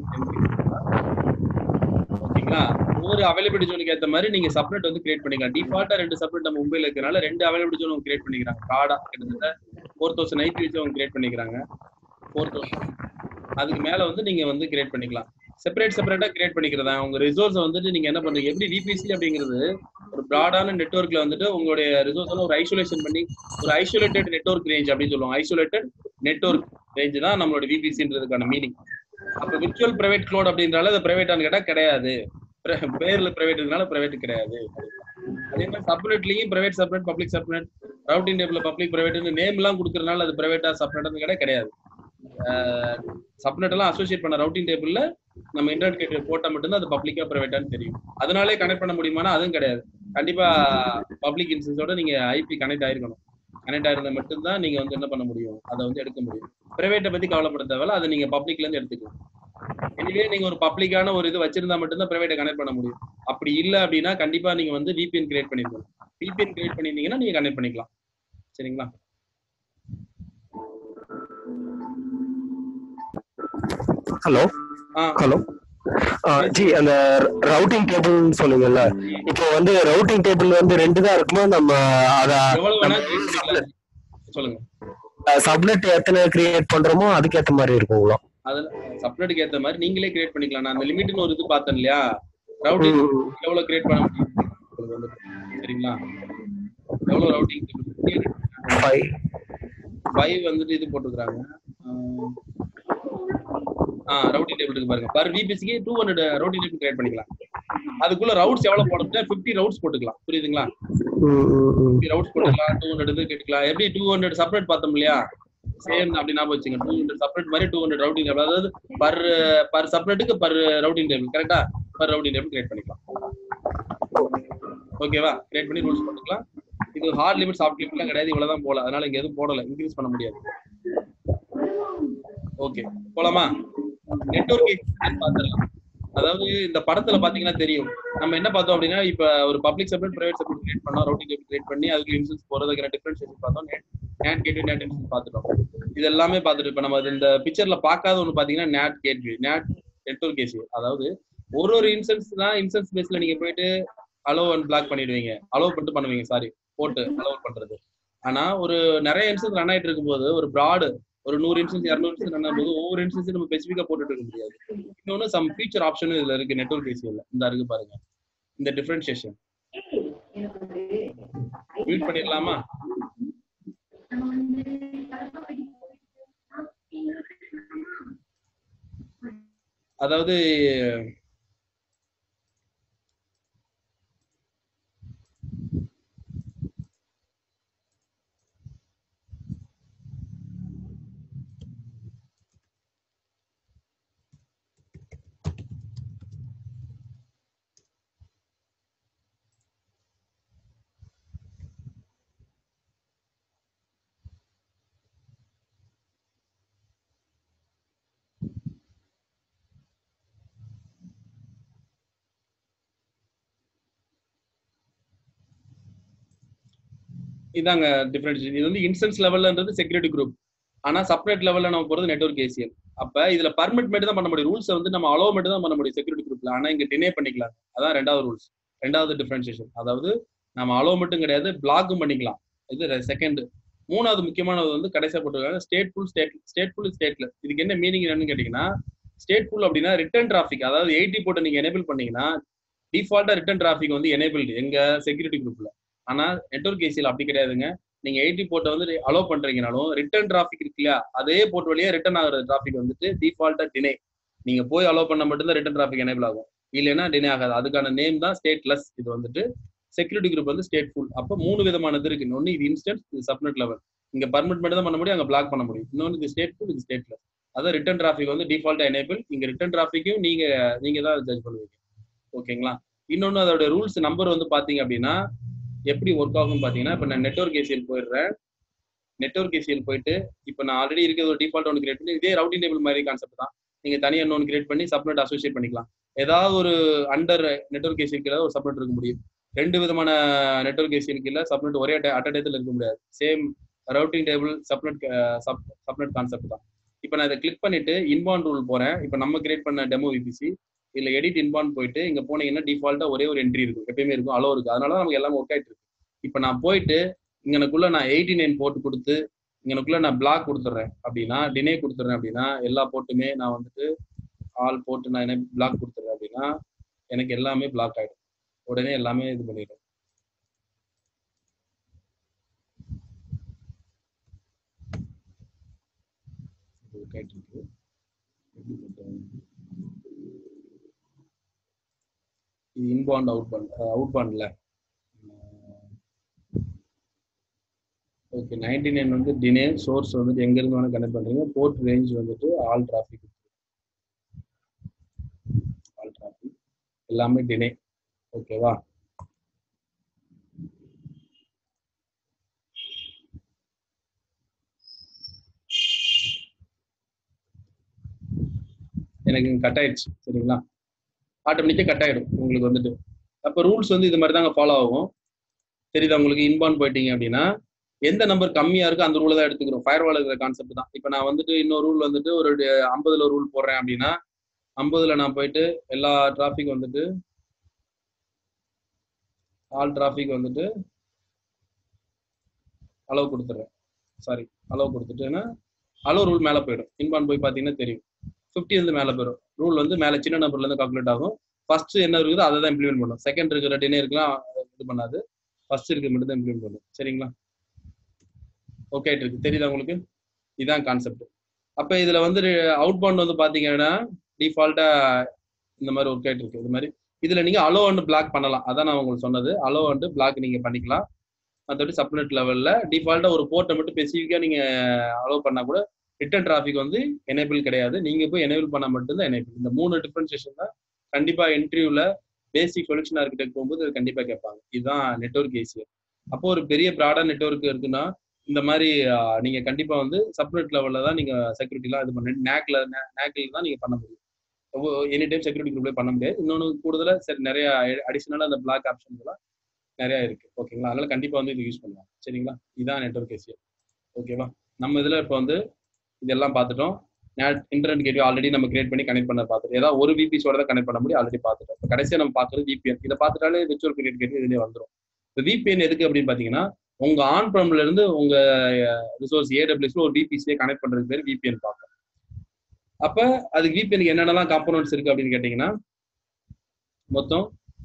ஓகேங்களா ஒவ்வொரு அவைலபிலிட்டி ஜோனுக்கு ஏத்த மாதிரி நீங்க சப்னெட் வந்து கிரியேட் பண்ணிக்கலாம் டிஃபால்ட்டா ரெண்டு சப்னெட் நம்ம மும்பைல இருக்கனால ரெண்டு அவைலபிலிட்டி ஜோன் கிரியேட் பண்ணிக்கிறாங்க ப்ராடா கிட்டத்தட்ட ஃபோர் தௌசண்ட் ஐபி வச்சு அவங்க கிரியேட் பண்ணிக்கிறாங்க ஃபோர் தௌசண்ட் அதுக்கு மேல வந்து நீங்க வந்து கிரியேட் பண்ணிக்கலாம் செப்பரேட் செப்பரேட்டா கிரியேட் பண்ணிக்கிறதா உங்க ரிசோர்ஸ் வந்துட்டு நீங்க என்ன பண்றீங்க எப்படி விபிசி அப்படிங்கிறது ஒரு ப்ராடான நெட்வொர்க்ல வந்துட்டு உங்களுடைய ரிசோர்ஸ் ஒரு ஐசோலேஷன் பண்ணி ஒரு ஐசோலேட்டட் நெட்வொர்க் ரேஞ்ச் அப்படின்னு சொல்லுவாங்க ஐசோலேட்டட் நெட்வொர்க் ரேஞ்ச் தான் நம்மளோட விபிசின்றதுக்கான மீனிங் அப்ப விர்ச்சுவல் பிரைவேட் க்ளோட் அப்படின்றால அது பிரைவேட்டான்னு கேட்டா கிடையாது பிர- பேர்ல பிரைவேட் இருக்கனால பிரைவேட் கிடையாது அதே மாதிரி சப்நெட்லயும் private subnet public subnet routing table public பிரைவேட்னு நேம் எல்லாம் கொடுக்கறதுனால அது பிரைவேட்டா சப்நெட்னு கேட்டா கிடையாது சப்நெட் எல்லாம் அசோசியேட் பண்ண ரவுட்டிங் டேபிள்ல நம்ம இன்டர்நெட் கேட்வே போட்டா மட்டும்தான் அது பப்ளிக்கா பிரைவேட்டான்னு தெரியும் அதனாலே கனெக்ட் பண்ண முடியுமானா அதுவும் கிடையாது கண்டிப்பா பப்ளிக் இன்ஸ்டன்ஸோட நீங்க ஐபி கனெக்ட் ஆயிருக்கணும் கனெக்ட் ஆயிருந்தா மட்டும்தான் நீங்க வந்து என்ன பண்ண முடியும் அதை வந்து எடுக்க முடியும் பிரைவேட்டை பத்தி கவலைப்பட தேவையில்ல அதை நீங்க பப்ளிக்ல இருந்து எடுத்துக்கலாம் எனிவே நீங்க ஒரு பப்ளிக்கான ஒரு இது வச்சிருந்தா மட்டும்தான் பிரைவேட்டை கனெக்ட் பண்ண முடியும் அப்படி இல்ல அப்படின்னா கண்டிப்பா நீங்க வந்து VPN கிரியேட் பண்ணிருக்கணும் VPN கிரியேட் பண்ணிருந்தீங்கன்னா நீங்க கனெக்ட் பண்ணிக்கலாம் சரிங்களா ஹலோ ஆ ஹலோ ஜி அந்த ரவுட்டிங் டேபிள்னு சொன்னீங்கல்ல இப்போ வந்து ரவுட்டிங் டேபிள் வந்து ரெண்டு தான் இருக்குமா நம்ம அத எவ்வளவு வேணா create பண்ணிக்கலாம். சொல்லுங்க சப்நெட் எத்தனை கிரியேட் பண்றோமோ அதுக்கேத்த மாதிரி இருக்குங்களா அதுல சப்நெட்டுக்கு ஏத்த மாதிரி நீங்களே கிரியேட் பண்ணிக்கலாம் நான் அந்த லிமிட்னு ஒரு இது பார்த்தேன் இல்லையா ரவுட்டிங் எவ்வளவு கிரியேட் பண்ண முடியும் உங்களுக்கு வந்து. சரிங்களா எவ்வளவு ரவுட்டிங் ஃபைவ் ஃபைவ் வந்துட்டு இது போட்டுக்கிறாங்க ஆ ரவுட்டிங் டேபிள் இருக்கு பாருங்க பர் விபிசிக்கு two hundred routing table create பண்ணிக்கலாம் அதுக்குள்ள ரவுட்ஸ் எவ்வளவு போட ஃபிஃப்டி ரவுட்ஸ் போட்டுக்கலாம் புரியுதுங்களா ஃபிஃப்டி ரவுட்ஸ் போட்டுக்கலாம் டூ ஹண்ட்ரட் இது கேட்டுக்கலாம் எப்படி டூ ஹண்ட்ரட் செப்பரேட் பார்த்தோம் இல்லையா சேம் அப்படி ஞாபகம் வச்சுங்க டூ ஹண்ட்ரட் செப்பரேட் மாதிரி டூ ஹண்ட்ரட் ரவுட்டிங் டேபிள் அதாவது பர் பர் செப்பரேட்டுக்கு பர் ரவுட்டிங் டேபிள் கரெக்டா பர் ரவுட்டிங் டேபிள் கிரியேட் பண்ணிக்கலாம் ஓகேவா கிரியேட் பண்ணி ரூல்ஸ் போட்டுக்கலாம் இது ஹார்ட் லிமிட் சாஃப்ட் லிமிட்லாம் கிடையாது இவ்வளவுதான் போல அதனால இங்க எதுவும் போடல இன்க்ரீஸ் பண்ண முடியாது ஓகே போலாமா நெட்வொர்க் பார்த்துடலாம் அதாவது இந்த படத்துல பாத்தீங்கன்னா தெரியும் நம்ம என்ன பார்த்தோம் அப்படின்னா இப்ப ஒரு public separate private separate create பண்ணோம் ரவுட்டிங் டேபிள் கிரியேட் பண்ணி அதுக்கு இன்சூரன்ஸ் போறதுக்கான டிஃபரன்ஷியேஷன் பார்த்தோம் நேட் கேட்வே நேட் இன்சூரன்ஸ் பார்த்துட்டோம் இது எல்லாமே பார்த்துட்டு இப்ப நம்ம அது இந்த பிக்சர்ல பார்க்காத ஒண்ணு பாத்தீங்கன்னா நேட் கேட்வே நேட் நெட்வொர்க் கேசி அதாவது ஒரு ஒரு இன்சூரன்ஸ் தான் இன்சூரன்ஸ் பேஸ்ல நீங்க போயிட்டு அலோ அண்ட் பிளாக் பண்ணிடுவீங்க அலோ பண்ணிட்டு பண்ணுவீங்க சாரி போட்டு அலோ பண்றது ஆனா ஒரு நிறைய இன்சூரன்ஸ் ரன் ஆயிட்டு இருக்கும்போது ஒரு ப்ராடு ஒரு நூறு இன்சூரன்ஸ் இரநூறு இன்சூரன்ஸ் ரன் ஆகும்போது ஒவ்வொரு இன்சூரன்ஸ் நம்ம ஸ்பெசிஃபிக்கா போட்டுட்டு இருக்க முடியாது இன்னொன்னு சம் ஃபீச்சர் ஆப்ஷனும் இதுல இருக்கு நெட்வொர்க் ஏசியில் இந்த இருக்கு பாருங்க இந்த டிஃபரன்ஷியேஷன் மியூட் பண்ணிடலாமா அதாவது இதாங்க டிஃபரன்ஸ் இது வந்து இன்ஸ்டன்ஸ் லெவல்லன்றது செக்யூரிட்டி குரூப் ஆனா செப்பரேட் லெவல்ல நம்ம போறது நெட்வொர்க் ஏசியல் அப்ப இதுல பர்மிட் மட்டும் தான் பண்ண முடியும் ரூல்ஸ் வந்து நம்ம அலோவ் மட்டும் தான் பண்ண முடியும் செக்யூரிட்டி குரூப்ல ஆனா இங்க டினே பண்ணிக்கலாம் அதான் ரெண்டாவது ரூல்ஸ் ரெண்டாவது டிஃபரன்சியேஷன் அதாவது நம்ம அலோவ் மட்டும் கிடையாது பிளாக்கும் பண்ணிக்கலாம் இது செகண்ட் மூணாவது முக்கியமானது வந்து கடைசியா போட்டிருக்காங்க ஸ்டேட் ஃபுல் ஸ்டேட் ஸ்டேட் ஃபுல் ஸ்டேட்ல இதுக்கு என்ன மீனிங் என்னன்னு கேட்டீங்கன்னா ஸ்டேட் ஃபுல் அப்படின்னா ரிட்டர்ன் டிராஃபிக் அதாவது எயிட்டி போட்டு நீங்க எனேபிள் பண்ணீங்கன்னா டிஃபால்ட்டா ரிட்டர்ன் டிராஃபிக் வந்து எனேபிள்டு எங்க செக்யூரிட்டி குரூப்ல ஆனா நெட்வொர்க் ஏசியில் அப்படி கிடையாதுங்க நீங்க எயிட்டி போர்ட்டை வந்து அலோவ் பண்றீங்கனாலும் ரிட்டர்ன் டிராஃபிக் இருக்கு இல்லையா அதே போர்ட் வழியா ரிட்டர்ன் ஆகிற டிராஃபிக் வந்துட்டு டிஃபால்ட்டா டினே நீங்க போய் அலோவ் பண்ண மட்டும்தான் ரிட்டர்ன் டிராஃபிக் எனேபிள் ஆகும் இல்லைன்னா டினே ஆகாது அதுக்கான நேம் தான் ஸ்டேட்லெஸ் இது வந்துட்டு செக்யூரிட்டி குரூப் வந்து ஸ்டேட் ஃபுல் அப்போ மூணு விதமானது இருக்கு ஒன்னு இது இன்ஸ்டன்ஸ் இது சப்நெட் லெவல் இங்க பர்மிட் மட்டும் தான் பண்ண முடியும் அங்க பிளாக் பண்ண முடியும் இன்னொன்று இது ஸ்டேட் ஃபுல் இது ஸ்டேட்லெஸ் அதான் ரிட்டர்ன் டிராஃபிக் வந்து டிஃபால்ட்டா எனேபிள் இங்க ரிட்டர்ன் டிராஃபிக்கும் நீங்க நீங்க தான் ஜட்ஜ் பண்ணுவீங்க ஓகேங்களா இன்னொன்னு அதோட ரூல்ஸ் நம்பர் வந்து பாத்தீங்க அப்படின்னா எப்படி ஒர்க் ஆகும்னு பாத்தீங்கன்னா இப்போ நான் நெட்ஒர்க் ஏசியல் போயிடுறேன் நெட்ஒர்க் ஏசியல் போயிட்டு இப்போ நான் ஆல்ரெடி இருக்கிறது ஒரு டிஃபால்ட் ஒன்று கிரியேட் பண்ணி இதே ரவுட்டிங் டேபிள் மாதிரி கான்செப்ட் தான் நீங்க தனியாக இன்னொன்று கிரியேட் பண்ணி சப்நெட் அசோசியேட் பண்ணிக்கலாம் ஏதாவது ஒரு அண்டர் நெட்ஒர்க் ஏசியல் கீழே ஒரு சப்நெட் இருக்க முடியும் ரெண்டு விதமான நெட்ஒர்க் ஏசியல் கீழே சப்நெட் ஒரே அட்டடயத்தில் இருக்க முடியாது same routing table subnet subnet concept தான் இப்போ நான் இதை கிளிக் பண்ணிட்டு இன்பாண்ட் ரூல் போறேன் இப்போ நம்ம கிரியேட் பண்ண டெமோ விபிசி இதுல எடிட் இன்பாண்ட் போயிட்டு இங்க போனீங்கன்னா டிஃபால்ட்டா ஒரே ஒரு என்ட்ரி இருக்கும் எப்பயுமே இருக்கும் அலோ இருக்கு அதனால தான் நமக்கு எல்லாமே ஒர்க் ஆயிட்டு இருக்கு இப்போ நான் போயிட்டு இங்கனக்குள்ள நான் எயிட்டி நைன் போட்டு கொடுத்து இங்கனக்குள்ள நான் பிளாக் கொடுத்துட்றேன் அப்படின்னா டினே கொடுத்துட்றேன் அப்படின்னா எல்லா போட்டுமே நான் வந்துட்டு ஆல் போட்டு நான் என்ன பிளாக் கொடுத்துட்றேன் அப்படின்னா எனக்கு எல்லாமே பிளாக் ஆயிடும் உடனே எல்லாமே இது பண்ணிடும் இருக்கு இது இன்பாண்ட் அவுட் பாண்ட் அவுட் பாண்ட்ல ஓகே நைன்டி நைன் வந்து டினே சோர்ஸ் வந்துட்டு எங்க இருந்து வேணா கனெக்ட் பண்றீங்க போர்ட் ரேஞ்ச் வந்துட்டு ஆல் டிராஃபிக் ஆல் டிராஃபிக் எல்லாமே டினே ஓகேவா எனக்கு கட் ஆயிடுச்சு சரிங்களா ஆட்டோமேட்டிக்காக கட் ஆயிடும் உங்களுக்கு வந்துட்டு அப்போ ரூல்ஸ் வந்து இது மாதிரி தாங்க ஃபாலோ ஆகும் தெரியுதா உங்களுக்கு இன்பான் போயிட்டீங்க அப்படின்னா எந்த நம்பர் கம்மியா இருக்கோ அந்த ரூலை தான் எடுத்துக்கிறோம் ஃபயர் வால் இருக்கிற கான்செப்ட் தான் இப்போ நான் வந்துட்டு இன்னொரு ரூல் வந்துட்டு ஒரு ஐம்பதுல ரூல் போடுறேன் அப்படின்னா ஐம்பதுல நான் போயிட்டு எல்லா டிராஃபிக் வந்துட்டு ஆல் டிராஃபிக் வந்துட்டு அளவு கொடுத்துட்றேன் சாரி அலோவ் கொடுத்துட்டுன்னா அலோ ரூல் மேலே போயிடும் இன்பான் போய் பார்த்தீங்கன்னா தெரியும் ஃபிஃப்டி வந்து மேலே போயிடும் ரூல் வந்து மேலே சின்ன நம்பர்ல இருந்து கால்குலேட் ஆகும் ஃபர்ஸ்ட் என்ன இருக்குதோ அதை தான் இம்ப்ளிமெண்ட் பண்ணும் செகண்ட் இருக்கிற டினேருக்குலாம் இது பண்ணாது ஃபர்ஸ்ட் இருக்கு மட்டும் தான் இம்ப்ளிமெண்ட் பண்ணும் சரிங்களா ஓகே இருக்கு தெரியுதா உங்களுக்கு இதான் கான்செப்ட் அப்போ இதுல வந்து அவுட் பவுண்ட் வந்து பாத்தீங்கன்னா டிஃபால்ட்டா இந்த மாதிரி ஒர்க் ஆயிட்டு இருக்கு இது மாதிரி இதுல நீங்க அலோ அண்ட் பிளாக் பண்ணலாம் அதான் நான் உங்களுக்கு சொன்னது அலோ அண்ட் பிளாக் நீங்க பண்ணிக்கலாம் மற்றபடி சப்னெட் லெவல்ல டிஃபால்ட்டா ஒரு போர்ட்டை மட்டும் ஸ்பெசிஃபிக்கா நீங்க அலோ பண்ணா கூட ரிட்டர்ன் டிராஃபிக் வந்து எனேபிள் கிடையாது நீங்க போய் எனேபிள் பண்ணா மட்டும்தான் எனேபிள் இந்த மூணு டிஃபரன்சியேஷன் தான் கண்டிப்பா இன்டர்வியூல பேசிக் சொல்யூஷன் ஆர்கிடெக்ட் போகும்போது அது கண்டிப்பா கேட்பாங்க இதுதான் நெட்ஒர்க் ஏசியர் அப்போ ஒரு பெரிய ப்ராடா நெட்ஒர்க் இருக்குன்னா இந்த மாதிரி ஆஹ், நீங்க கண்டிப்பா வந்து சப்னெட் லெவல்ல தான் நீங்க செக்யூரிட்டிலாம் இது பண்ண நேக்ல நேக்ல தான் நீங்க பண்ண முடியும் எனி டைம் செக்யூரிட்டி குரூப்ல பண்ண முடியாது இன்னொன்று கூடுதலா சரி நிறைய அடிஷனலா அந்த பிளாக் ஆப்ஷன்ஸ் எல்லாம் நிறைய இருக்கு ஓகேங்களா அதனால கண்டிப்பா வந்து இது யூஸ் பண்ணலாம் சரிங்களா இதான் நெட்ஒர்க் ஏசியர் ஓகேவா நம்ம இதுல இப்போ வந்து இதெல்லாம் பார்த்துட்டோம் இன்டர்நெட் கேட்வே ஆல்ரெடி நம்ம கிரியேட் பண்ணி கனெக்ட் பண்ண பார்த்துட்டு ஏதாவது ஒரு விபிஸோட தான் கனெக்ட் பண்ண முடியும் ஆல்ரெடி பார்த்துட்டோம் இப்போ கடைசியா நம்ம பார்க்குறது விபிஎன் இதை பார்த்துட்டாலே விர்ச்சுவல் கிரியேட் கேட்வே இதுலேயே வந்துடும் இப்போ விபிஎன் எதுக்கு அப்படின்னு பார்த்தீங்கன்னா உங்க ஆன் ப்ரம்ல இருந்து உங்க ரிசோர்ஸ் ஏடபிள்யூஸ்ல ஒரு விபிசியை கனெக்ட் பண்றதுக்கு பேர் விபிஎன் பார்க்கும் அப்ப அதுக்கு விபிஎனுக்கு என்னென்னலாம் காம்போனன்ட்ஸ் இருக்கு அப்படின்னு கேட்டீங்கன்னா மொத்தம்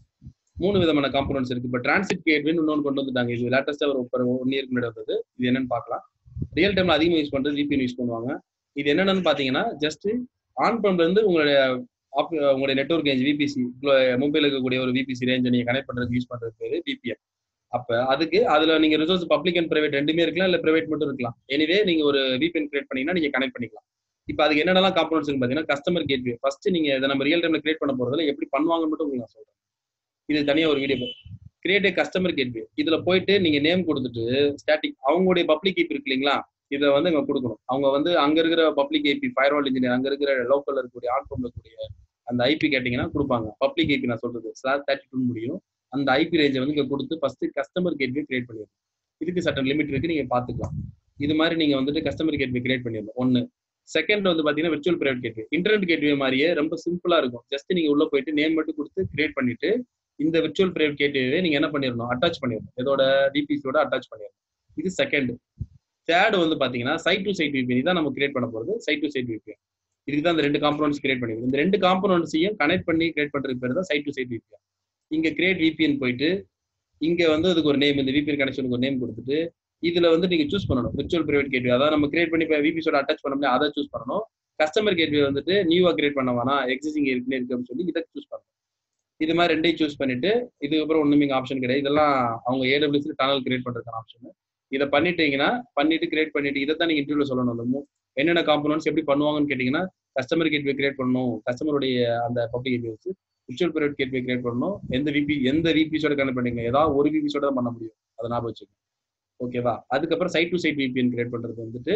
மூணு விதமான காம்போனன்ட்ஸ் இருக்கு இப்போ டிரான்சிட் கேட்வேன்னு இன்னொன்று கொண்டு வந்துட்டாங்க இது லேட்டஸ்டா ஒரு ஒன் இயர்க்கு முன்னாடி வந்தது இது என்னன்னு பார்க்கலாம் ரியல் டைம்ல அதிகமாக யூஸ் பண்றது விபிஎன் யூஸ் பண்ணுவாங்க இது என்னென்னு பாத்தீங்கன்னா ஜஸ்ட் ஆன் ப்ரம்ல இருந்து உங்களுடைய op- உங்களுடைய நெட்ஒர்க் ரேஞ்ச் விபிசி மும்பையில் இருக்கக்கூடிய ஒரு விபிசி ரேஞ்சை நீங்க கனெக்ட் பண்றதுக்கு யூஸ் பண்றது பேரு விபிஎன் அப்ப அதுக்கு அதுல நீங்க ரிசோர்ஸ் பப்ளிக் அண்ட் பிரைவேட் ரெண்டுமே இருக்கலாம் இல்ல பிரைவேட் மட்டும் இருக்கலாம் எனிவே நீங்க ஒரு விபிஎன் கிரியேட் பண்ணீங்கன்னா நீங்க கனெக்ட் பண்ணிக்கலாம் இப்போ அதுக்கு என்னென்னலாம் காம்போனன்ட்ஸ் பாத்தீங்கன்னா கஸ்டமர் கேட்வே ஃபர்ஸ்ட் நீங்க இதை நம்ம ரியல் டைம்ல கிரியேட் பண்ண போறதுல எப்படி பண்ணுவாங்கன்னு மட்டும் உங்களுக்கு நான் சொல்றேன் இது தனியா ஒரு வீடியோ கிரியேட் கஸ்டமர் கேட்வே இதுல போயிட்டு நீங்க நேம் கொடுத்துட்டு ஸ்டாட்டிக் அவங்களுடைய பப்ளிக் ஏபி இருக்கு இல்லைங்களா இதை வந்து இங்க கொடுக்கணும் அவங்க வந்து அங்க இருக்கிற பப்ளிக் ஏபி ஃபயர்வால் இன்ஜினியர் அங்க இருக்கிற லோக்கல்ல இருக்கக்கூடிய ஆன்ஃபோம்ல இருக்கக்கூடிய அந்த ஐபி கேட்டீங்கன்னா கொடுப்பாங்க பப்ளிக் ஐபி நான் சொல்றது ஸ்லாஷ் தேர்ட்டி டூ முடியும் அந்த ஐபி ரேஞ்சை வந்து இங்க கொடுத்து ஃபர்ஸ்ட் கஸ்டமர் கேட்வே கிரியேட் பண்ணிடணும் இதுக்கு சட்டன் லிமிட் இருக்கு நீங்க பாத்துக்கலாம் இது மாதிரி நீங்க வந்துட்டு கஸ்டமர் கேட்வே கிரியேட் பண்ணிடணும் ஒன்னு செகண்ட் வந்து பாத்தீங்கன்னா virtual private gateway internet gateway மாதிரியே ரொம்ப சிம்பிளா இருக்கும் ஜஸ்ட் நீங்க உள்ள போயிட்டு நேம் மட்டும் கொடுத்து கிரியேட் பண்ணிட்டு இந்த விர்ச்சுவல் பிரைவேட் கேட்வே நீங்க என்ன பண்ணிடணும் அட்டாச் பண்ணிடணும் இதோட டிபிசியோட அட்டாச் பண்ணிடணும் இது செகண்ட் தேர்ட் வந்து பாத்தீங்கன்னா சைட் டு சைட் விபிஎன் இதான் நம்ம கிரியேட் பண்ண போறது சைட் டு சைட் விபிஎன் இதுக்கு தான் இந்த ரெண்டு காம்பனன்ட்ஸ் கிரியேட் பண்ணிருக்கோம் இந்த ரெண்டு காம்பனன்ட்ஸையும் கனெக்ட் பண்ணி கிரியேட் பண்றதுக்கு பேர் தான் சைட் டு சைட் விபிஎன் இங்க கிரியேட் விபிஎன் போயிட்டு இங்க வந்து அதுக்கு ஒரு நேம் இந்த விபிஎன் கனெக்ஷனுக்கு ஒரு நேம் கொடுத்துட்டு இதுல வந்து நீங்க சூஸ் பண்ணணும் விர்ச்சுவல் பிரைவேட் கேட்வே அதாவது நம்ம கிரியேட் பண்ணி இப்போ விபிஸோட அட்டாச் பண்ணோம்னா அதை சூஸ் பண்ணணும் கஸ்டமர் கேட்வே வந்துட்டு நியூவா கிரியேட் பண்ண வேணாம் எக்ஸிஸ்டிங் ஏற்கனவே இருக்கு அப்படின்னு சொல்லி இதை சூஸ் பண்ணணும் இது மாதிரி ரெண்டையும் சூஸ் பண்ணிட்டு இதுக்கப்புறம் ஒண்ணுமே இங்க ஆப்ஷன் கிடையாது இதெல்லாம் அவங்க ஏடபிள்யூஸ்ல டனல் கிரியேட் பண்றதுக்கான ஆப்ஷன் இதை பண்ணிட்டீங்கன்னா பண்ணிட்டு கிரியேட் பண்ணிட்டு இதை தான் நீங்க இன்டர்வியூல சொல்லணும் அந்த மூ- என்னென்ன காம்பனன்ட்ஸ் எப்படி பண்ணுவாங்கன்னு கேட்டீங்கன்னா கஸ்டமர் கேட்வே கிரியேட் பண்ணணும் கஸ்டமருடைய அந்த பப்ளிக் கேட்வே வச்சு விர்ச்சுவல் பிரைவேட் கேட்வே கிரியேட் பண்ணணும் எந்த விபி எந்த விபிஸோட கனெக்ட் பண்ணீங்க ஏதாவது ஒரு விபிஸோட தான் பண்ண முடியும் அதை ஞாபகம் வச்சுக்கோங்க ஓகேவா அதுக்கப்புறம் site to site VPN create பண்றது வந்துட்டு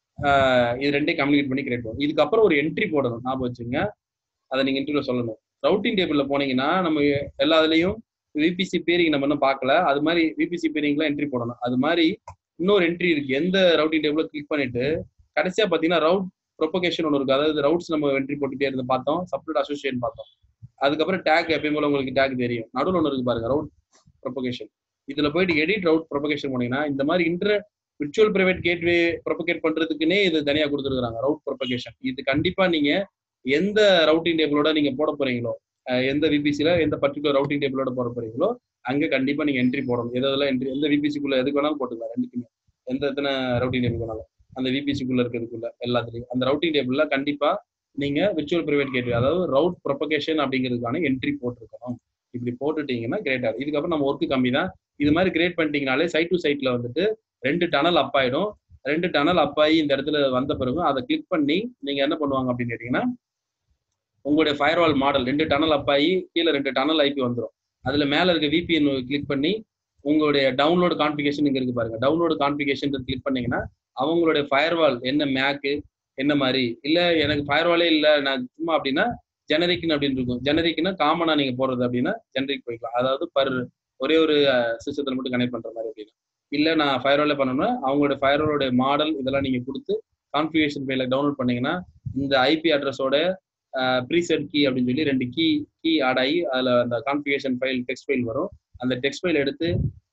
ஆஹ் இது ரெண்டையும் கம்யூனிகேட் பண்ணி கிரியேட் பண்ணணும் இதுக்கப்புறம் ஒரு என்ட்ரி போடணும் ஞாபகம் வச்சுங்க அதை நீங்க இன்டர்வியூல சொல்லணும் ரவுட்டிங் டேபிள்ல போனீங்கன்னா நம்ம எல்லா இதுலயும் விபிசி பேரிங் நம்ம இன்னும் பார்க்கல அது மாதிரி விபிசி பேரிங்லாம் என்ட்ரி போடணும் அது மாதிரி இன்னொரு என்ட்ரி இருக்கு எந்த ரவுட்டிங் டேபிள கிளிக் பண்ணிட்டு கடைசியா பாத்தீங்கன்னா ரவுட் ப்ரொபகேஷன் ஒன்று இருக்கு அதாவது ரவுட்ஸ் நம்ம என்ட்ரி போட்டுட்டே இருந்து பார்த்தோம் சப்ரேட் அசோசியேஷன் பார்த்தோம் அதுக்கப்புறம் டேக் எப்பயும் போல உங்களுக்கு டேக் தெரியும் நடுவில் ஒன்று இருக்கு பாருங்க ரவுட் ப்ரொபகேஷன் இதுல போயிட்டு எடிட் ரவுட் ப்ரொபகேஷன் போனீங்கன்னா இந்த மாதிரி inter virtual private gateway propagate பண்றதுக்குன்னே இது தனியா கொடுத்துருக்காங்க ரவுட் ப்ரொபகேஷன் இது கண்டிப்பா நீங்க எந்த ரவுட்டிங் டேபிளோட நீங்க போட போறீங்களோ அஹ் எந்த விபிசில எந்த பர்டிகுலர் ரவுட்டிங் டேபிளோட போட போறீங்களோ அங்க கண்டிப்பா நீங்க என்ட்ரி போடணும் எதெல்லாம் என்ட்ரி எந்த விபிசிக்குள்ள எதுக்கு வேணாலும் போட்டுக்கலாம் ரெண்டுக்குமே எந்த எத்தனை ரவுட்டிங் டேபிள் வேணாலும் அந்த விபிசிக்குள்ள இருக்கிறதுக்குள்ள எல்லாத்துலயும் அந்த ரவுட்டிங் டேபிள்ல கண்டிப்பா நீங்க விர்ச்சுவல் பிரைவேட் கேட்வே அதாவது ரவுட் ப்ரொபகேஷன் அப்படிங்கிறதுக்கான என்ட்ரி போட்டிருக்கணும் இப்படி போட்டுட்டீங்கன்னா கிரேட் ஆகும் இதுக்கப்புறம் நம்ம ஒர்க்கு கம்மி தான் இது மாதிரி கிரியேட் பண்ணிட்டீங்கனாலே சைட் டு சைட்ல வந்துட்டு ரெண்டு டனல் அப் ஆயிடும் ரெண்டு டனல் அப் ஆகி இந்த இடத்துல வந்த பிறகு அதை கிளிக் பண்ணி நீங்க என்ன பண்ணுவாங்க அப்படின்னு கேட்டீங்கன்னா உங்களுடைய ஃபயர்வால் மாடல் ரெண்டு டனல் அப் ஆகி கீழே ரெண்டு டனல் ஐபி வந்துடும் அதுல மேல இருக்க விபிஎன் கிளிக் பண்ணி உங்களுடைய டவுன்லோடு கான்ஃபிகேஷன் இங்க இருக்கு பாருங்க டவுன்லோடு கான்ஃபிகேஷன் கிளிக் பண்ணீங்கன்னா அவங்களுடைய ஃபயர்வால் என்ன மேக்கு என்ன மாதிரி இல்ல எனக்கு ஃபயர்வாலே இல்ல நான் சும்மா அப்படின்னா ஜெனரிக்னு அப்படின்னு இருக்கும் ஜெனரிக்னா காமனா நீங்க போடுறது அப்படின்னா ஜெனரிக் போய்க்கலாம் அதாவது பர் ஒரே ஒரு சிஸ்டத்துல மட்டும் கனெக்ட் பண்ற மாதிரி அப்படின்னா இல்ல நான் ஃபயர்வாலே பண்ணணும்னா அவங்களோட ஃபயர்வாலோட மாடல் இதெல்லாம் நீங்க கொடுத்து கான்ஃபிகரேஷன் ஃபைல டவுன்லோட் பண்ணீங்கன்னா இந்த ஐபி அட்ரஸோட ப்ரீசெட் கீ அப்படின்னு சொல்லி ரெண்டு கீ கீ ஆட் ஆகி அதுல அந்த கான்ஃபிகரேஷன் ஃபைல் டெக்ஸ்ட் ஃபைல் வரும் அந்த டெக்ஸ்ட் ஃபைல் எடுத்து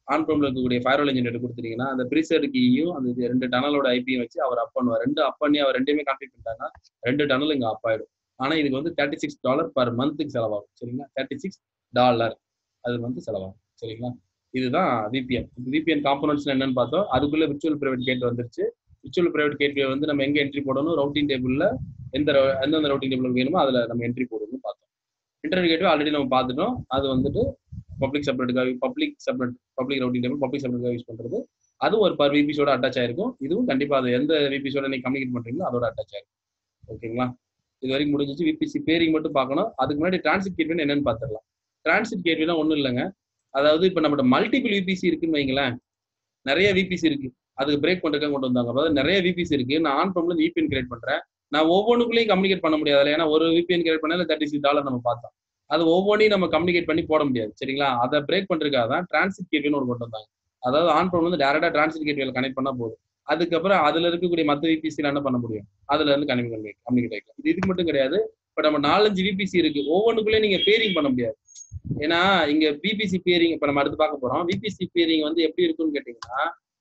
ஆன் ப்ரோம்ல இருக்கக்கூடிய ஃபயர்வால் இன்ஜினியர் கொடுத்துட்டீங்கன்னா அந்த ப்ரீசர் கீயும் அந்த இது ரெண்டு டனலோட ஐபியும் வச்சு அவர் அப் பண்ணுவார் ரெண்டு அப் பண்ணி அவர் ரெண்டுமே கான்ஃபிக் பண்ணிட்டாங்கன்னா ரெண்டு டனல் இங்க அப் ஆயிடும் ஆனா இதுக்கு வந்து தேர்ட்டி சிக்ஸ் டாலர் பர் மந்த்துக்கு செலவாகும் சரிங்களா தேர்ட்டி சிக்ஸ் டாலர் அது வந்து செலவாகும் சரிங்களா இதுதான் விபிஎன் விபிஎன் காம்பனன்ட்ஸ் என்னன்னு பார்த்தோம் அதுக்குள்ள விர்ச்சுவல் பிரைவேட் கேட் வந்துருச்சு விர்ச்சுவல் பிரைவேட் கேட்வே வந்து நம்ம எங்க என்ட்ரி போடணும் ரவுட்டிங் டேபிள்ல எந்த row- எந்தெந்த ரவுட்டிங் டேபிள் வேணுமோ அதுல நம்ம என்ட்ரி போடணும்னு பார்த்தோம் இன்டர்நெட் கேட்வே ஆல்ரெடி நம்ம பார்த்துட்டோம் அது வந்துட்டு பப்ளிக் செப்பரேட்டுக்காக public separate public routing table public செப்பரேட்டுக்காக யூஸ் பண்றது அதுவும் ஒரு பர் விபிஸோட அட்டாச் ஆயிருக்கும் இதுவும் கண்டிப்பா அது எந்த விபிஸோட நீங்க கம்யூனிகேட் பண்றீங்களோ அதோட அட்டாச் ஆயிருக்கும் ஓகேங்களா இது வரைக்கும் முடிஞ்சிச்சு விபிசி பேரிங் மட்டும் பார்க்கணும் அதுக்கு முன்னாடி டிரான்சிட் கேட்வே என்னன்னு பார்த்துடலாம் டிரான்சிட் கேட்வேலாம் ஒன்றும் இல்லைங்க அதாவது இப்போ நம்மகிட்ட மல்டிபிள் விபிசி இருக்குன்னு வைங்களேன் நிறைய விபிசி இருக்கு அதுக்கு பிரேக் பண்றதுக்காக கொண்டு வந்தாங்க அதாவது நிறைய விபிசி இருக்கு நான் ஆன் பண்ணல விபிஎன் கிரியேட் பண்றேன் நான் ஒவ்வொன்றுக்குள்ளேயும் கம்யூனிகேட் பண்ண முடியாது ஏன்னா ஒரு விபிஎன் கிரியேட் பண்ணால தேர்ட்டி சிக்ஸ் டாலர் நம்ம பார்த்தோம் அது ஒவ்வொன்றையும் நம்ம கம்யூனிகேட் பண்ணி போட முடியாது சரிங்களா அதை பிரேக் பண்றதுக்காக தான் டிரான்சிட் கேட்வேன்னு ஒரு கொண்டு வந்தாங்க அதாவது ஆன் பண்ண வந்து டேரக்டா டிரான்சிட் கேட்வேல கனெக்ட் பண்ணா போதும் அதுக்கப்புறம் அதுல இருக்கக்கூடிய மற்ற விபிசி என்ன பண்ண முடியும் அதுல இருந்து கம்யூனிகேட் கம்யூனிகேட் ஆகிக்கலாம் இது இதுக்கு மட்டும் கிடையாது இப்போ நம்ம நாலஞ்சு விபிசி இருக்கு ஒவ்வொன்றுக்குள்ளேயும் நீங்க பேரிங் பண்ண முடியாது ஏன்னா இங்க பிபிசி பேரிங் இப்ப நம்ம அடுத்து பார்க்க போறோம் பிபிசி பேரிங் வந்து எப்படி இருக்குன்னு கேட்டீங்கன்னா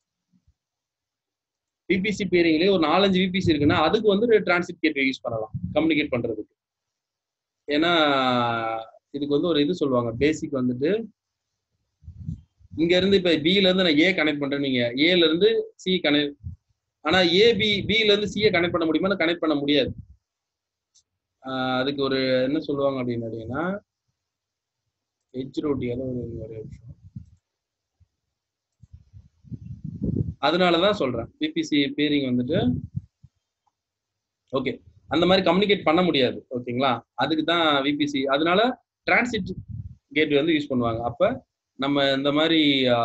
பிபிசி பேரிங்லயே ஒரு நாலஞ்சு விபிசி இருக்குன்னா அதுக்கு வந்து டிரான்சிட் கேட்வே யூஸ் பண்ணலாம் கம்யூனிகேட் பண்றதுக்கு ஏன்னா இதுக்கு வந்து ஒரு இது சொல்லுவாங்க பேசிக் வந்துட்டு இங்க இருந்து இப்ப பில இருந்து நான் ஏ கனெக்ட் பண்றேன் நீங்க ஏல இருந்து சி கனெக்ட் ஆனா ஏ பி பில இருந்து சியை கனெக்ட் பண்ண முடியுமா கனெக்ட் பண்ண முடியாது ஆஹ் அதுக்கு ஒரு என்ன சொல்லுவாங்க அப்படின்னு கேட்டீங்கன்னா ஹெச் ரோட்டி ஏதோ ஒரு ஒரு விஷயம் அதனாலதான் சொல்றேன் பிபிசி பேரிங் வந்துட்டு ஓகே அந்த மாதிரி கம்யூனிகேட் பண்ண முடியாது ஓகேங்களா அதுக்கு தான் விபிசி அதனால டிரான்சிட் கேட் வந்து யூஸ் பண்ணுவாங்க அப்ப நம்ம இந்த மாதிரி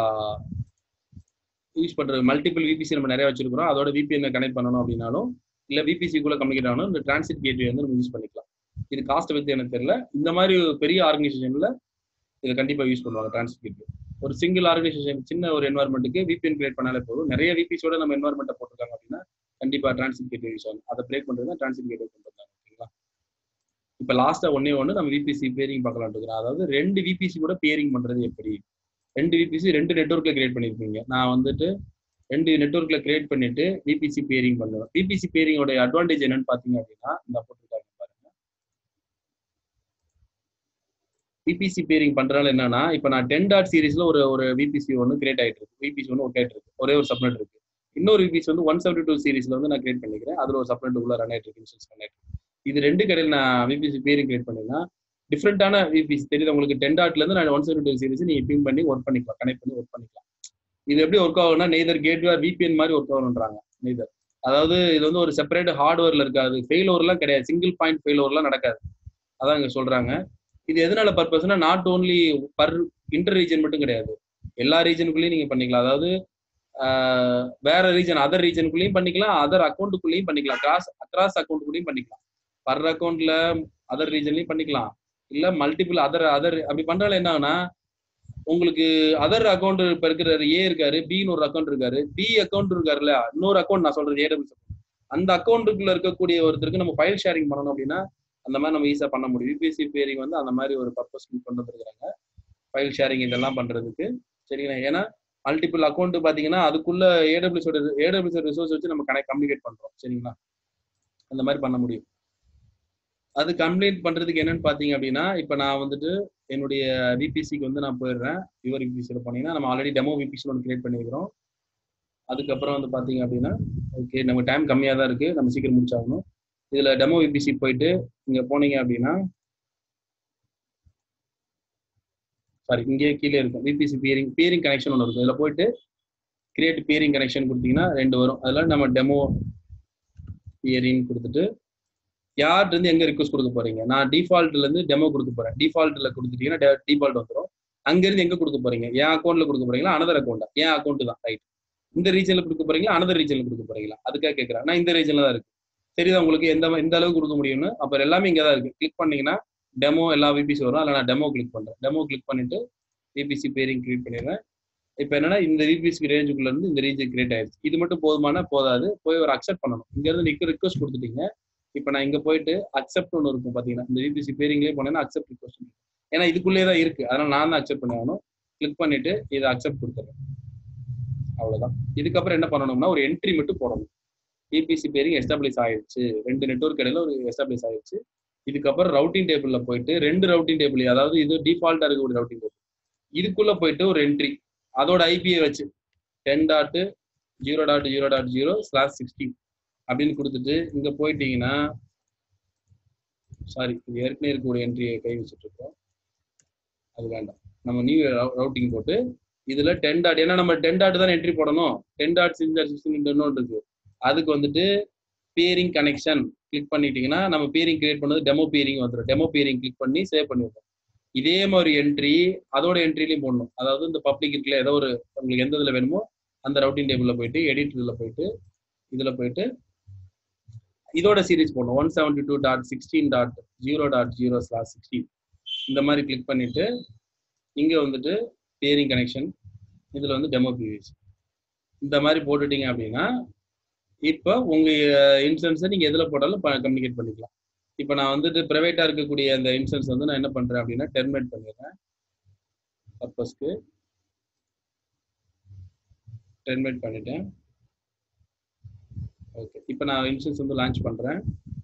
யூஸ் பண்றது மல்டிபிள் விபிசி நம்ம நிறைய வச்சிருக்கிறோம் அதோட விபிஎன் கனெக்ட் பண்ணணும் அப்படின்னாலும் இல்ல விபிசிக்குள்ள கம்யூனிகேட் ஆகணும் இந்த டிரான்சிட் கேட்வே வந்து நம்ம யூஸ் பண்ணிக்கலாம் இது காஸ்ட் பத்தி எனக்கு தெரியல இந்த மாதிரி ஒரு பெரிய ஆர்கனைசேஷன்ல இதை கண்டிப்பா யூஸ் பண்ணுவாங்க டிரான்சிட் கேட்வே ஒரு சிங்கிள் ஆர்கனைசேஷன் சின்ன ஒரு என்வரன்மெண்ட்டுக்கு விபிஎன் கிரியேட் பண்ணாலே போதும் நிறைய விபிஸோட நம்ம என்வரன்மெண்ட்டை போட்டிருக்காங்க அப்படின்னா கண்டிப்பா டிரான்சிட் கேட்வே யூஸ் ஆகும் அதை பிரேக் பண்றது தான் டிரான்சிட் கேட்வே கொண்டு வந்தாங்க ஓகேங்களா இப்போ லாஸ்டா ஒன்னே ஒன்று நம்ம விபிசி பேரிங் பார்க்கலாம் இருக்கிறோம் அதாவது ரெண்டு விபிசி கூட பேரிங் பண்றது எப்படி ரெண்டு விபிசி ரெண்டு நெட்ஒர்க்ல கிரியேட் பண்ணிருப்பீங்க நான் வந்துட்டு ரெண்டு நெட்ஒர்க்ல கிரியேட் பண்ணிட்டு விபிசி பேரிங் பண்ணுவேன் விபிசி பேரிங்கோட அட்வான்டேஜ் என்னன்னு பாத்தீங்க அப்படின்னா இந்த போட்டிருக்காங்க பாருங்க விபிசி பேரிங் பண்றதுனால என்னன்னா இப்போ நான் டென் டாட் சீரிஸ்ல ஒரு ஒரு விபிசி ஒன்று கிரியேட் ஆயிட்டு இருக்கு விபிசி ஒன்று ஒர்க் ஆயிட்டு இருக்கு ஒரே ஒரு சப்நெட் இருக்கு இன்னொரு விபிசி வந்து ஒன் செவன்டி டூ சீரிஸ்ல வந்து நான் கிரியேட் பண்ணிக்கிறேன் அதுல ஒரு சப்நெட் உள்ள ரன் ஆயிட்டு இருக்கு இன்ஸ்டன்ஸ் பண்ணிட்டு இது ரெண்டு கடையில் நான் விபிசி பேரிங் கிரியேட் பண்ணினா டிஃப்ரெண்டான விபிசி தெரியுது உங்களுக்கு டென் டாட்ல இருந்து நான் ஒன் செவன்டி டூ சீரிஸ் நீங்க பிங் பண்ணி ஒர்க் பண்ணிக்கலாம் கனெக்ட் பண்ணி ஒர்க் பண்ணிக்கலாம் இது எப்படி ஒர்க் ஆகும்னா நெய்தர் கேட்வே விபிஎன் மாதிரி ஒர்க் ஆகணுன்றாங்க நெய்தர் அதாவது இது வந்து ஒரு செப்பரேட் ஹார்ட்வேர்ல இருக்காது ஃபெயிலோர்லாம் கிடையாது சிங்கிள் பாயிண்ட் ஃபெயிலோர்லாம் நடக்காது அதான் இங்க சொல்றாங்க இது எதனால பர்பஸ்னா not only per inter region மட்டும் கிடையாது எல்லா ரீஜனுக்குள்ளேயும் நீங்க பண்ணிக்கலாம் அதாவது ஆஹ், வேற ரீஜன் அதர் ரீஜனுக்குள்ளேயும் பண்ணிக்கலாம் அதர் அக்கௌண்ட்டுக்குள்ளேயும் பண்ணிக்கலாம் கிராஸ் அக்ராஸ் அக்கௌண்ட்டுக்குள்ளேயும் பண்ணிக்கலாம் பர் அக்கௌண்ட்ல அதர் ரீஜன்லயும் பண்ணிக்கலாம் இல்ல மல்டிபிள் அதர் அதர் அப்படி பண்றால என்ன ஆகுனா உங்களுக்கு அதர் அக்கௌண்ட் இப்ப இருக்கிற ஏ இருக்காரு பின்னு ஒரு அக்கௌண்ட் இருக்காரு பி அக்கௌண்ட் இருக்காருல்ல இன்னொரு அக்கௌண்ட் நான் சொல்றது ஏடபிள்யூ அந்த அக்கௌண்ட்டுக்குள்ள இருக்கக்கூடிய ஒருத்தருக்கு நம்ம ஃபைல் ஷேரிங் பண்ணணும் அப்படின்னா அந்த மாதிரி நம்ம ஈஸியா பண்ண முடியும் யூபிஎஸ்சி பேரிங் வந்து அந்த மாதிரி ஒரு பர்பஸ் கொண்டு வந்திருக்காங்க ஃபைல் ஷேரிங் இதெல்லாம் பண்றதுக்கு சரிங்களா ஏன்னா மல்டிபிள் அக்கௌண்ட் பாத்தீங்கன்னா அதுக்குள்ள ஏடபிள்யூஸோட ஏடபிள்யூஸ் ரிசோர்ஸ் வச்சு நம்ம கனெக்ட் கம்யூனிகேட் பண்றோம் சரிங்களா அந்த மாதிரி பண்ண முடியும் அது கம்ப்ளீட் பண்றதுக்கு என்னன்னு பாத்தீங்க அப்படின்னா இப்ப நான் வந்துட்டு என்னுடைய விபிசிக்கு வந்து நான் போயிடுறேன் யுவர் விபிசியில் போனீங்கன்னா நம்ம ஆல்ரெடி டெமோ விபிசி ஒன்று கிரியேட் பண்ணியிருக்கிறோம் அதுக்கப்புறம் வந்து பாத்தீங்க அப்படின்னா ஓகே நம்ம டைம் கம்மியாக தான் இருக்கு நம்ம சீக்கிரம் முடிச்சாகணும் இதுல டெமோ விபிசி போயிட்டு இங்க போனீங்க அப்படின்னா சாரி இங்கேயே கீழே இருக்கும் விபிசி பியரிங் பியரிங் கனெக்ஷன் ஒன்று இருக்கும் இதுல போயிட்டு கிரியேட் பியரிங் கனெக்ஷன் கொடுத்தீங்கன்னா ரெண்டு வரும் அதில் நம்ம டெமோ பியரிங் கொடுத்துட்டு யார்கிட்ட இருந்து எங்க ரிக்வஸ்ட் கொடுக்க போறீங்க நான் டிஃபால்ட்ல இருந்து டெமோ கொடுக்க போறேன் டிஃபால்ட்ல கொடுத்துட்டீங்கன்னா டிஃபால்ட் வந்துடும் அங்க இருந்து எங்க கொடுக்க போறீங்க என் அக்கௌண்ட்ல கொடுக்க போறீங்களா அனதர் அக்கௌண்டா என் அக்கௌண்ட் தான் ரைட் இந்த ரீஜன்ல கொடுக்க போறீங்களா அனதர் ரீஜன்ல கொடுக்க போறீங்களா அதுக்காக கேட்கறேன் நான் இந்த ரீஜன்ல தான் இருக்கு தெரியுதா உங்களுக்கு எந்த எந்த அளவுக்கு கொடுக்க முடியும்னு அப்புறம் எல்லாமே இங்க தான் இருக்கு கிளிக் பண்ணீங்கன்னா டெமோ எல்லா விபிசி வரும் அதில் நான் டெமோ கிளிக் பண்றேன் டெமோ கிளிக் பண்ணிட்டு விபிசி பேரிங் கிரியேட் பண்ணிடுறேன் இப்போ என்னன்னா இந்த விபிசி ரேஞ்சுக்குள்ள இருந்து இந்த ரீஜன் கிரியேட் ஆயிடுச்சு இது மட்டும் போதுமான போதாது போய் ஒரு அக்செப்ட் பண்ணணும் இங்க இருந்து நீங்க ரிக்வஸ்ட் கொடுத்துட்டீங்க இப்போ நான் இங்க போயிட்டு அக்செப்ட் ஒன்று இருக்கும் பாத்தீங்கன்னா இந்த விபிசி பேரிங்லேயே போனேன்னா அக்செப்ட் ரிக்வஸ்ட் ஏன்னா இதுக்குள்ளே தான் இருக்கு அதனால நான் தான் அக்செப்ட் பண்ணி ஆகணும் கிளிக் பண்ணிட்டு இதை அக்செப்ட் கொடுத்துறேன் அவ்வளவுதான் இதுக்கப்புறம் என்ன பண்ணணும்னா ஒரு என்ட்ரி மட்டும் போடணும் இபிசி பேரிங் எஸ்டாப்ளிஷ் ஆயிடுச்சு ரெண்டு நெட்வொர்க் இடையில ஒரு எஸ்டாப்ளிஷ் ஆயிடுச்சு இதுக்கப்புறம் ரவுட்டிங் டேபிள்ல போயிட்டு ரெண்டு ரவுட்டிங் டேபிள் அதாவது இது டிஃபால்ட்டா இருக்கக்கூடிய ரவுட்டிங் டேபிள் இதுக்குள்ள போயிட்டு ஒரு என்ட்ரி அதோட ஐபியை வச்சு ten dot zero dot zero dot zero slash sixteen அப்படின்னு கொடுத்துட்டு இங்க போயிட்டீங்கன்னா சாரி இது ஏற்கனவே இருக்கக்கூடிய என்ட்ரியை கை வச்சுட்டு இருக்கோம் அது வேண்டாம் நம்ம நியூ ரவுட்டிங் போட்டு இதுல டென் டாட் ஏன்னா நம்ம டென் டாட் தான் என்ட்ரி போடணும் ten dot six dot sixteen இன்னொன்று இருக்கு அதுக்கு வந்துட்டு பேரிங் கனெக்ஷன் கிளிக் பண்ணிட்டீங்கன்னா நம்ம பேரிங் கிரியேட் பண்ணது டெமோ பேரிங் வந்துடும் டெமோ பேரிங் கிளிக் பண்ணி சேவ் பண்ணிடுவோம் இதே மாதிரி என்ட்ரி அதோட என்ட்ரிலையும் போடணும் அதாவது இந்த பப்ளிக் இருக்குல்ல ஏதோ ஒரு உங்களுக்கு எந்த இதுல வேணுமோ அந்த ரவுட்டிங் டேபிள்ல போயிட்டு எடிட் இதுல போயிட்டு இதுல போயிட்டு இதோட சீரிஸ் போடணும் one seventy two dot sixteen dot zero dot zero slash sixteen இந்த மாதிரி கிளிக் பண்ணிட்டு இங்க வந்துட்டு பேரிங் கனெக்ஷன் இதுல வந்து டெமோ பிவிஸ் இந்த மாதிரி போட்டுட்டீங்க அப்படின்னா இப்போ உங்க இன்சூரன்ஸை நீங்க எதுல போட்டாலும் கம்யூனிகேட் பண்ணிக்கலாம் இப்போ நான் வந்துட்டு பிரைவேட்டா இருக்கக்கூடிய அந்த இன்சூரன்ஸ் வந்து நான் என்ன பண்றேன் அப்படின்னா டெர்மினேட் பண்ணிடுறேன் பர்பஸ்க்கு டெர்மினேட் பண்ணிட்டேன் ஓகே இப்போ நான் இன்சூரன்ஸ் வந்து லான்ச் பண்றேன்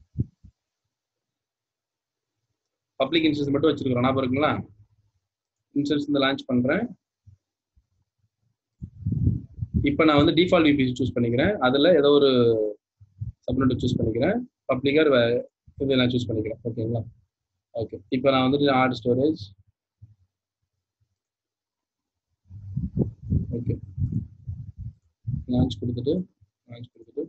பப்ளிக் இன்சூரன்ஸ் மட்டும் வச்சிருக்கிறோம் ஞாபகம் இருக்குங்களா இன்சூரன்ஸ் வந்து லான்ச் பண்றேன் இப்போ நான் வந்து டிஃபால்ட் விபிசி சூஸ் பண்ணிக்கிறேன் அதில் ஏதோ ஒரு சப்னெட் சூஸ் பண்ணிக்கிறேன் பப்ளிகர் இது நான் சூஸ் பண்ணிக்கிறேன் ஓகேங்களா ஓகே இப்போ நான் வந்துட்டு ஆர்ட் ஸ்டோரேஜ் ஓகே லான்ச் கொடுத்துட்டு லான்ச் கொடுத்துட்டு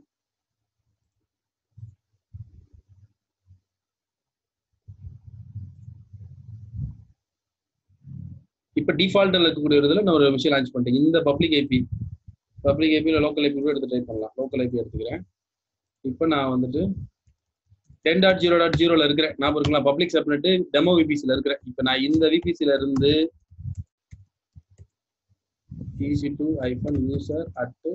இப்போ டிஃபால்ட்டில் இருக்கக்கூடிய இதில் நான் ஒரு விஷயம் லான்ச் பண்ணிட்டேன் இந்த பப்ளிக் ஐபி பப்ளிக் ஐபியில் லோக்கல் ஐபி கூட எடுத்து ட்ரை பண்ணலாம் லோக்கல் ஐபி எடுத்துக்கிறேன் இப்போ நான் வந்துட்டு டென் டாட் ஜீரோ டாட் ஜீரோல இருக்கிறேன் நான் இருக்குங்களா பப்ளிக் சப்னெட் டெமோ விபிசியில் இருக்கிறேன் இப்போ நான் இந்த விபிசியில் இருந்து EC two hyphen user at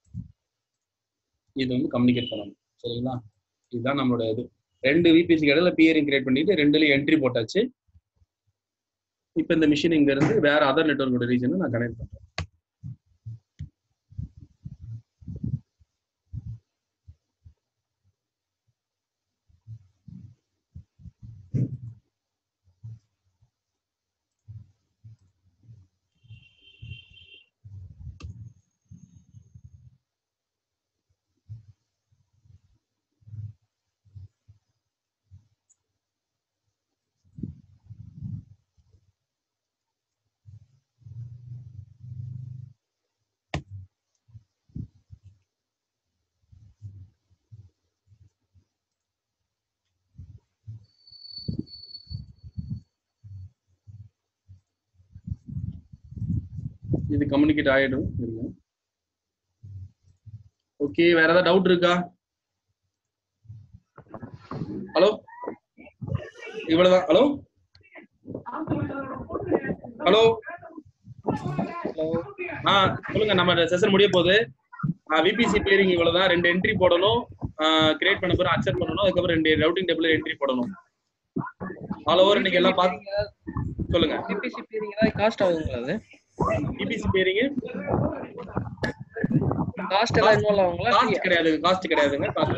இது வந்து கம்யூனிகேட் பண்ணணும் சரிங்களா இதுதான் நம்மளோட இது ரெண்டு விபிசி இடையில பியரிங் கிரியேட் பண்ணிட்டு ரெண்டுலயும் என்ட்ரி போட்டாச்சு இப்போ இந்த மிஷின் இங்க இருந்து வேற அதர் நெட்ஒர்க்கோட ரீஜன் நான் கனெக்ட் பண்றேன் இது கம்யூனிகேட் ஆயிடும் இருங்க ஓகே வேற ஏதாவது டவுட் இருக்கா ஹலோ இவ்வளவுதான் ஹலோ ஹலோ ஆ சொல்லுங்க நம்ம செஷன் முடிய போகுது விபிசி பேரிங் இவ்வளவுதான் ரெண்டு என்ட்ரி போடணும் கிரியேட் பண்ண பிறகு அக்செப்ட் பண்ணணும் அதுக்கப்புறம் ரெண்டு ரவுட்டிங் டேபிள் என்ட்ரி போடணும் ஆல் ஓவர் இன்னைக்கு எல்லாம் பார்த்து சொல்லுங்க பிபிசி பேரிங் ஏதாவது காஸ்ட் ஆகுங்களா அது விபிசி பேரிங் காஸ்ட் எல்லாம் இன்வால்வ் ஆகுங்களா காஸ்ட் கிடையாது காஸ்ட் கிடையாதுங்க காஸ்ட்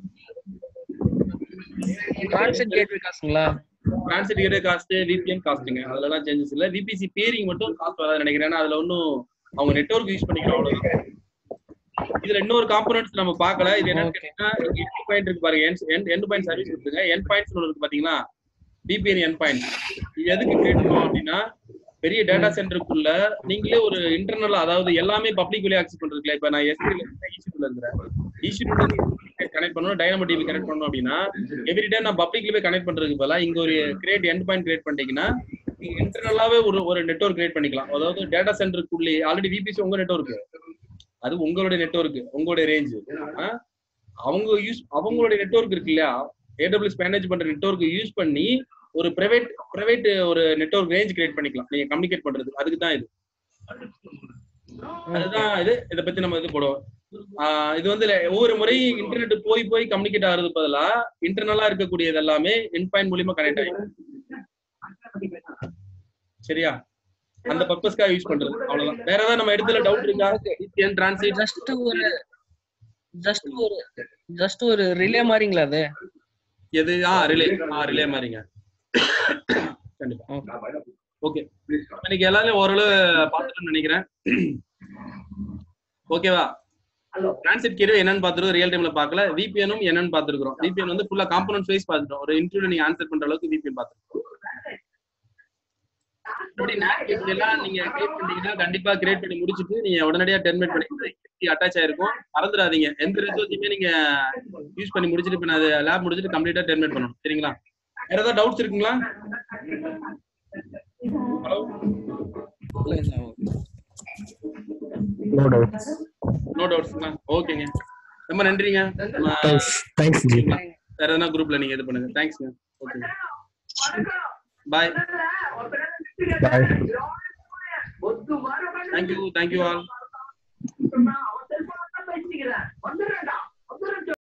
டிரான்சிட் கேட்வே காசுங்களா டிரான்சிட் கேட் காஸ்ட் விபிஎன் காஸ்ட்டுங்க அதுலலாம் சேஞ்சஸ் இல்ல விபிசி பேரிங் மட்டும் காஸ்ட் வராது நினைக்கிறேன் ஏன்னா அதுல ஒன்றும் அவங்க நெட்வொர்க் யூஸ் பண்ணிக்கிறோம் அவ்வளவுதான் இதுல இன்னொரு காம்பனன்ட்ஸ் நம்ம பார்க்கல இது என்னன்னு Okay. கேட்டீங்கன்னா எண்ட் பாயிண்ட் இருக்கு பாருங்க எண்ட் பாயிண்ட் சர்வீஸ் இருக்குங்க எண்ட் பாயிண்ட்ஸ் ஒன்று இருக்கு பாத்தீங்களா பிபிஎன் எண்ட் பாயிண்ட் இது எதுக்கு கிரியேட் பண்ணுவோம் அப்படின்னா பெரிய டேட்டா சென்டருக்குள்ள நீங்களே ஒரு இன்டர்னல் அதாவது எல்லாமே பப்ளிக் வெளியே ஆக்சஸ் பண்றதுல இப்ப நான் எஸ்டில ஈசியூல இருக்கிறேன் ஈசியூல கனெக்ட் பண்ணணும் டைனமோ டிவி கனெக்ட் பண்ணணும் அப்படின்னா எவ்ரி டே நான் பப்ளிக்ல போய் கனெக்ட் பண்றதுக்கு பதிலா இங்க ஒரு கிரியேட் எண்ட் பாயிண்ட் கிரியேட் பண்ணிட்டீங்கன்னா நீங்க இன்டர்னலாவே ஒரு ஒரு நெட்வொர்க் கிரியேட் பண்ணிக்கலாம் அதாவது டேட்டா சென்டருக்குள்ளே ஆல்ரெடி விபிசி உங்க நெட்வொர்க் அது உங்களுடைய நெட்வொர்க் உங்களுடைய ரேஞ்ச் அவங்க யூஸ் அவங்களுடைய நெட்வொர்க் இருக்கு இல்லையா ஏடபிள்யூஎஸ் மேனேஜ் பண்ற நெட்வொர்க் யூஸ் பண்ணி ஒரு பிரைவேட் பிரைவேட் ஒரு நெட்வொர்க் ரேஞ்ச் கிரியேட் பண்ணிக்கலாம் நீங்க கம்யூனிகேட் பண்றதுக்கு அதுக்கு தான் இது அதுதான் இது இதை பத்தி நம்ம இது போடுவோம் ஆஹ் இது வந்து ல- ஒவ்வொரு முறை இன்டர்நெட் போய் போய் கம்யூனிகேட் ஆகுறது பதிலா இன்டர்னலா இருக்கக்கூடியது எல்லாமே என் பாயிண்ட் மூலியமா கனெக்ட் ஆகிடும் சரியா அந்த பர்பஸ்க்காக யூஸ் பண்றது அவ்வளவுதான் வேற ஏதாவது நம்ம இடத்துல டவுட் இருக்கா VPN டிரான்சிட் ஜஸ்ட் ஒரு ஜஸ்ட் ஒரு ஜஸ்ட் ஒரு ரிலே மாதிரிங்களா அது எது ஆ ரிலே ஆ ரிலே மாதிரிங்க கண்டிப்பா ஓகே இன்னைக்கு எல்லாரும் ஓரளவு பார்த்துட்டோம்னு நினைக்கிறேன் ஓகேவா டிரான்சிட் கீழே என்னன்னு பார்த்துருக்கோம் ரியல் டைம்ல பார்க்கல விபிஎனும் என்னன்னு பார்த்துருக்கோம் விபிஎன் வந்து ஃபுல்லா காம்பனன்ட் வைஸ் பார்த்துட்டோம் ஒரு இன்டர்வியூல நீங்க ஆன்சர் பண்ற அளவுக்கு விபிஎன் பார்த்துருக்கோம் இப்படி NAT cable எல்லாம் நீங்க கிரியேட் பண்ணீங்கன்னா கண்டிப்பா கிரியேட் பண்ணி முடிச்சுட்டு நீங்க உடனடியா டெர்மினேட் பண்ணி அட்டாச் ஆயிருக்கும் மறந்துடாதீங்க எந்த ரிசோர்ஸுமே நீங்க யூஸ் பண்ணி முடிச்சுட்டு இப்ப நான் லேப் முடிச்சுட்டு கம்ப்ளீட்டா டெர்மினேட் பண்ணணும் சரிங்களா வேற ஏதாவது டவுட்ஸ் இருக்குங்களா ஹலோ நோ டவுட் நோ டவுட்ஸ்ங்களா ஓகேங்க ரொம்ப நன்றிங்க நம்ம தேங்க்ஸ் தேங்க்ஸ் ஜி வேற எதனா குரூப்ல நீங்க இது பண்ணுங்க தேங்க்ஸ்ங்க ஓகேங்க bye bye thank you thank you all